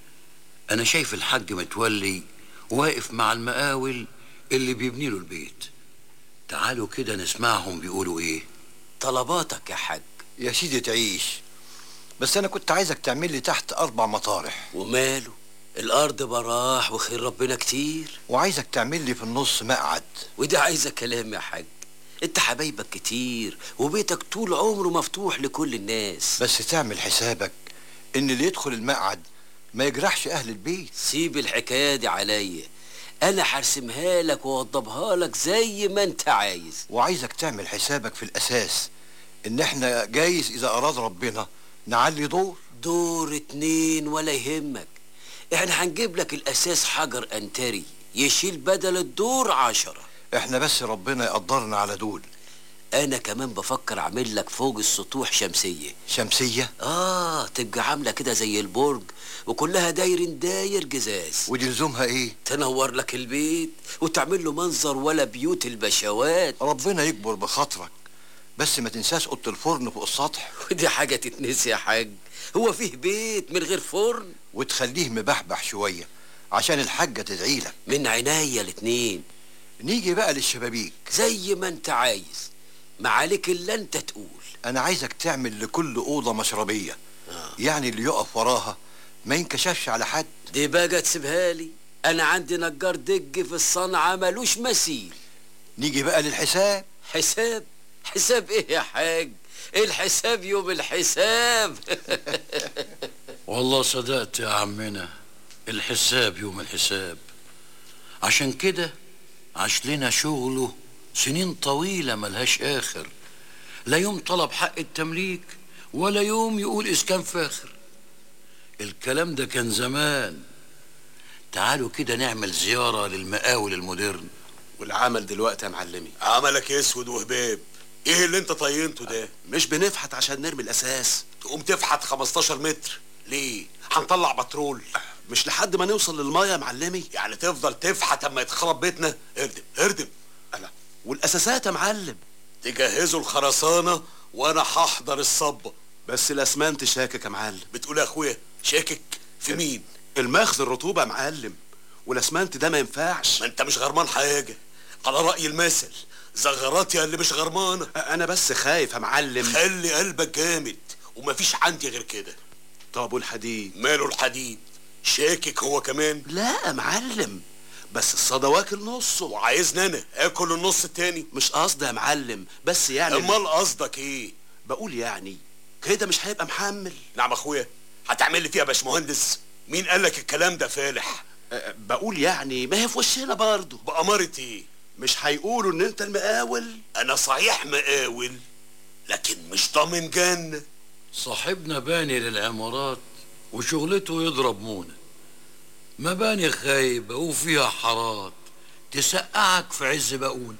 انا شايف الحاج متولي واقف مع المقاول اللي بيبني له البيت تعالوا كده نسمعهم بيقولوا ايه طلباتك يا حاج يا سيدي تعيش بس انا كنت عايزك تعمل لي تحت اربع مطارح وماله الارض براح وخير ربنا كتير وعايزك تعمل لي في النص مقعد وده عايزه كلام يا حاج انت حبايبك كتير وبيتك طول عمره مفتوح لكل الناس بس تعمل حسابك ان اللي يدخل المقعد ما يجرحش اهل البيت سيب الحكايه دي عليا انا هرسمها لك واوضبها لك زي ما انت عايز وعايزك تعمل حسابك في الاساس ان احنا جايز اذا اراد ربنا نعلي دور دور اتنين ولا يهمك احنا هنجيب لك الاساس حجر انتري يشيل بدل الدور عشرة احنا بس ربنا يقدرنا على دول انا كمان بفكر اعمل لك فوق السطوح شمسيه شمسيه اه تبقى عامله كده زي البرج وكلها داير داير جزاز ودي لزومها ايه تنور لك البيت وتعمل له منظر ولا بيوت البشوات ربنا يكبر بخاطرك بس ما تنساش اوضه الفرن فوق السطح ودي حاجه تتنسي يا حاج هو فيه بيت من غير فرن وتخليه مبحبح شويه عشان الحاجه تدعي لك من عينيا الاتنين نيجي بقى للشبابيك زي ما انت عايز ما عليك الا انت تقول انا عايزك تعمل لكل اوضه مشربيه آه. يعني اللي يقف وراها ما ينكشفش على حد دي بقى تسيبها لي انا عندي نجار دج في الصنعه ملوش مثيل نيجي بقى للحساب حساب حساب ايه يا حاج الحساب يوم الحساب والله صدقت يا عمنا الحساب يوم الحساب عشان كده عاش لنا شغله سنين طويلة ملهاش آخر لا يوم طلب حق التمليك ولا يوم يقول إسكان فاخر الكلام ده كان زمان تعالوا كده نعمل زيارة للمقاول المودرن والعمل دلوقتي يا معلمي عملك اسود وهباب ايه اللي انت طينته ده مش بنفحت عشان نرمي الاساس تقوم تفحت 15 متر ليه هنطلع بترول مش لحد ما نوصل للميه يا معلمي يعني تفضل تفحت اما يتخرب بيتنا اردم اردم ألا والاساسات يا معلم تجهزوا الخرسانه وانا هحضر الصبه بس الاسمنت شاكك يا معلم بتقول يا اخويا شاكك في مين المخزن رطوبه يا معلم والاسمنت ده ما ينفعش ما انت مش غرمان حاجه على راي المثل زغرات يا اللي مش غرمانه انا بس خايف يا معلم خلي قلبك جامد ومفيش عندي غير كده طب والحديد ماله الحديد شاكك هو كمان لا يا معلم بس الصدى واكل نصه وعايزني انا اكل النص التاني مش قصدي يا معلم بس يعني امال قصدك ايه بقول يعني كده مش هيبقى محمل نعم اخويا هتعمل لي فيها باشمهندس مين قال لك الكلام ده فالح أه بقول يعني ما هي في وشنا برضه بأمارة ايه مش هيقولوا ان انت المقاول انا صحيح مقاول لكن مش ضامن جنة صاحبنا باني للعمارات وشغلته يضرب مونة مباني خايبة وفيها حارات تسقعك في عز بقول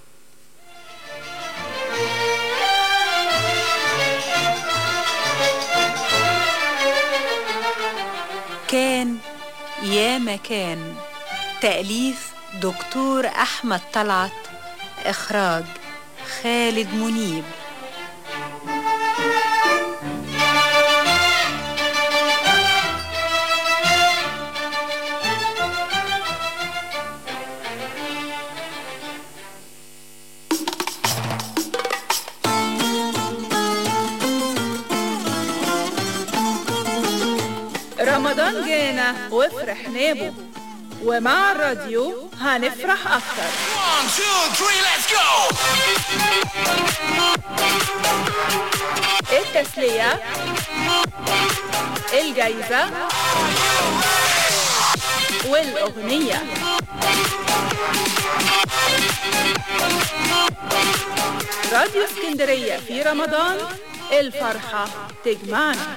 كان يا مكان تأليف دكتور أحمد طلعت إخراج خالد منيب رمضان جانا وافرحنا به ومع الراديو هنفرح أكتر التسلية الجايزة والأغنية راديو اسكندرية في رمضان الفرحة تجمعنا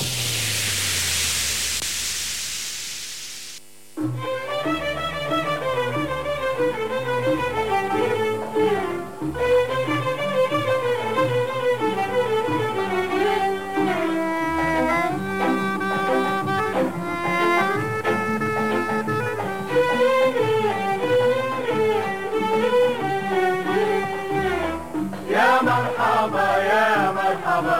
يا مرحبا يا مرحبا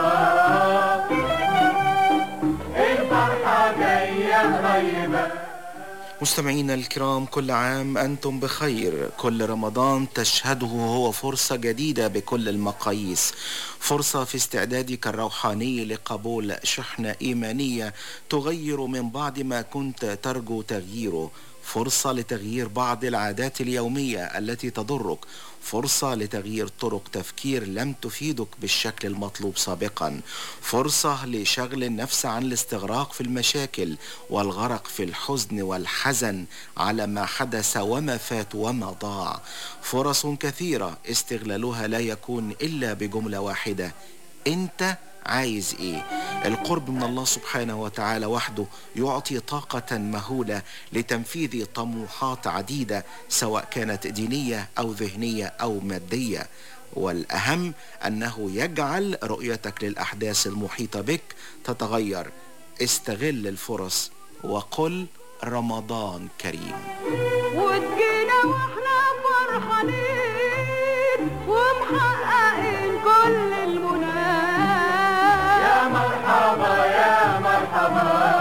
الفرحة جاية قريبة مستمعينا الكرام كل عام أنتم بخير كل رمضان تشهده هو فرصة جديدة بكل المقاييس فرصة في استعدادك الروحاني لقبول شحنة إيمانية تغير من بعض ما كنت ترجو تغييره فرصة لتغيير بعض العادات اليومية التي تضرك فرصة لتغيير طرق تفكير لم تفيدك بالشكل المطلوب سابقا فرصة لشغل النفس عن الاستغراق في المشاكل والغرق في الحزن والحزن على ما حدث وما فات وما ضاع فرص كثيرة استغلالها لا يكون إلا بجملة واحدة أنت عايز ايه القرب من الله سبحانه وتعالى وحده يعطي طاقة مهولة لتنفيذ طموحات عديدة سواء كانت دينية أو ذهنية أو مادية والأهم أنه يجعل رؤيتك للأحداث المحيطة بك تتغير استغل الفرص وقل رمضان كريم وتجينا واحنا فرحانين ومحققين كل المنى يا مرحبا يا مرحبا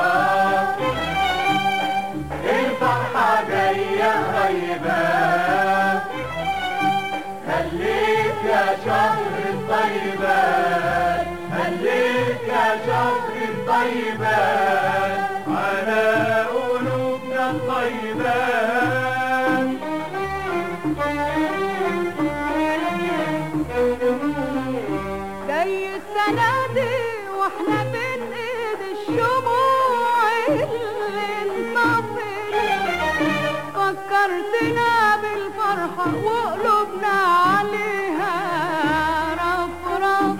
الفرحة جاية غيبة خليك يا شهر الطيبات خليك يا شهر الطيبات على قلوبنا الطيبات زي السنة دي واحنا بين ايد الشموع اللي انطفت فكرتنا بالفرحة وقلوبنا عليها رفرف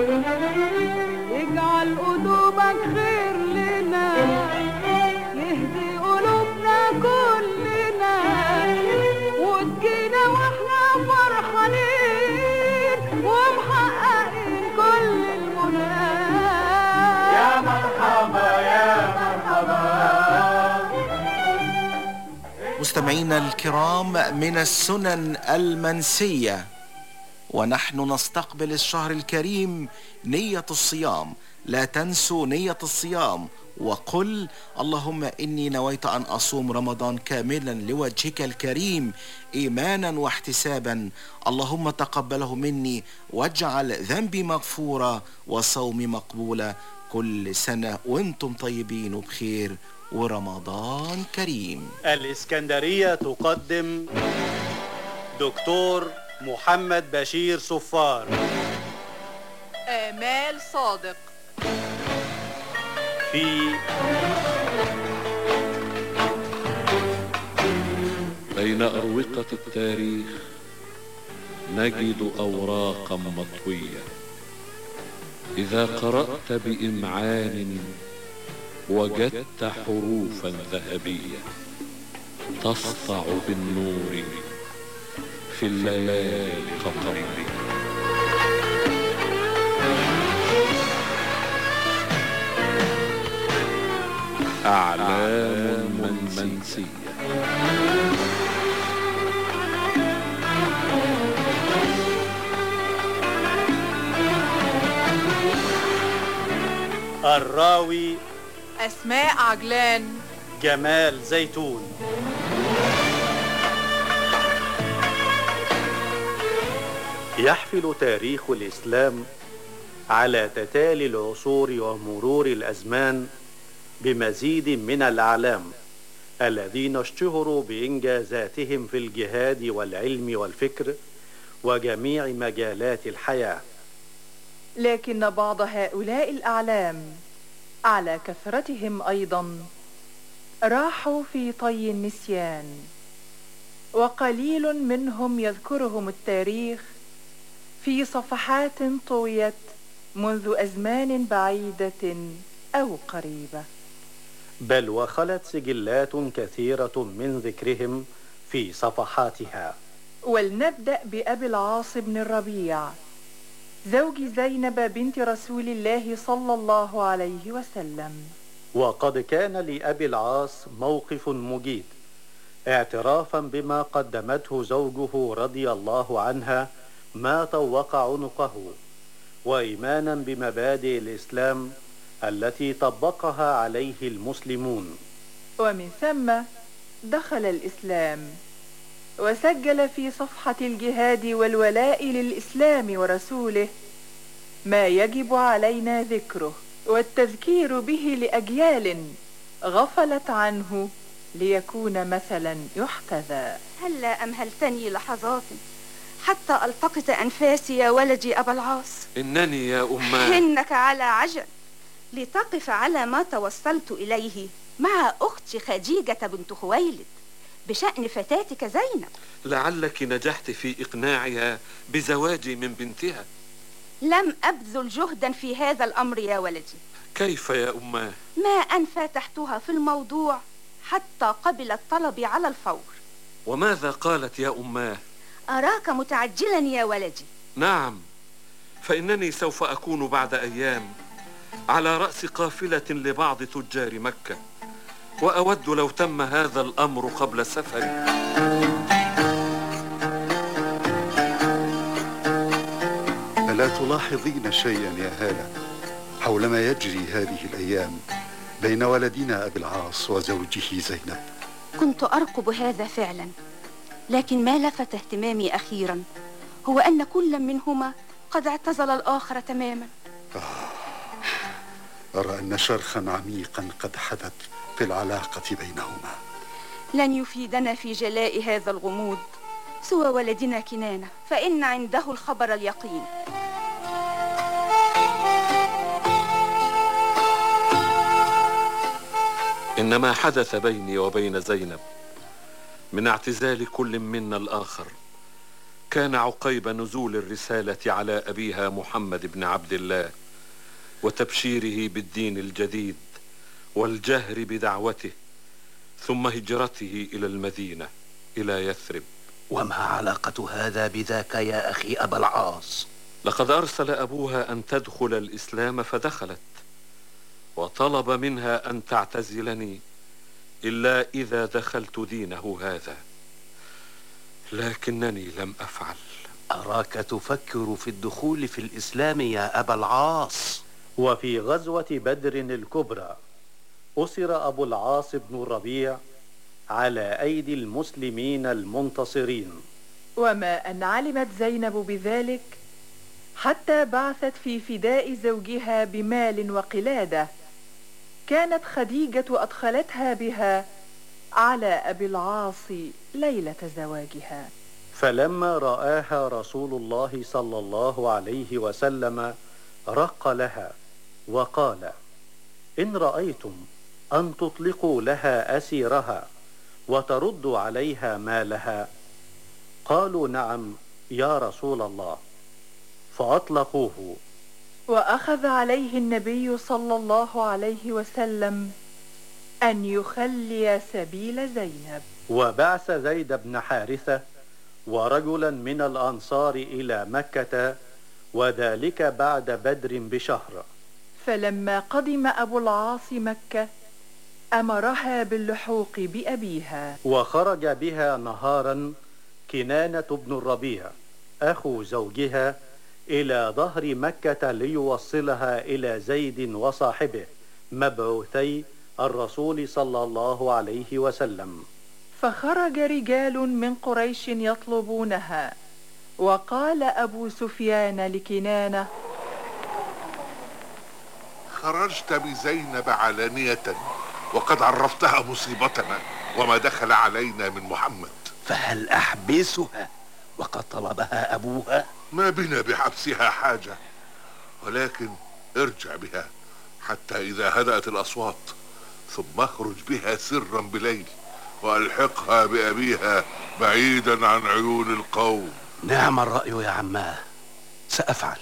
اجعل قلوبك خير لنا يهدي قلوبنا كلنا وتجينا واحنا فرحانين ومحققين كل المنى يا مرحبا يا مرحبا مستمعينا الكرام من السنن المنسية ونحن نستقبل الشهر الكريم نية الصيام لا تنسوا نية الصيام وقل اللهم إني نويت أن أصوم رمضان كاملا لوجهك الكريم إيمانا واحتسابا اللهم تقبله مني واجعل ذنبي مغفورا وصومي مقبولا كل سنة وانتم طيبين وبخير ورمضان كريم الإسكندرية تقدم دكتور محمد بشير صفار آمال صادق في بين أروقة التاريخ نجد أوراقا مطوية إذا قرأت بإمعان وجدت حروفا ذهبية تسطع بالنور في الليالي قمري أعلام منسية الراوي أسماء عجلان جمال زيتون يحفل تاريخ الإسلام على تتالي العصور ومرور الأزمان بمزيد من الأعلام الذين اشتهروا بإنجازاتهم في الجهاد والعلم والفكر وجميع مجالات الحياة لكن بعض هؤلاء الأعلام على كثرتهم أيضا راحوا في طي النسيان وقليل منهم يذكرهم التاريخ في صفحات طويت منذ أزمان بعيدة أو قريبة بل وخلت سجلات كثيرة من ذكرهم في صفحاتها ولنبدأ بأبي العاص بن الربيع زوج زينب بنت رسول الله صلى الله عليه وسلم وقد كان لأبي العاص موقف مجيد اعترافا بما قدمته زوجه رضي الله عنها ما طوق عنقه وإيمانا بمبادئ الإسلام التي طبقها عليه المسلمون ومن ثم دخل الإسلام وسجل في صفحة الجهاد والولاء للإسلام ورسوله ما يجب علينا ذكره والتذكير به لأجيال غفلت عنه ليكون مثلا يحتذى هلا أمهلتني لحظات حتى ألتقط أنفاسي يا ولدي أبا العاص إنني يا أماه إنك على عجل لتقف على ما توصلت إليه مع أختي خديجة بنت خويلد بشأن فتاتك زينب لعلك نجحت في إقناعها بزواجي من بنتها لم أبذل جهدا في هذا الأمر يا ولدي كيف يا أماه ما أن فاتحتها في الموضوع حتى قبلت طلبي على الفور وماذا قالت يا أماه أراك متعجلا يا ولدي نعم فإنني سوف أكون بعد أيام على رأس قافلة لبعض تجار مكة وأود لو تم هذا الأمر قبل سفري ألا تلاحظين شيئا يا هالة حول ما يجري هذه الأيام بين ولدنا أبي العاص وزوجه زينب كنت أرقب هذا فعلا لكن ما لفت اهتمامي أخيرا هو أن كل منهما قد اعتزل الآخر تماما أرى أن شرخا عميقا قد حدث في العلاقة بينهما لن يفيدنا في جلاء هذا الغموض سوى ولدنا كنانة فإن عنده الخبر اليقين إن ما حدث بيني وبين زينب من اعتزال كل منا الآخر كان عقيب نزول الرسالة على أبيها محمد بن عبد الله وتبشيره بالدين الجديد والجهر بدعوته ثم هجرته إلى المدينة إلى يثرب وما علاقة هذا بذاك يا أخي أبا العاص لقد أرسل أبوها أن تدخل الإسلام فدخلت وطلب منها أن تعتزلني إلا إذا دخلت دينه هذا لكنني لم أفعل أراك تفكر في الدخول في الإسلام يا أبا العاص وفي غزوة بدر الكبرى أسر أبو العاص بن الربيع على أيدي المسلمين المنتصرين وما أن علمت زينب بذلك حتى بعثت في فداء زوجها بمال وقلادة كانت خديجة أدخلتها بها على أبي العاص ليلة زواجها فلما رآها رسول الله صلى الله عليه وسلم رق لها وقال إن رأيتم أن تطلقوا لها أسيرها وتردوا عليها مالها قالوا نعم يا رسول الله فأطلقوه وأخذ عليه النبي صلى الله عليه وسلم أن يخلي سبيل زينب وبعث زيد بن حارثة ورجلا من الأنصار إلى مكة وذلك بعد بدر بشهر فلما قدم أبو العاص مكة أمرها باللحوق بأبيها وخرج بها نهارا كنانة بن الربيع أخو زوجها إلى ظهر مكة ليوصلها إلى زيد وصاحبه مبعوثي الرسول صلى الله عليه وسلم فخرج رجال من قريش يطلبونها وقال أبو سفيان لكنانة خرجت بزينب علانية وقد عرفتها مصيبتنا وما دخل علينا من محمد فهل أحبسها وقد طلبها أبوها ما بنا بحبسها حاجة ولكن ارجع بها حتى إذا هدأت الأصوات ثم اخرج بها سرا بليل وألحقها بأبيها بعيدا عن عيون القوم نعم الرأي يا عماه سأفعل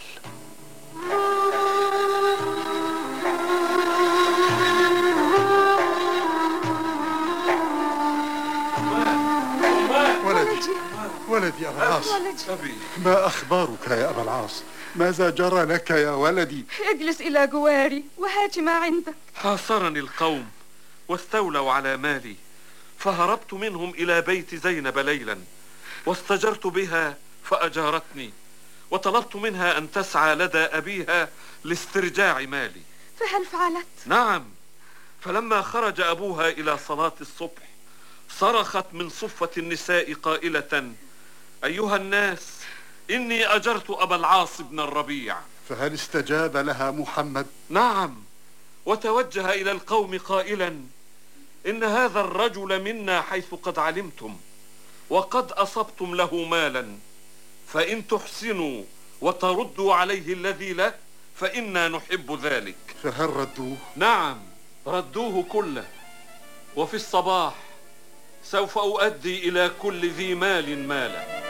ولدي ولدي أبا العاص ما أخبارك يا أبا العاص ماذا جرى لك يا ولدي اجلس إلى جواري وهات ما عندك حاصرني القوم واستولوا على مالي فهربت منهم إلى بيت زينب ليلا واستجرت بها فأجارتني وطلبت منها أن تسعى لدى أبيها لاسترجاع مالي فهل فعلت؟ نعم فلما خرج أبوها إلى صلاة الصبح صرخت من صفة النساء قائلة أيها الناس إني أجرت أبا العاص بن الربيع فهل استجاب لها محمد نعم وتوجه إلى القوم قائلا إن هذا الرجل منا حيث قد علمتم وقد أصبتم له مالا فإن تحسنوا وتردوا عليه الذي له فإنا نحب ذلك فهل ردوه نعم ردوه كله وفي الصباح سوف أؤدي إلى كل ذي مال ماله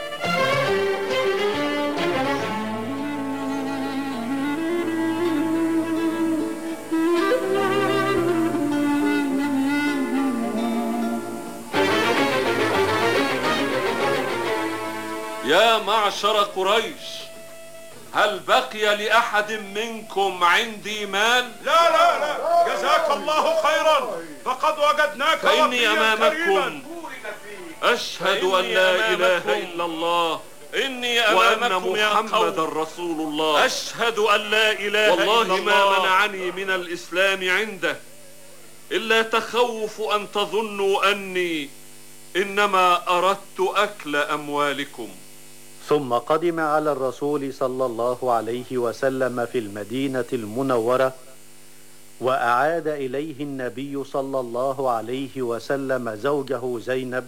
يا معشر قريش هل بقي لأحد منكم عندي مال؟ لا لا لا جزاك الله خيرا فقد وجدناك فإني وفيا أمامكم كريما. أشهد أن فإني لا إله أمامكم. إلا الله إني وأن أمامكم يا محمد قوم. رسول الله أشهد أن لا إله والله إلا ما الله منعني من الإسلام عنده إلا تخوف أن تظنوا أني إنما أردت أكل أموالكم ثم قدم على الرسول صلى الله عليه وسلم في المدينة المنورة وأعاد إليه النبي صلى الله عليه وسلم زوجه زينب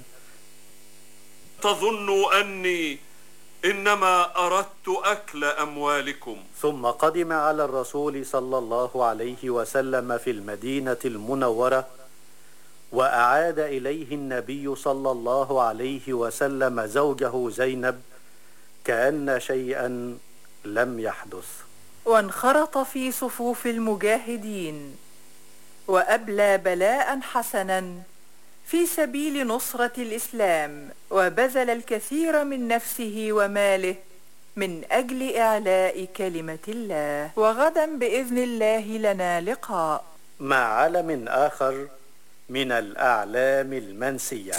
تظنوا أني إنما أردت أكل أموالكم ثم قدم على الرسول صلى الله عليه وسلم في المدينة المنورة وأعاد إليه النبي صلى الله عليه وسلم زوجه زينب كأن شيئا لم يحدث وانخرط في صفوف المجاهدين وأبلى بلاء حسنا في سبيل نصرة الإسلام وبذل الكثير من نفسه وماله من أجل إعلاء كلمة الله وغدا بإذن الله لنا لقاء مع علم آخر من الأعلام المنسية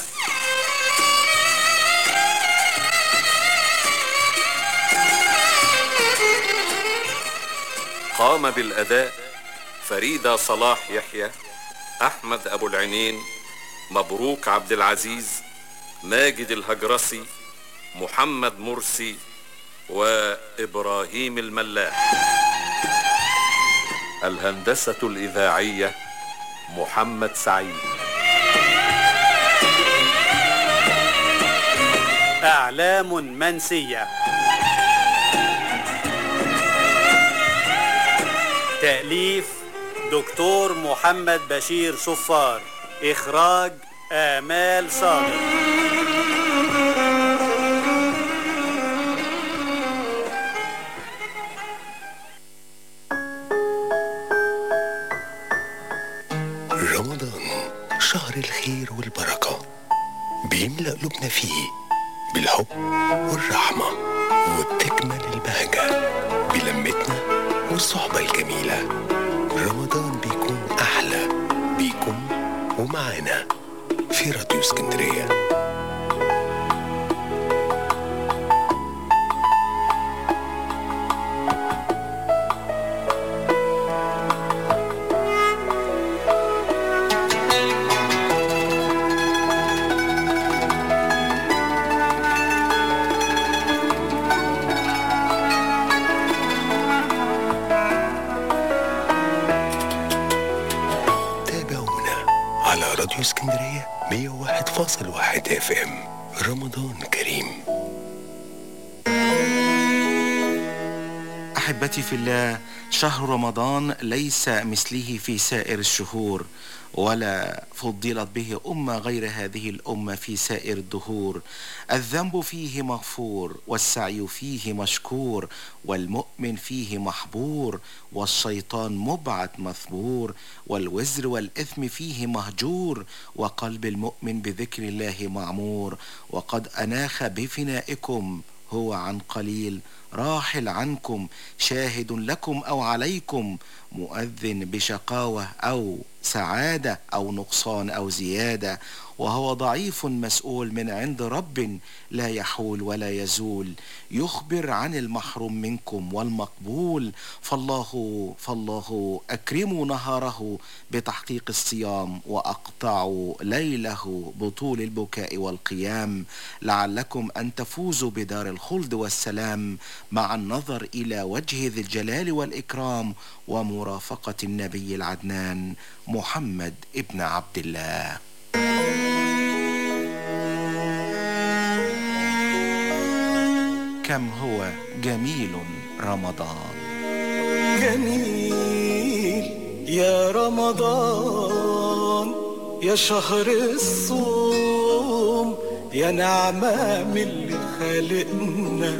قام بالأداء فريدة صلاح يحيى أحمد أبو العينين مبروك عبد العزيز ماجد الهجرسي محمد مرسي وإبراهيم الملاح الهندسة الإذاعية محمد سعيد أعلام منسية تأليف دكتور محمد بشير صفار إخراج آمال صادق رمضان شهر الخير والبركة بيملأ قلوبنا فيه بالحب والرحمة وبتكمل البهجة بلمتنا والصحبة الجميلة رمضان بيكون أحلى بيكون ومعانا في راديو اسكندريه تابعونا على راديو اسكندرية 101.1 اف ام رمضان كريم احبتي في الله شهر رمضان ليس مثله في سائر الشهور ولا فضلت به امه غير هذه الامه في سائر الدهور الذنب فيه مغفور والسعي فيه مشكور والمؤمن فيه محبور والشيطان مبعد مثبور والوزر والاثم فيه مهجور وقلب المؤمن بذكر الله معمور وقد اناخ بفنائكم هو عن قليل راحل عنكم شاهد لكم او عليكم مؤذن بشقاوه او سعاده او نقصان او زياده وهو ضعيف مسؤول من عند رب لا يحول ولا يزول يخبر عن المحروم منكم والمقبول فالله فالله اكرموا نهاره بتحقيق الصيام واقطعوا ليله بطول البكاء والقيام لعلكم ان تفوزوا بدار الخلد والسلام مع النظر الى وجه ذي الجلال والاكرام ومرافقه النبي العدنان محمد ابن عبد الله كم هو جميل رمضان جميل يا رمضان يا شهر الصوم يا نعمة من اللي خالقنا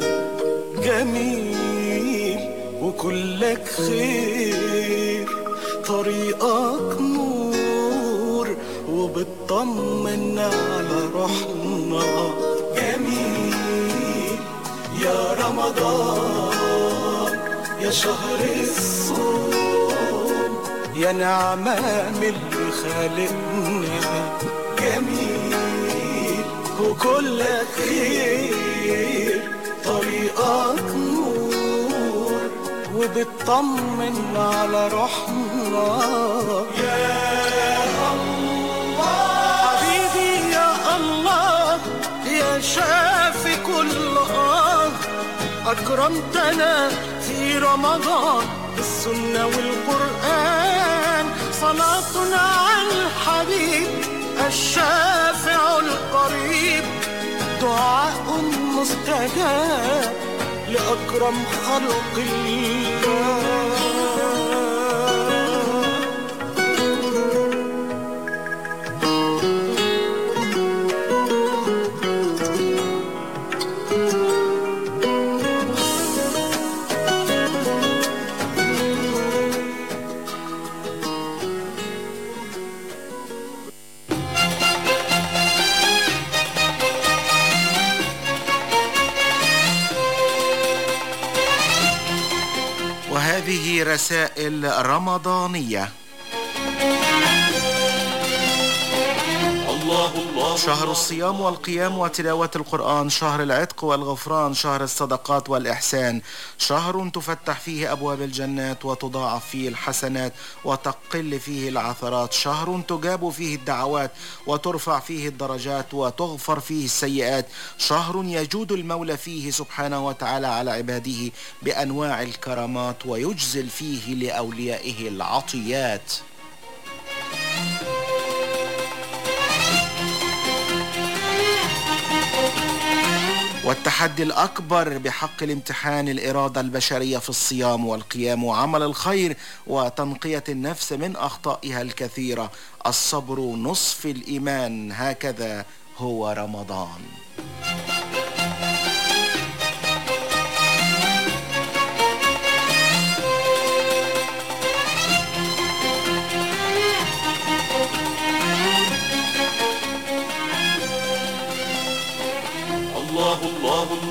جميل وكلك خير طريقك نور وبتطمن على روحنا جميل يا رمضان يا شهر الصوم يا نعمة من اللي خالقنا جميل وكلك خير طريقك نور وبتطمن على روحنا يا الله حبيبي يا الله يا شافي كل آه أكرمتنا في رمضان بالسنة والقرآن صلاة على الحبيب الشافع القريب دعاء مستجاب لأكرم خلق الله وهذه رسائل رمضانية الله الله شهر الصيام والقيام وتلاوة القرآن شهر العتق والغفران شهر الصدقات والإحسان شهر تفتح فيه أبواب الجنات وتضاعف فيه الحسنات وتقل فيه العثرات شهر تجاب فيه الدعوات وترفع فيه الدرجات وتغفر فيه السيئات شهر يجود المولى فيه سبحانه وتعالى على عباده بأنواع الكرامات ويجزل فيه لأوليائه العطيات والتحدي الأكبر بحق الامتحان الإرادة البشرية في الصيام والقيام وعمل الخير وتنقية النفس من أخطائها الكثيرة الصبر نصف الإيمان هكذا هو رمضان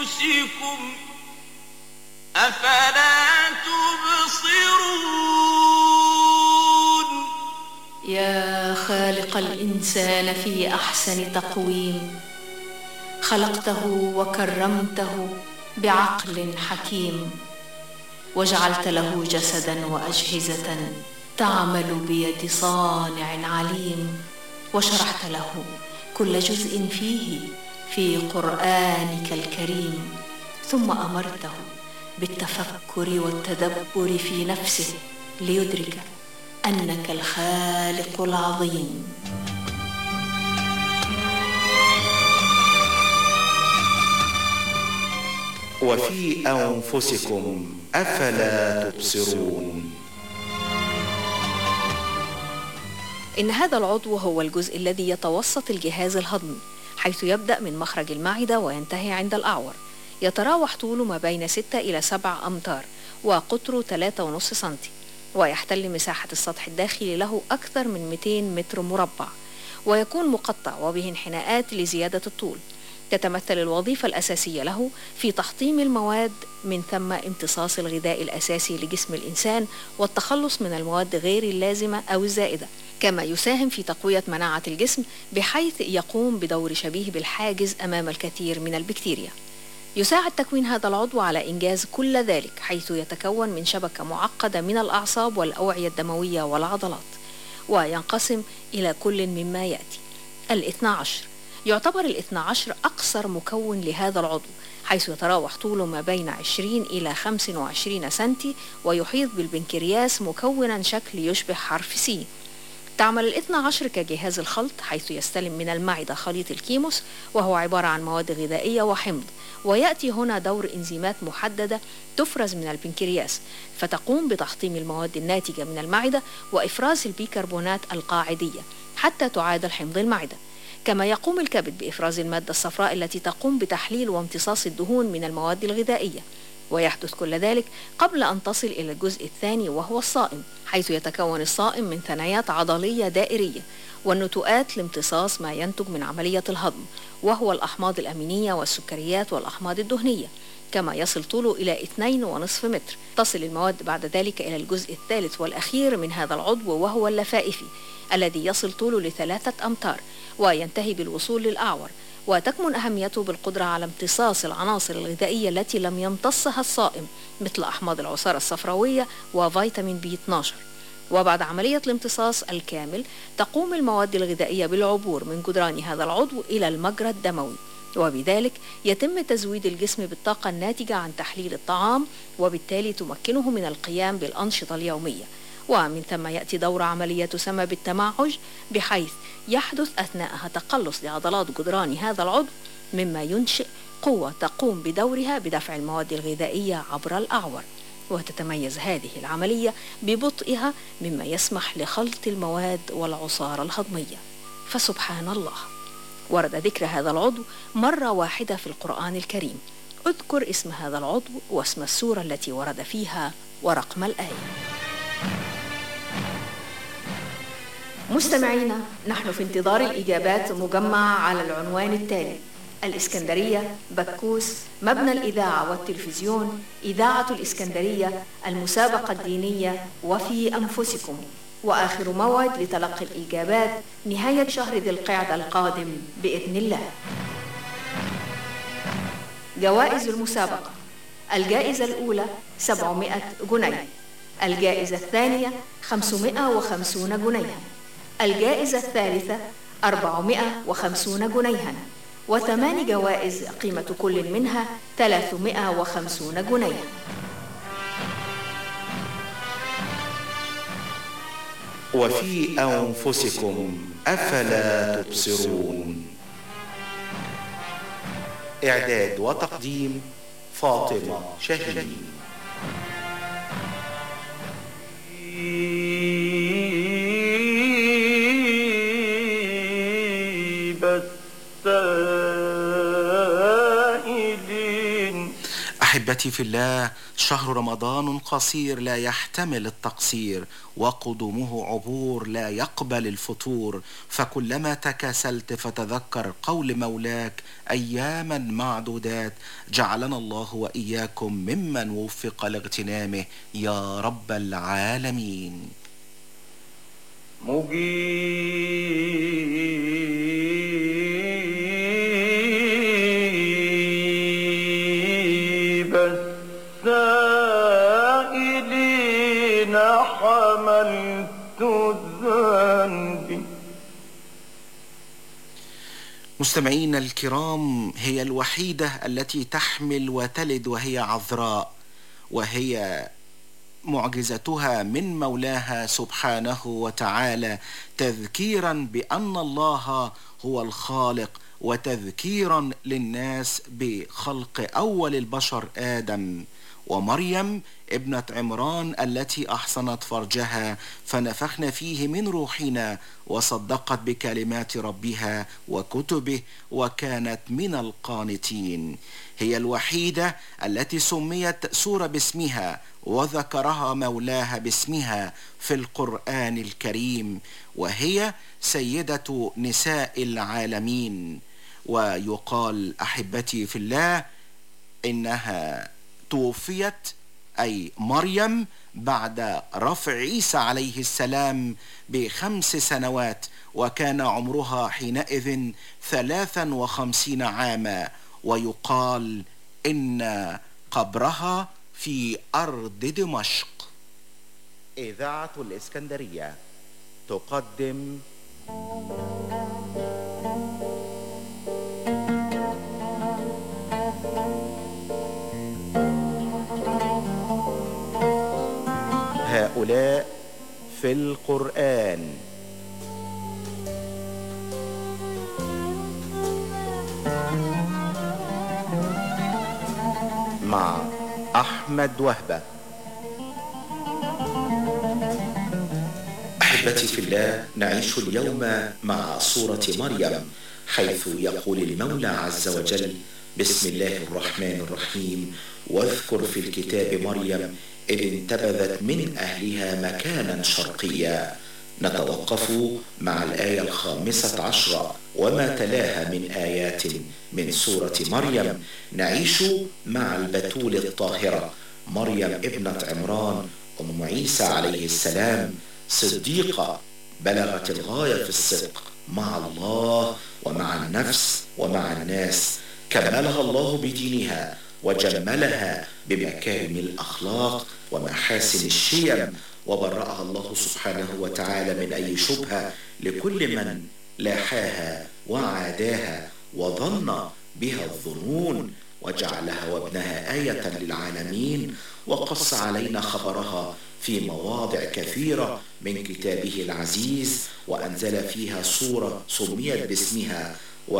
أنفسكم أفلا تبصرون يا خالق الانسان في احسن تقويم خلقته وكرمته بعقل حكيم وجعلت له جسدا واجهزه تعمل بيد صانع عليم وشرحت له كل جزء فيه في قرانك الكريم ثم امرته بالتفكر والتدبر في نفسه ليدرك انك الخالق العظيم وفي أنفسكم أفلا تبصرون إن هذا العضو هو الجزء الذي يتوسط الجهاز الهضمي حيث يبدأ من مخرج المعدة وينتهي عند الأعور يتراوح طوله ما بين 6 إلى 7 أمتار وقطره 3.5 سنتي ويحتل مساحة السطح الداخلي له أكثر من 200 متر مربع ويكون مقطع وبه انحناءات لزيادة الطول تتمثل الوظيفة الأساسية له في تحطيم المواد من ثم امتصاص الغذاء الأساسي لجسم الإنسان والتخلص من المواد غير اللازمة أو الزائدة كما يساهم في تقوية مناعة الجسم بحيث يقوم بدور شبيه بالحاجز أمام الكثير من البكتيريا يساعد تكوين هذا العضو على إنجاز كل ذلك حيث يتكون من شبكة معقدة من الأعصاب والأوعية الدموية والعضلات وينقسم إلى كل مما يأتي الاثنى عشر يعتبر الاثنى عشر أقصر مكون لهذا العضو حيث يتراوح طوله ما بين 20 إلى 25 سنتي ويحيط بالبنكرياس مكونا شكل يشبه حرف سي تعمل الاثنى عشر كجهاز الخلط حيث يستلم من المعدة خليط الكيموس وهو عبارة عن مواد غذائية وحمض ويأتي هنا دور إنزيمات محددة تفرز من البنكرياس فتقوم بتحطيم المواد الناتجة من المعدة وإفراز البيكربونات القاعدية حتى تعادل حمض المعدة كما يقوم الكبد بإفراز المادة الصفراء التي تقوم بتحليل وامتصاص الدهون من المواد الغذائية ويحدث كل ذلك قبل أن تصل إلى الجزء الثاني وهو الصائم حيث يتكون الصائم من ثنايات عضلية دائرية والنتوءات لامتصاص ما ينتج من عملية الهضم وهو الأحماض الأمينية والسكريات والأحماض الدهنية كما يصل طوله إلى 2.5 متر تصل المواد بعد ذلك إلى الجزء الثالث والأخير من هذا العضو وهو اللفائفي الذي يصل طوله لثلاثة أمتار وينتهي بالوصول للأعور وتكمن أهميته بالقدرة على امتصاص العناصر الغذائية التي لم يمتصها الصائم مثل أحماض العصارة الصفراوية وفيتامين بي 12 وبعد عملية الامتصاص الكامل تقوم المواد الغذائية بالعبور من جدران هذا العضو إلى المجرى الدموي وبذلك يتم تزويد الجسم بالطاقة الناتجة عن تحليل الطعام وبالتالي تمكنه من القيام بالأنشطة اليومية ومن ثم يأتي دور عملية تسمى بالتمعج بحيث يحدث أثناءها تقلص لعضلات جدران هذا العضو مما ينشئ قوة تقوم بدورها بدفع المواد الغذائية عبر الأعور وتتميز هذه العملية ببطئها مما يسمح لخلط المواد والعصارة الهضمية فسبحان الله ورد ذكر هذا العضو مرة واحدة في القرآن الكريم اذكر اسم هذا العضو واسم السورة التي ورد فيها ورقم الآية مستمعينا نحن في انتظار الإجابات مجمعة على العنوان التالي الإسكندرية بكوس مبنى الإذاعة والتلفزيون إذاعة الإسكندرية المسابقة الدينية وفي أنفسكم وآخر موعد لتلقي الإجابات نهاية شهر ذي القعدة القادم بإذن الله جوائز المسابقة الجائزة الأولى 700 جنيه الجائزة الثانية 550 جنيها الجائزة الثالثة 450 جنيها وثمان جوائز قيمة كل منها 350 جنيها وفي أنفسكم أفلا تبصرون إعداد وتقديم فاطمة شاهين احبتي في الله شهر رمضان قصير لا يحتمل التقصير وقدومه عبور لا يقبل الفتور فكلما تكاسلت فتذكر قول مولاك اياما معدودات جعلنا الله واياكم ممن وفق لاغتنامه يا رب العالمين مجيب السائلين حملت ذنبي مستمعينا الكرام هي الوحيدة التي تحمل وتلد وهي عذراء وهي معجزتها من مولاها سبحانه وتعالى تذكيرا بان الله هو الخالق وتذكيرا للناس بخلق اول البشر ادم ومريم ابنة عمران التي احصنت فرجها فنفخنا فيه من روحنا وصدقت بكلمات ربها وكتبه وكانت من القانتين هي الوحيدة التي سميت سورة باسمها وذكرها مولاها باسمها في القرآن الكريم وهي سيدة نساء العالمين ويقال أحبتي في الله إنها توفيت أي مريم بعد رفع عيسى عليه السلام بخمس سنوات وكان عمرها حينئذ ثلاثا وخمسين عاما ويقال إن قبرها في أرض دمشق إذاعة الإسكندرية تقدم هؤلاء في القرآن مع أحمد وهبة أحبتي في الله نعيش اليوم مع سورة مريم حيث يقول المولى عز وجل بسم الله الرحمن الرحيم واذكر في الكتاب مريم إذ انتبذت من أهلها مكانا شرقيا نتوقف مع الآية الخامسة عشرة وما تلاها من آيات من سورة مريم نعيش مع البتول الطاهرة مريم ابنة عمران أم عيسى عليه السلام صديقة بلغت الغاية في الصدق مع الله ومع النفس ومع الناس كملها الله بدينها وجملها بمكارم الأخلاق ومحاسن الشيم وبرأها الله سبحانه وتعالى من أي شبهة لكل من لاحاها وعاداها وظن بها الظنون وجعلها وابنها آية للعالمين وقص علينا خبرها في مواضع كثيرة من كتابه العزيز وأنزل فيها سورة سميت باسمها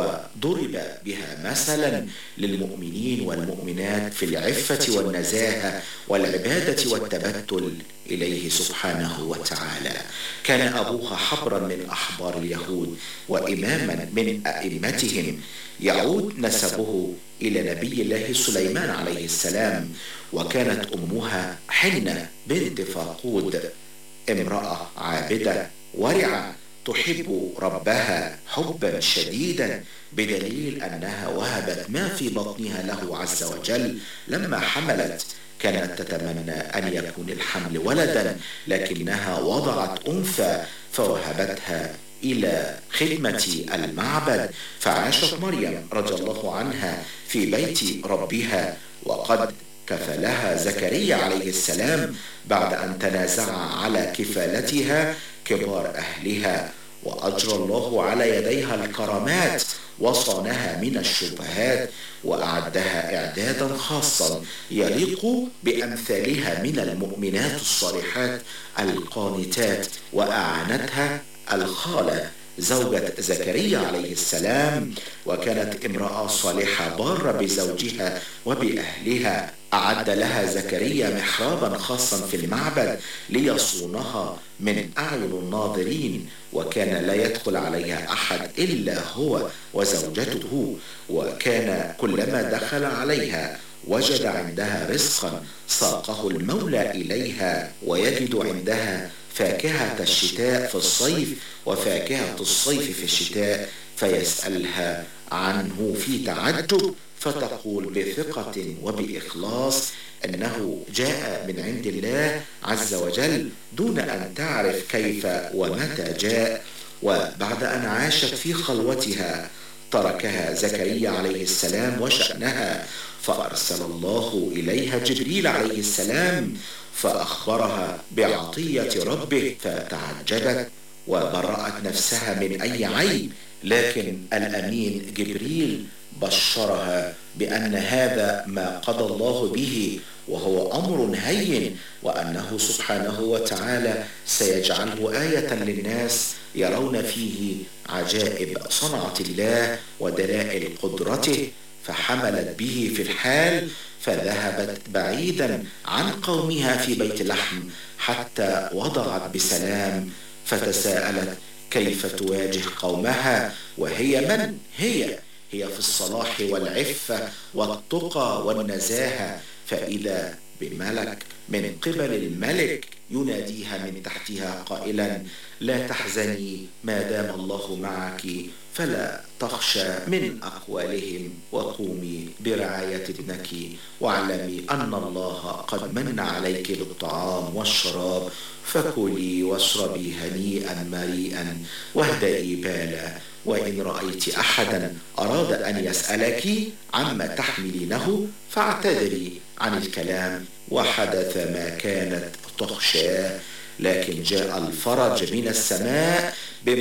وضرب بها مثلا للمؤمنين والمؤمنات في العفة والنزاهة والعبادة والتبتل إليه سبحانه وتعالى كان أبوها حبرا من أحبار اليهود وإماما من أئمتهم يعود نسبه إلى نبي الله سليمان عليه السلام وكانت أمها حنة بنت فاقود امرأة عابدة ورعة تحب ربها حبا شديدا بدليل انها وهبت ما في بطنها له عز وجل لما حملت كانت تتمنى ان يكون الحمل ولدا لكنها وضعت انثى فوهبتها الى خدمه المعبد فعاشت مريم رضي الله عنها في بيت ربها وقد كفلها زكريا عليه السلام بعد ان تنازع على كفالتها كبار أهلها وأجرى الله على يديها الكرامات وصانها من الشبهات وأعدها إعدادا خاصا يليق بأمثالها من المؤمنات الصالحات القانتات وأعانتها الخالة زوجة زكريا عليه السلام وكانت امرأة صالحة بارة بزوجها وبأهلها أعد لها زكريا محرابا خاصا في المعبد ليصونها من أعين الناظرين وكان لا يدخل عليها أحد إلا هو وزوجته وكان كلما دخل عليها وجد عندها رزقا ساقه المولى إليها ويجد عندها فاكهة الشتاء في الصيف وفاكهة الصيف في الشتاء فيسألها عنه في تعجب فتقول بثقة وبإخلاص أنه جاء من عند الله عز وجل دون أن تعرف كيف ومتى جاء وبعد أن عاشت في خلوتها تركها زكريا عليه السلام وشأنها فأرسل الله إليها جبريل عليه السلام فأخبرها بعطية ربه فتعجبت وبرأت نفسها من أي عيب لكن الأمين جبريل بشرها بأن هذا ما قضى الله به وهو أمر هين وأنه سبحانه وتعالى سيجعله آية للناس يرون فيه عجائب صنعة الله ودلائل قدرته فحملت به في الحال فذهبت بعيدا عن قومها في بيت لحم حتى وضعت بسلام فتساءلت كيف تواجه قومها وهي من هي هي في الصلاح والعفة والتقى والنزاهة فإذا بملك من قبل الملك يناديها من تحتها قائلا لا تحزني ما دام الله معك فلا تخشى من أقوالهم وقومي برعاية ابنك واعلمي أن الله قد من عليك بالطعام والشراب فكلي واشربي هنيئا مريئا واهدئي بالا وإن رأيت أحدا أراد أن يسألك عما تحملينه فاعتذري عن الكلام وحدث ما كانت تخشاه لكن جاء الفرج من السماء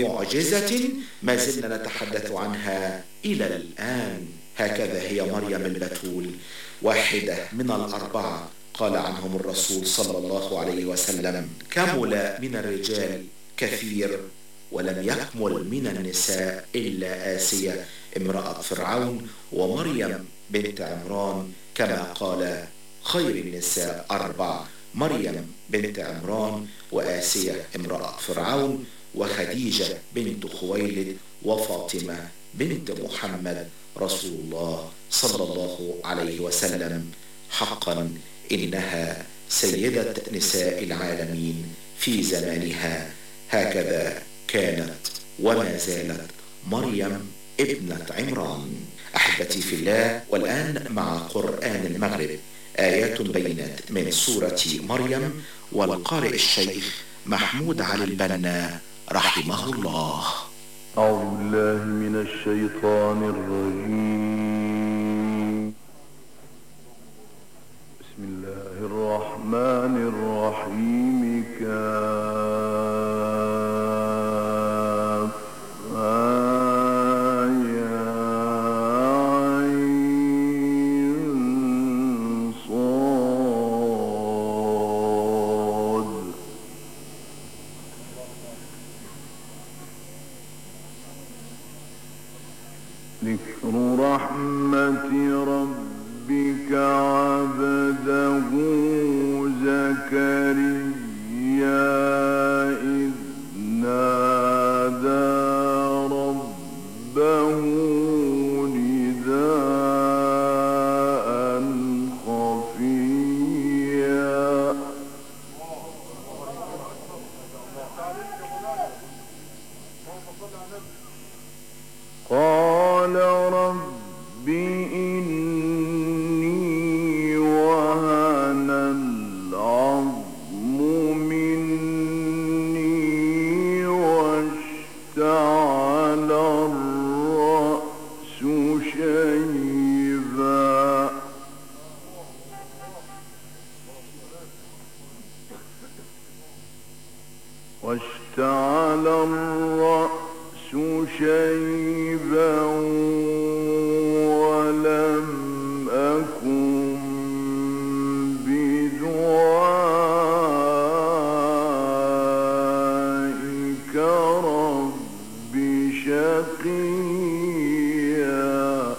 بمعجزة ما زلنا نتحدث عنها إلى الآن هكذا هي مريم البتول واحدة من الأربعة قال عنهم الرسول صلى الله عليه وسلم كمل من الرجال كثير ولم يكمل من النساء إلا آسية امرأة فرعون ومريم بنت عمران كما قال خير النساء أربع مريم بنت عمران وآسية امرأة فرعون وخديجة بنت خويلد وفاطمة بنت محمد رسول الله صلى الله عليه وسلم حقا إنها سيدة نساء العالمين في زمانها هكذا كانت وما زالت مريم ابنة عمران أحبتي في الله والآن مع قرآن المغرب آيات بينات من سورة مريم والقارئ الشيخ محمود علي البنا رحمه الله أعوذ بالله من الشيطان الرجيم بسم الله الرحمن الرحيم كاف آية عين صاد ذكر رحمة ربك عبده زكريا إذ نادى ربه نداء خفيا قال رب إني وهن العظم مني واشتعل الرأس شيبا واشتعل الرأس شيبا ولم أكن بدعائك رب شقيا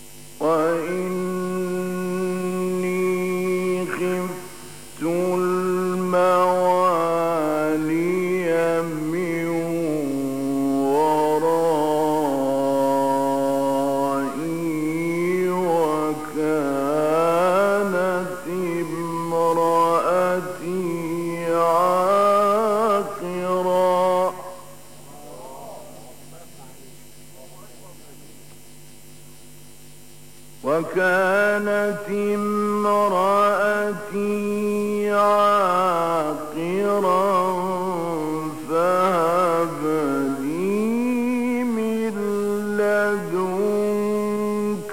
وإني خفت وكانت امرأتي عاقرا فهب لي من لدنك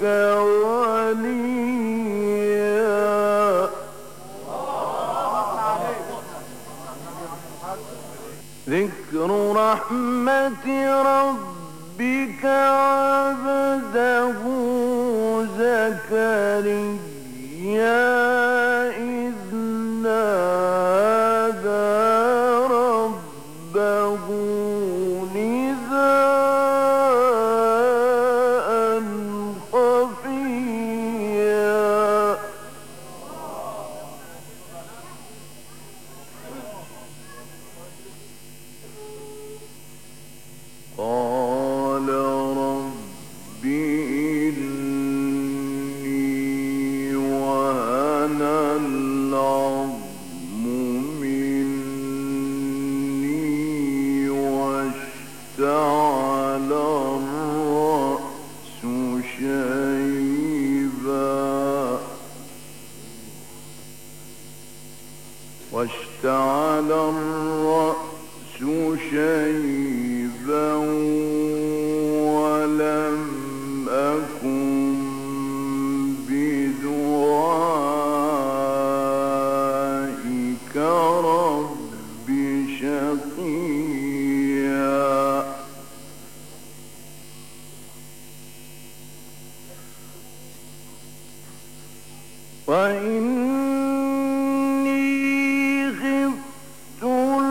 وليا ذكر رحمة ربك عبده زكريا إذ نادى ربه نداء خفيا قال رب إني وهن العظم مني واشتعل الرأس شيبا واشتعل الرأس شيبا ولم أكن بدعائك رب شقيا وإني خفت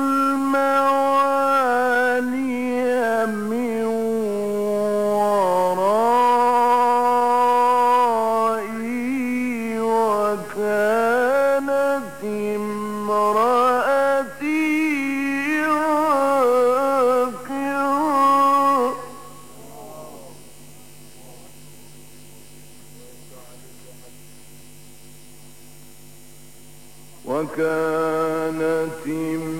الموالي من ورائي وكانت امرأتي عاقرا وكانت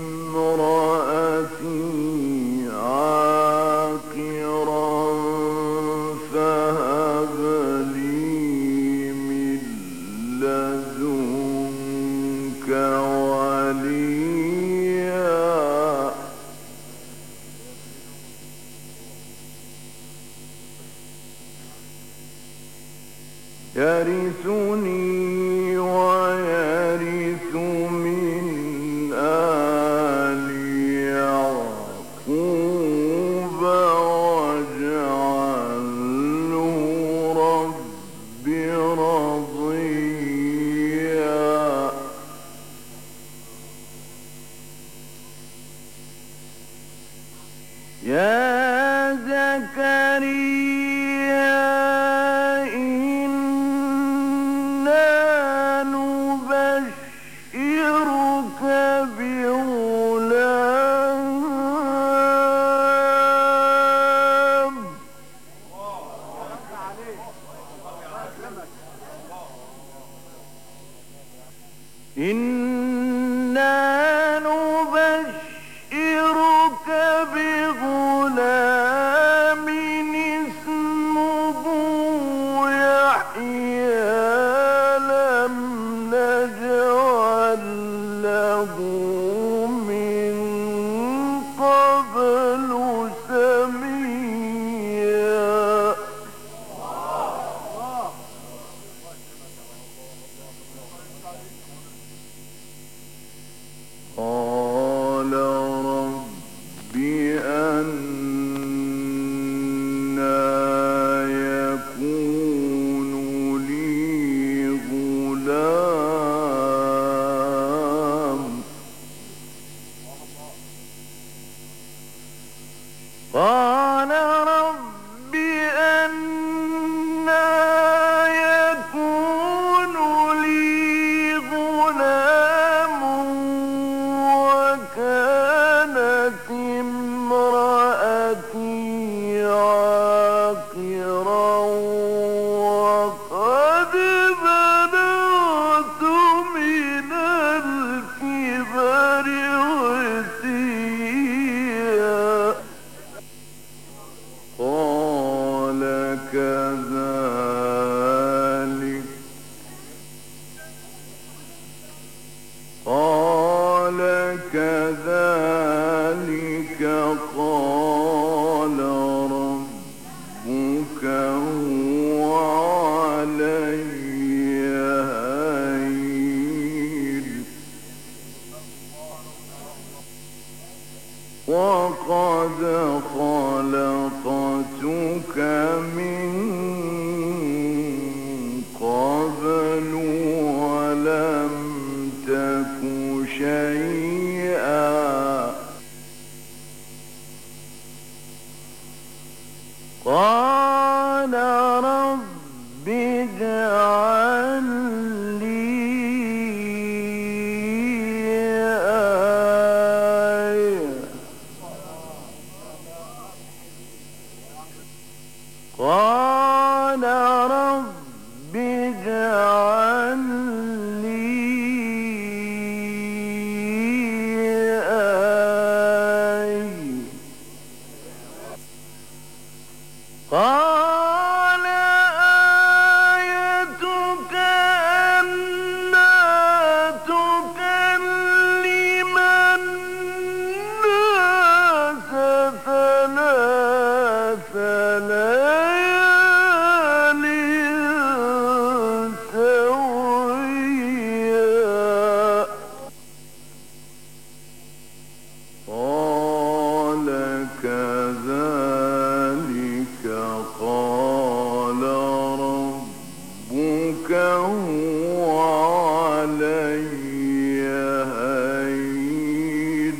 امرأتي عاقرا فهب لي من لدنك وليا يرثني ويرث من آل يعقوب واجعله رب رضيا يا زكريا إنا نبشرك بغلام إنا نبشرك بغلام اسمه يحيى لم نجعل له من قبل سميا قال رب أنا يكون لي غلام قال رب أنا يكون لي غلام وكانت امرأتي عاقرا وقد بلغت من الكبر عتيا قال رب اجعل لي آية قال رب اجعل لي آية قال آيتك ألا تكلم الناس ثلاث ليال سويا قال كذلك قال ربك هو علي هين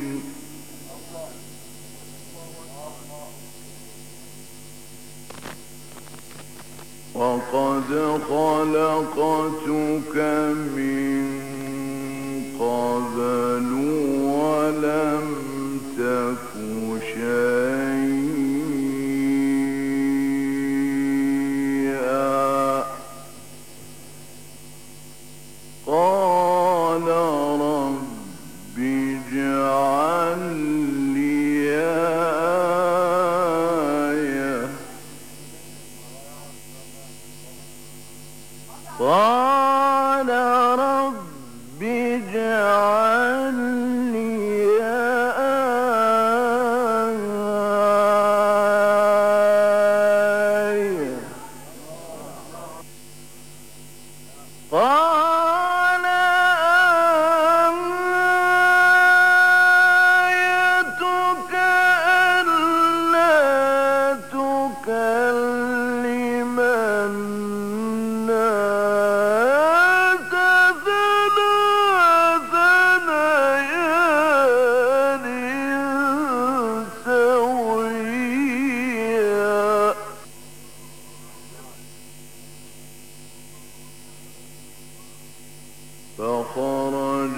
وقد خلقتك من قبل ولم تك شيئا قال رب اجعل لي آية قال رب اجعل لي آية قال آيتك ألا تكلم الناس ثلاث ليال سويا فخرج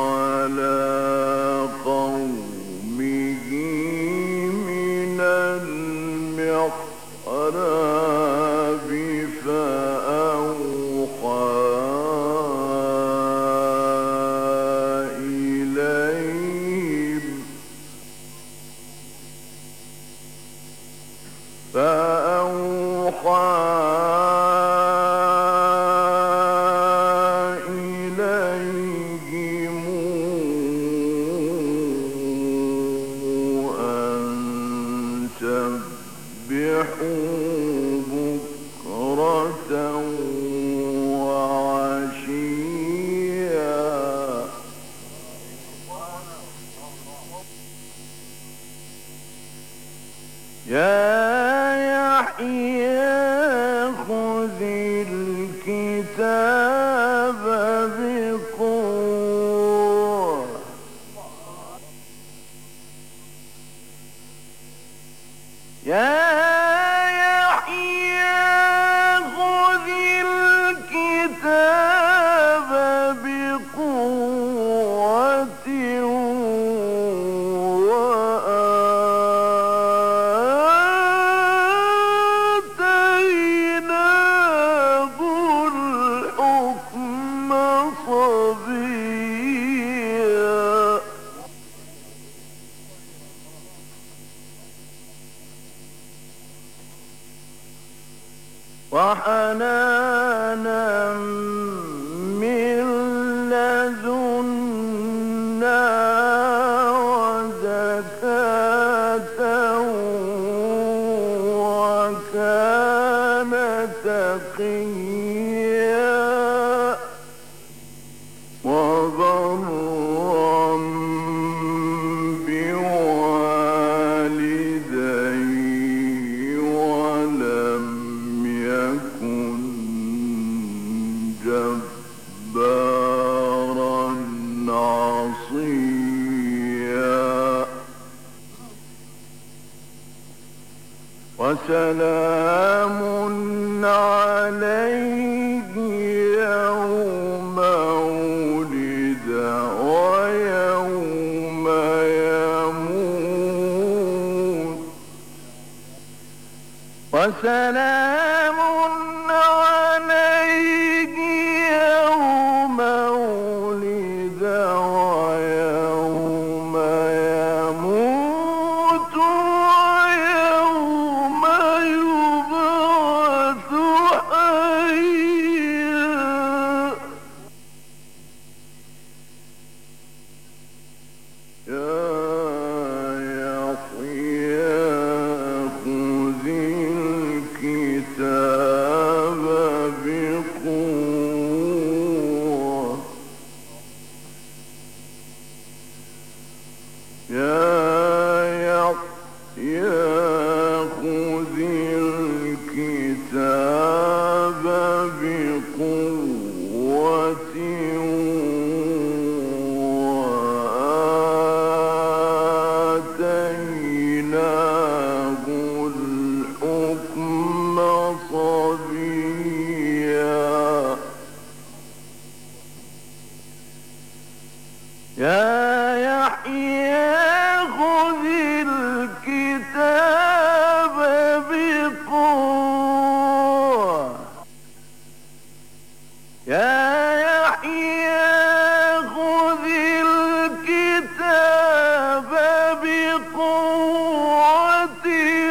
على قومه من المحراب فأوحى إليهم فأوحى إليهم أن سبحوا بكرة وعشيا يا يحيى خذ الكتاب بقوة يا يحيى خذ الكتاب بقوة وآتيناه الحكم صبيا وحنانا من لدنا وزكاة وكان تقيا وبرا بوالديه ولم يكن وسلام عليه يوم ولد ويوم يموت وسلام عليه يوم ولد ويوم يموت ويوم يبعث حيا يا يحيى خذ الكتاب بقوة يا يحيى خذ الكتاب بقوة وآتيناه الحكم صبيا يا يحيى خذ الكتاب بقوة يا يحيى خذ الكتاب بقوة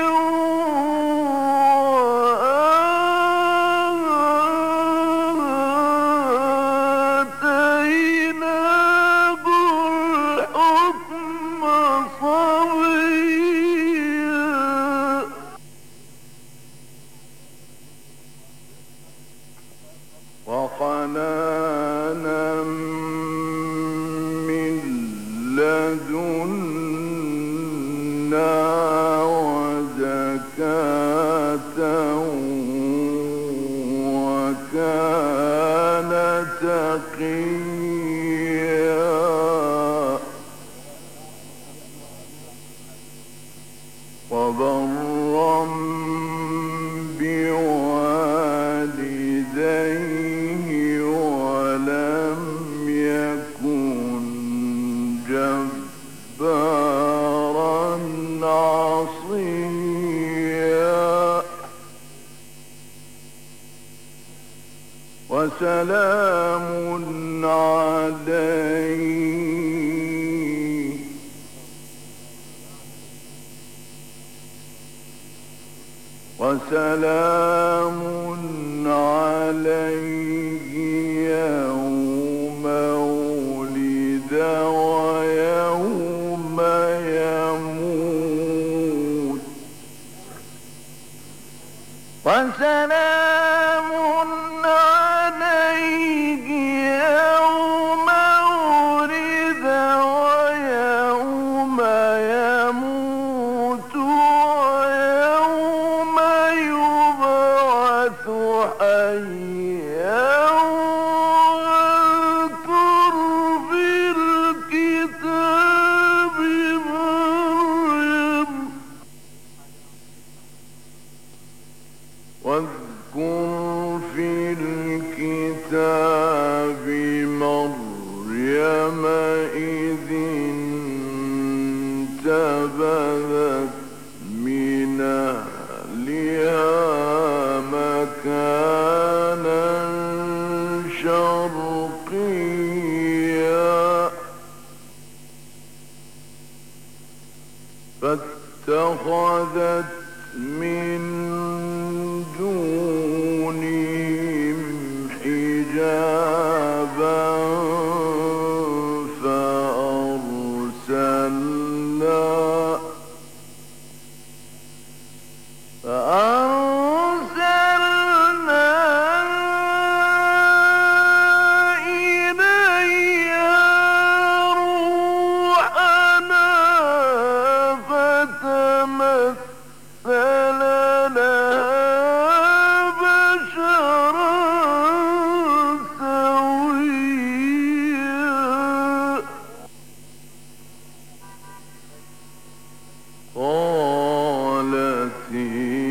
وآتيناه الحكم صبيا وحنانا من لدنا وزكاة وكان تقيا وبرا بوالديه ولم يكن جبارا عصيا وسلام عليه وسلام عليه يوم ولد ويوم يموت وسلام عليه يوم ولد ويوم يموت ويوم يبعث حيا واذكر في الكتاب مريم واذكر في الكتاب مريم إذ انتبذت من أهلها مكانا شرقيا فاتخذت من دونهم حجابا فأرسلنا فأرسلنا إليها روحنا فتمثل لها بشرا سويا قالت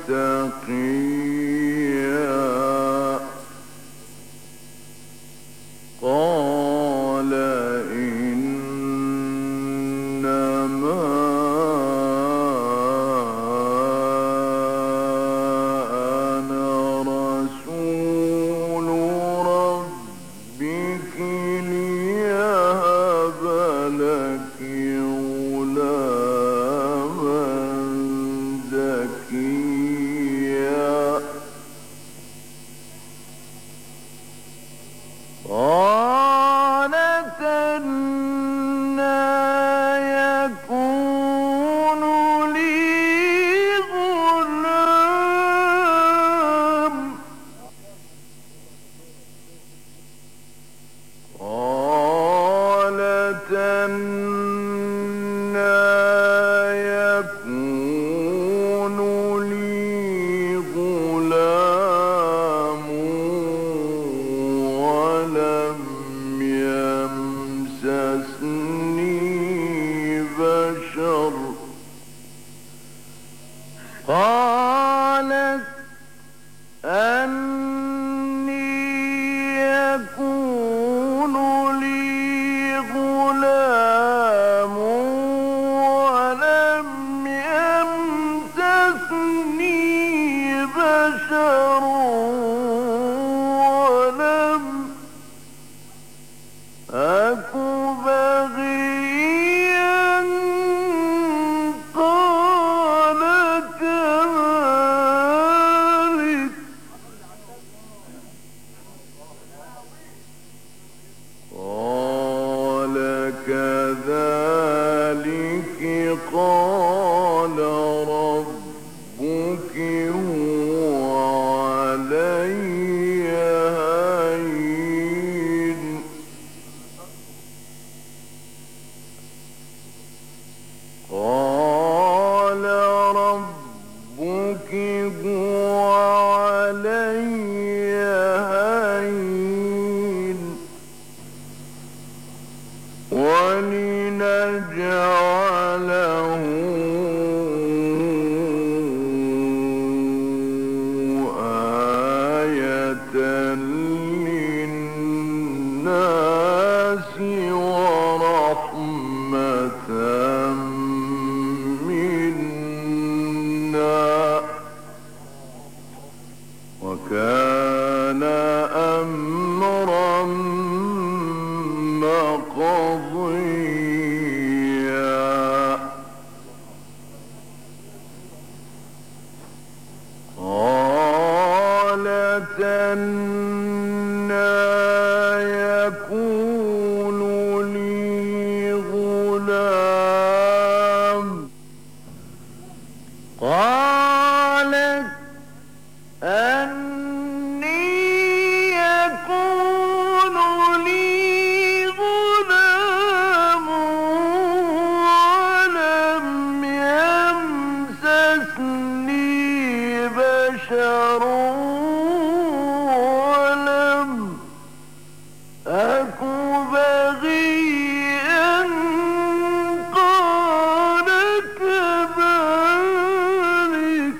تقيا قال إنما أنا رسول ربك ليهب لك غلاما زكيا قالت أنا يكون لي غلام قالت أنا يكون لي غلام ولم يمسسني بشر قالت أني يكون لي غلام ولم يمسسني بشر ولم أك بغيا قال كذلك قال كذلك قال ربك هو علي هين قال ربك هو علي هين ولنجعله آية للناس ورحمة منا وكان أمرا مقضيا قالت أنا يكون لي غلام قالت أني يكون لي غلام ولم يمسسني بشر ولم أك بغيا قال كذلك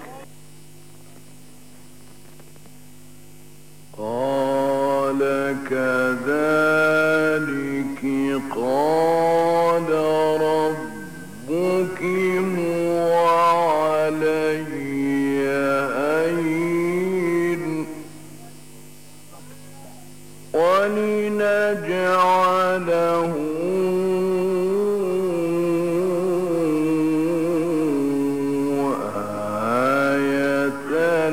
قال كذلك قال ربك هو علي هين ولنجعله آية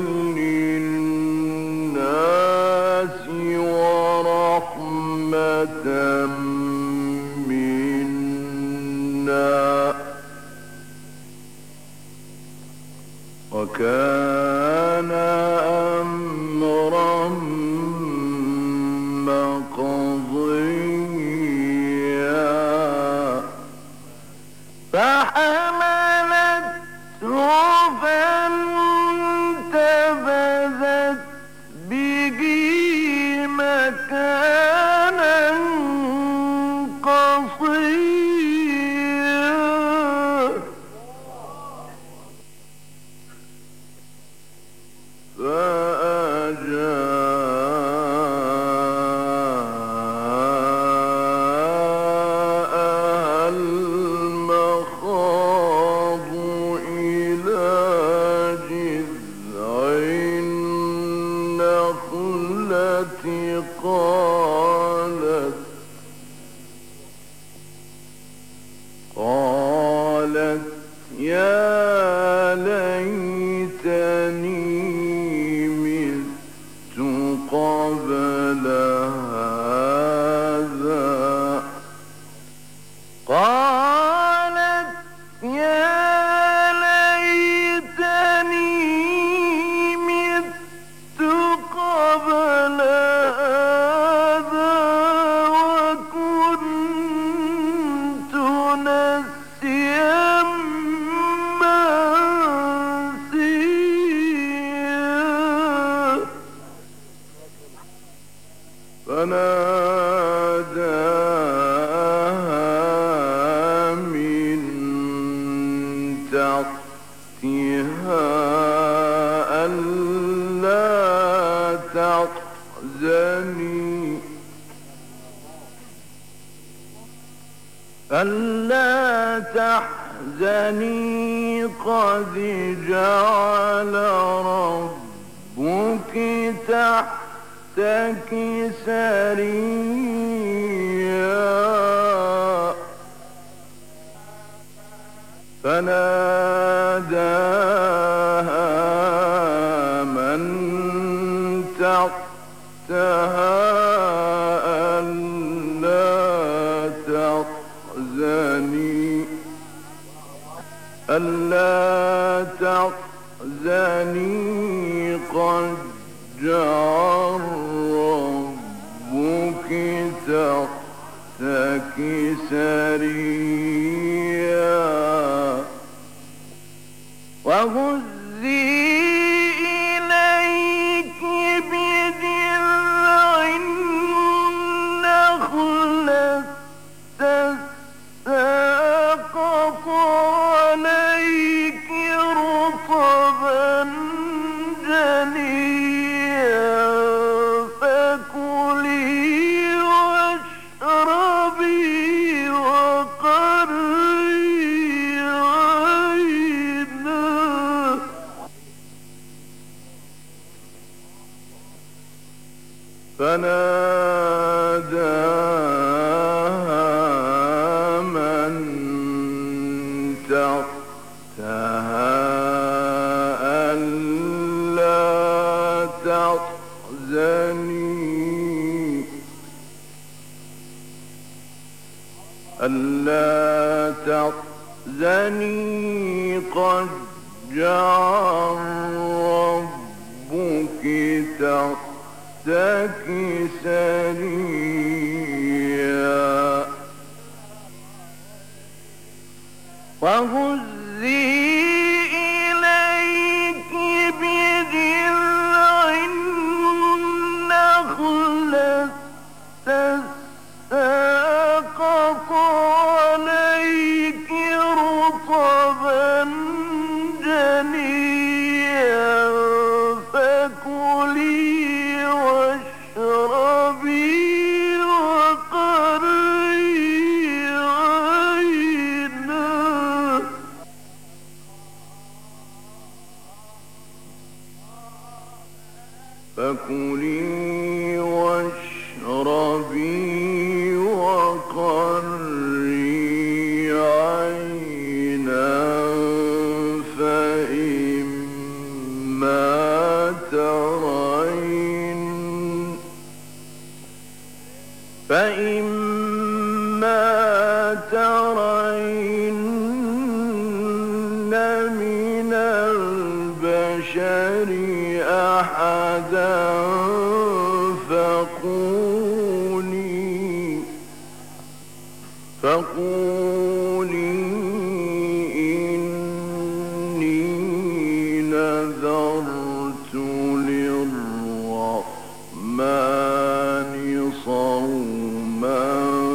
للناس ورحمة منا وكان أمرا مقضيا فحملته فانتبذت به مكانا قصيا ألا تحزني قد جعل ربك تحتك سريا فناداها من تحتها ألا تحزني ألا تحزني قد جعل ربك تحتك سريا وهزي إليك بجذع النخلة تساقط عليك رطبا جنيا فكلي واشربي وقري عينا فناداها من تحتها ألا تحزني ألا تحزني قد جعل ربك تحتك سريا وهزي إليك بجذع النخلة تساقط عليك رطبا جنيا فكلي واشربي وقري عينا فكلي واشربي وقري عينا فإما ترين فإما ترين من البشر أحدا فقولي فقولي إني نذرت للرحمن صوما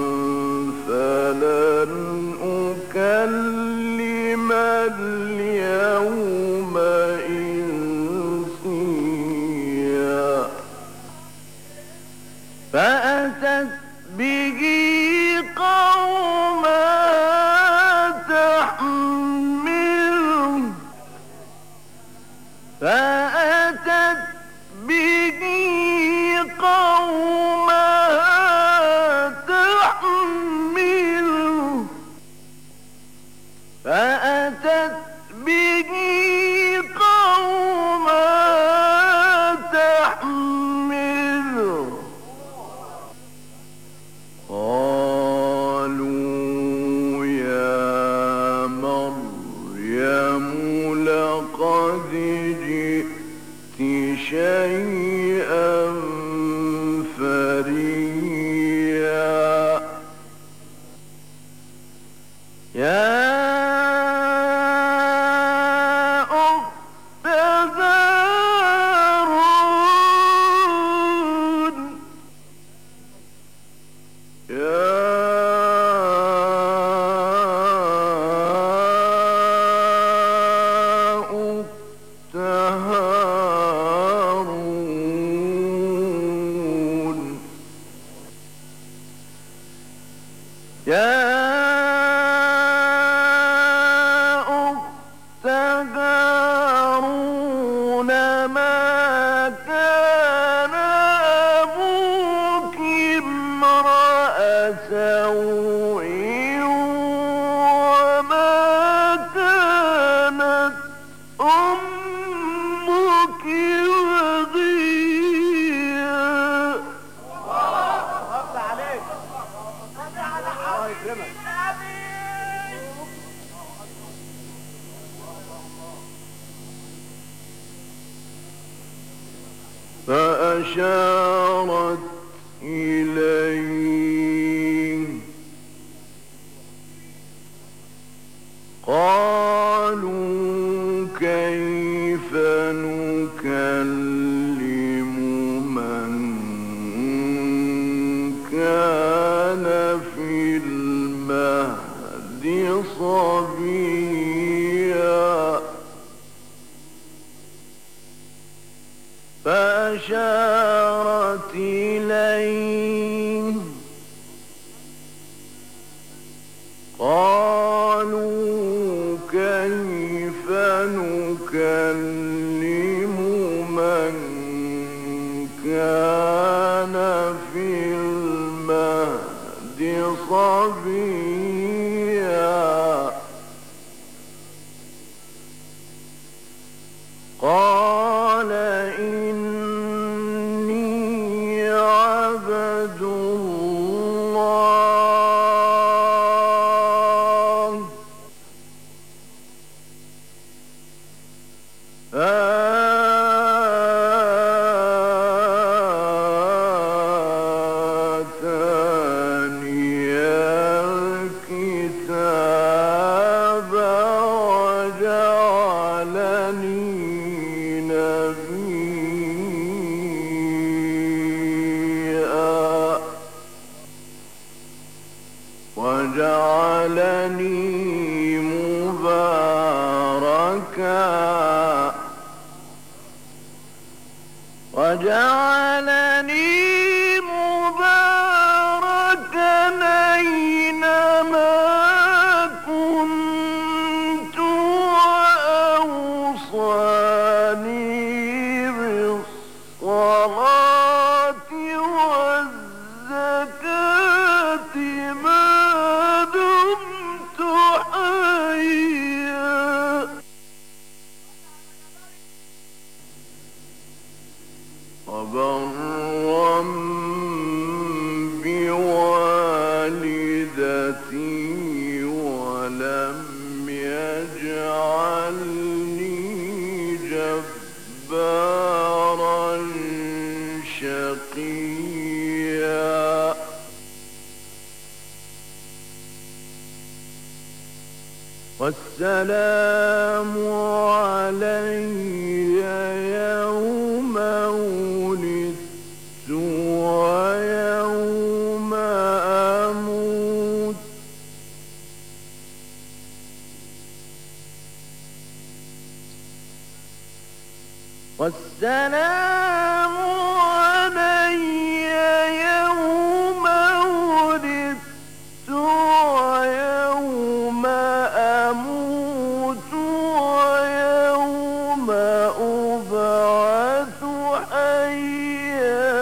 فلن أكلم اليوم إنسيا فأتت به قوما تحمله فأتت به قوما تحمله فأتت به قوما تحمله قالوا يا مريم لقد جئت شيئا فريا يا أخت هارون يا أخت هارون يا سوء وما كانت أمك بغيا فأشارت إليه قالوا كيف نكلم من كان في المهد صبيا فأشارت إليه قالوا كيف نكلم من كان في المهد صبيا قال إني عبد الله آتاني الكتاب وجعلني نبيا وجعلني مباركا وجعلني مباركا أينما كنت وأوصاني بالصلاة والزكاة ما دمت حيا وبرا بوالدتي ولم يجعلني جبارا شقيا والسلام علي يوم ولدت ويوم أموت والسلام علي يوم ولدت ويوم أموت ويوم أبعث حيا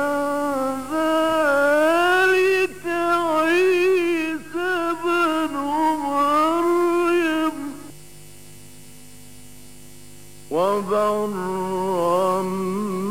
ذلك عيسى بن مريم وبرا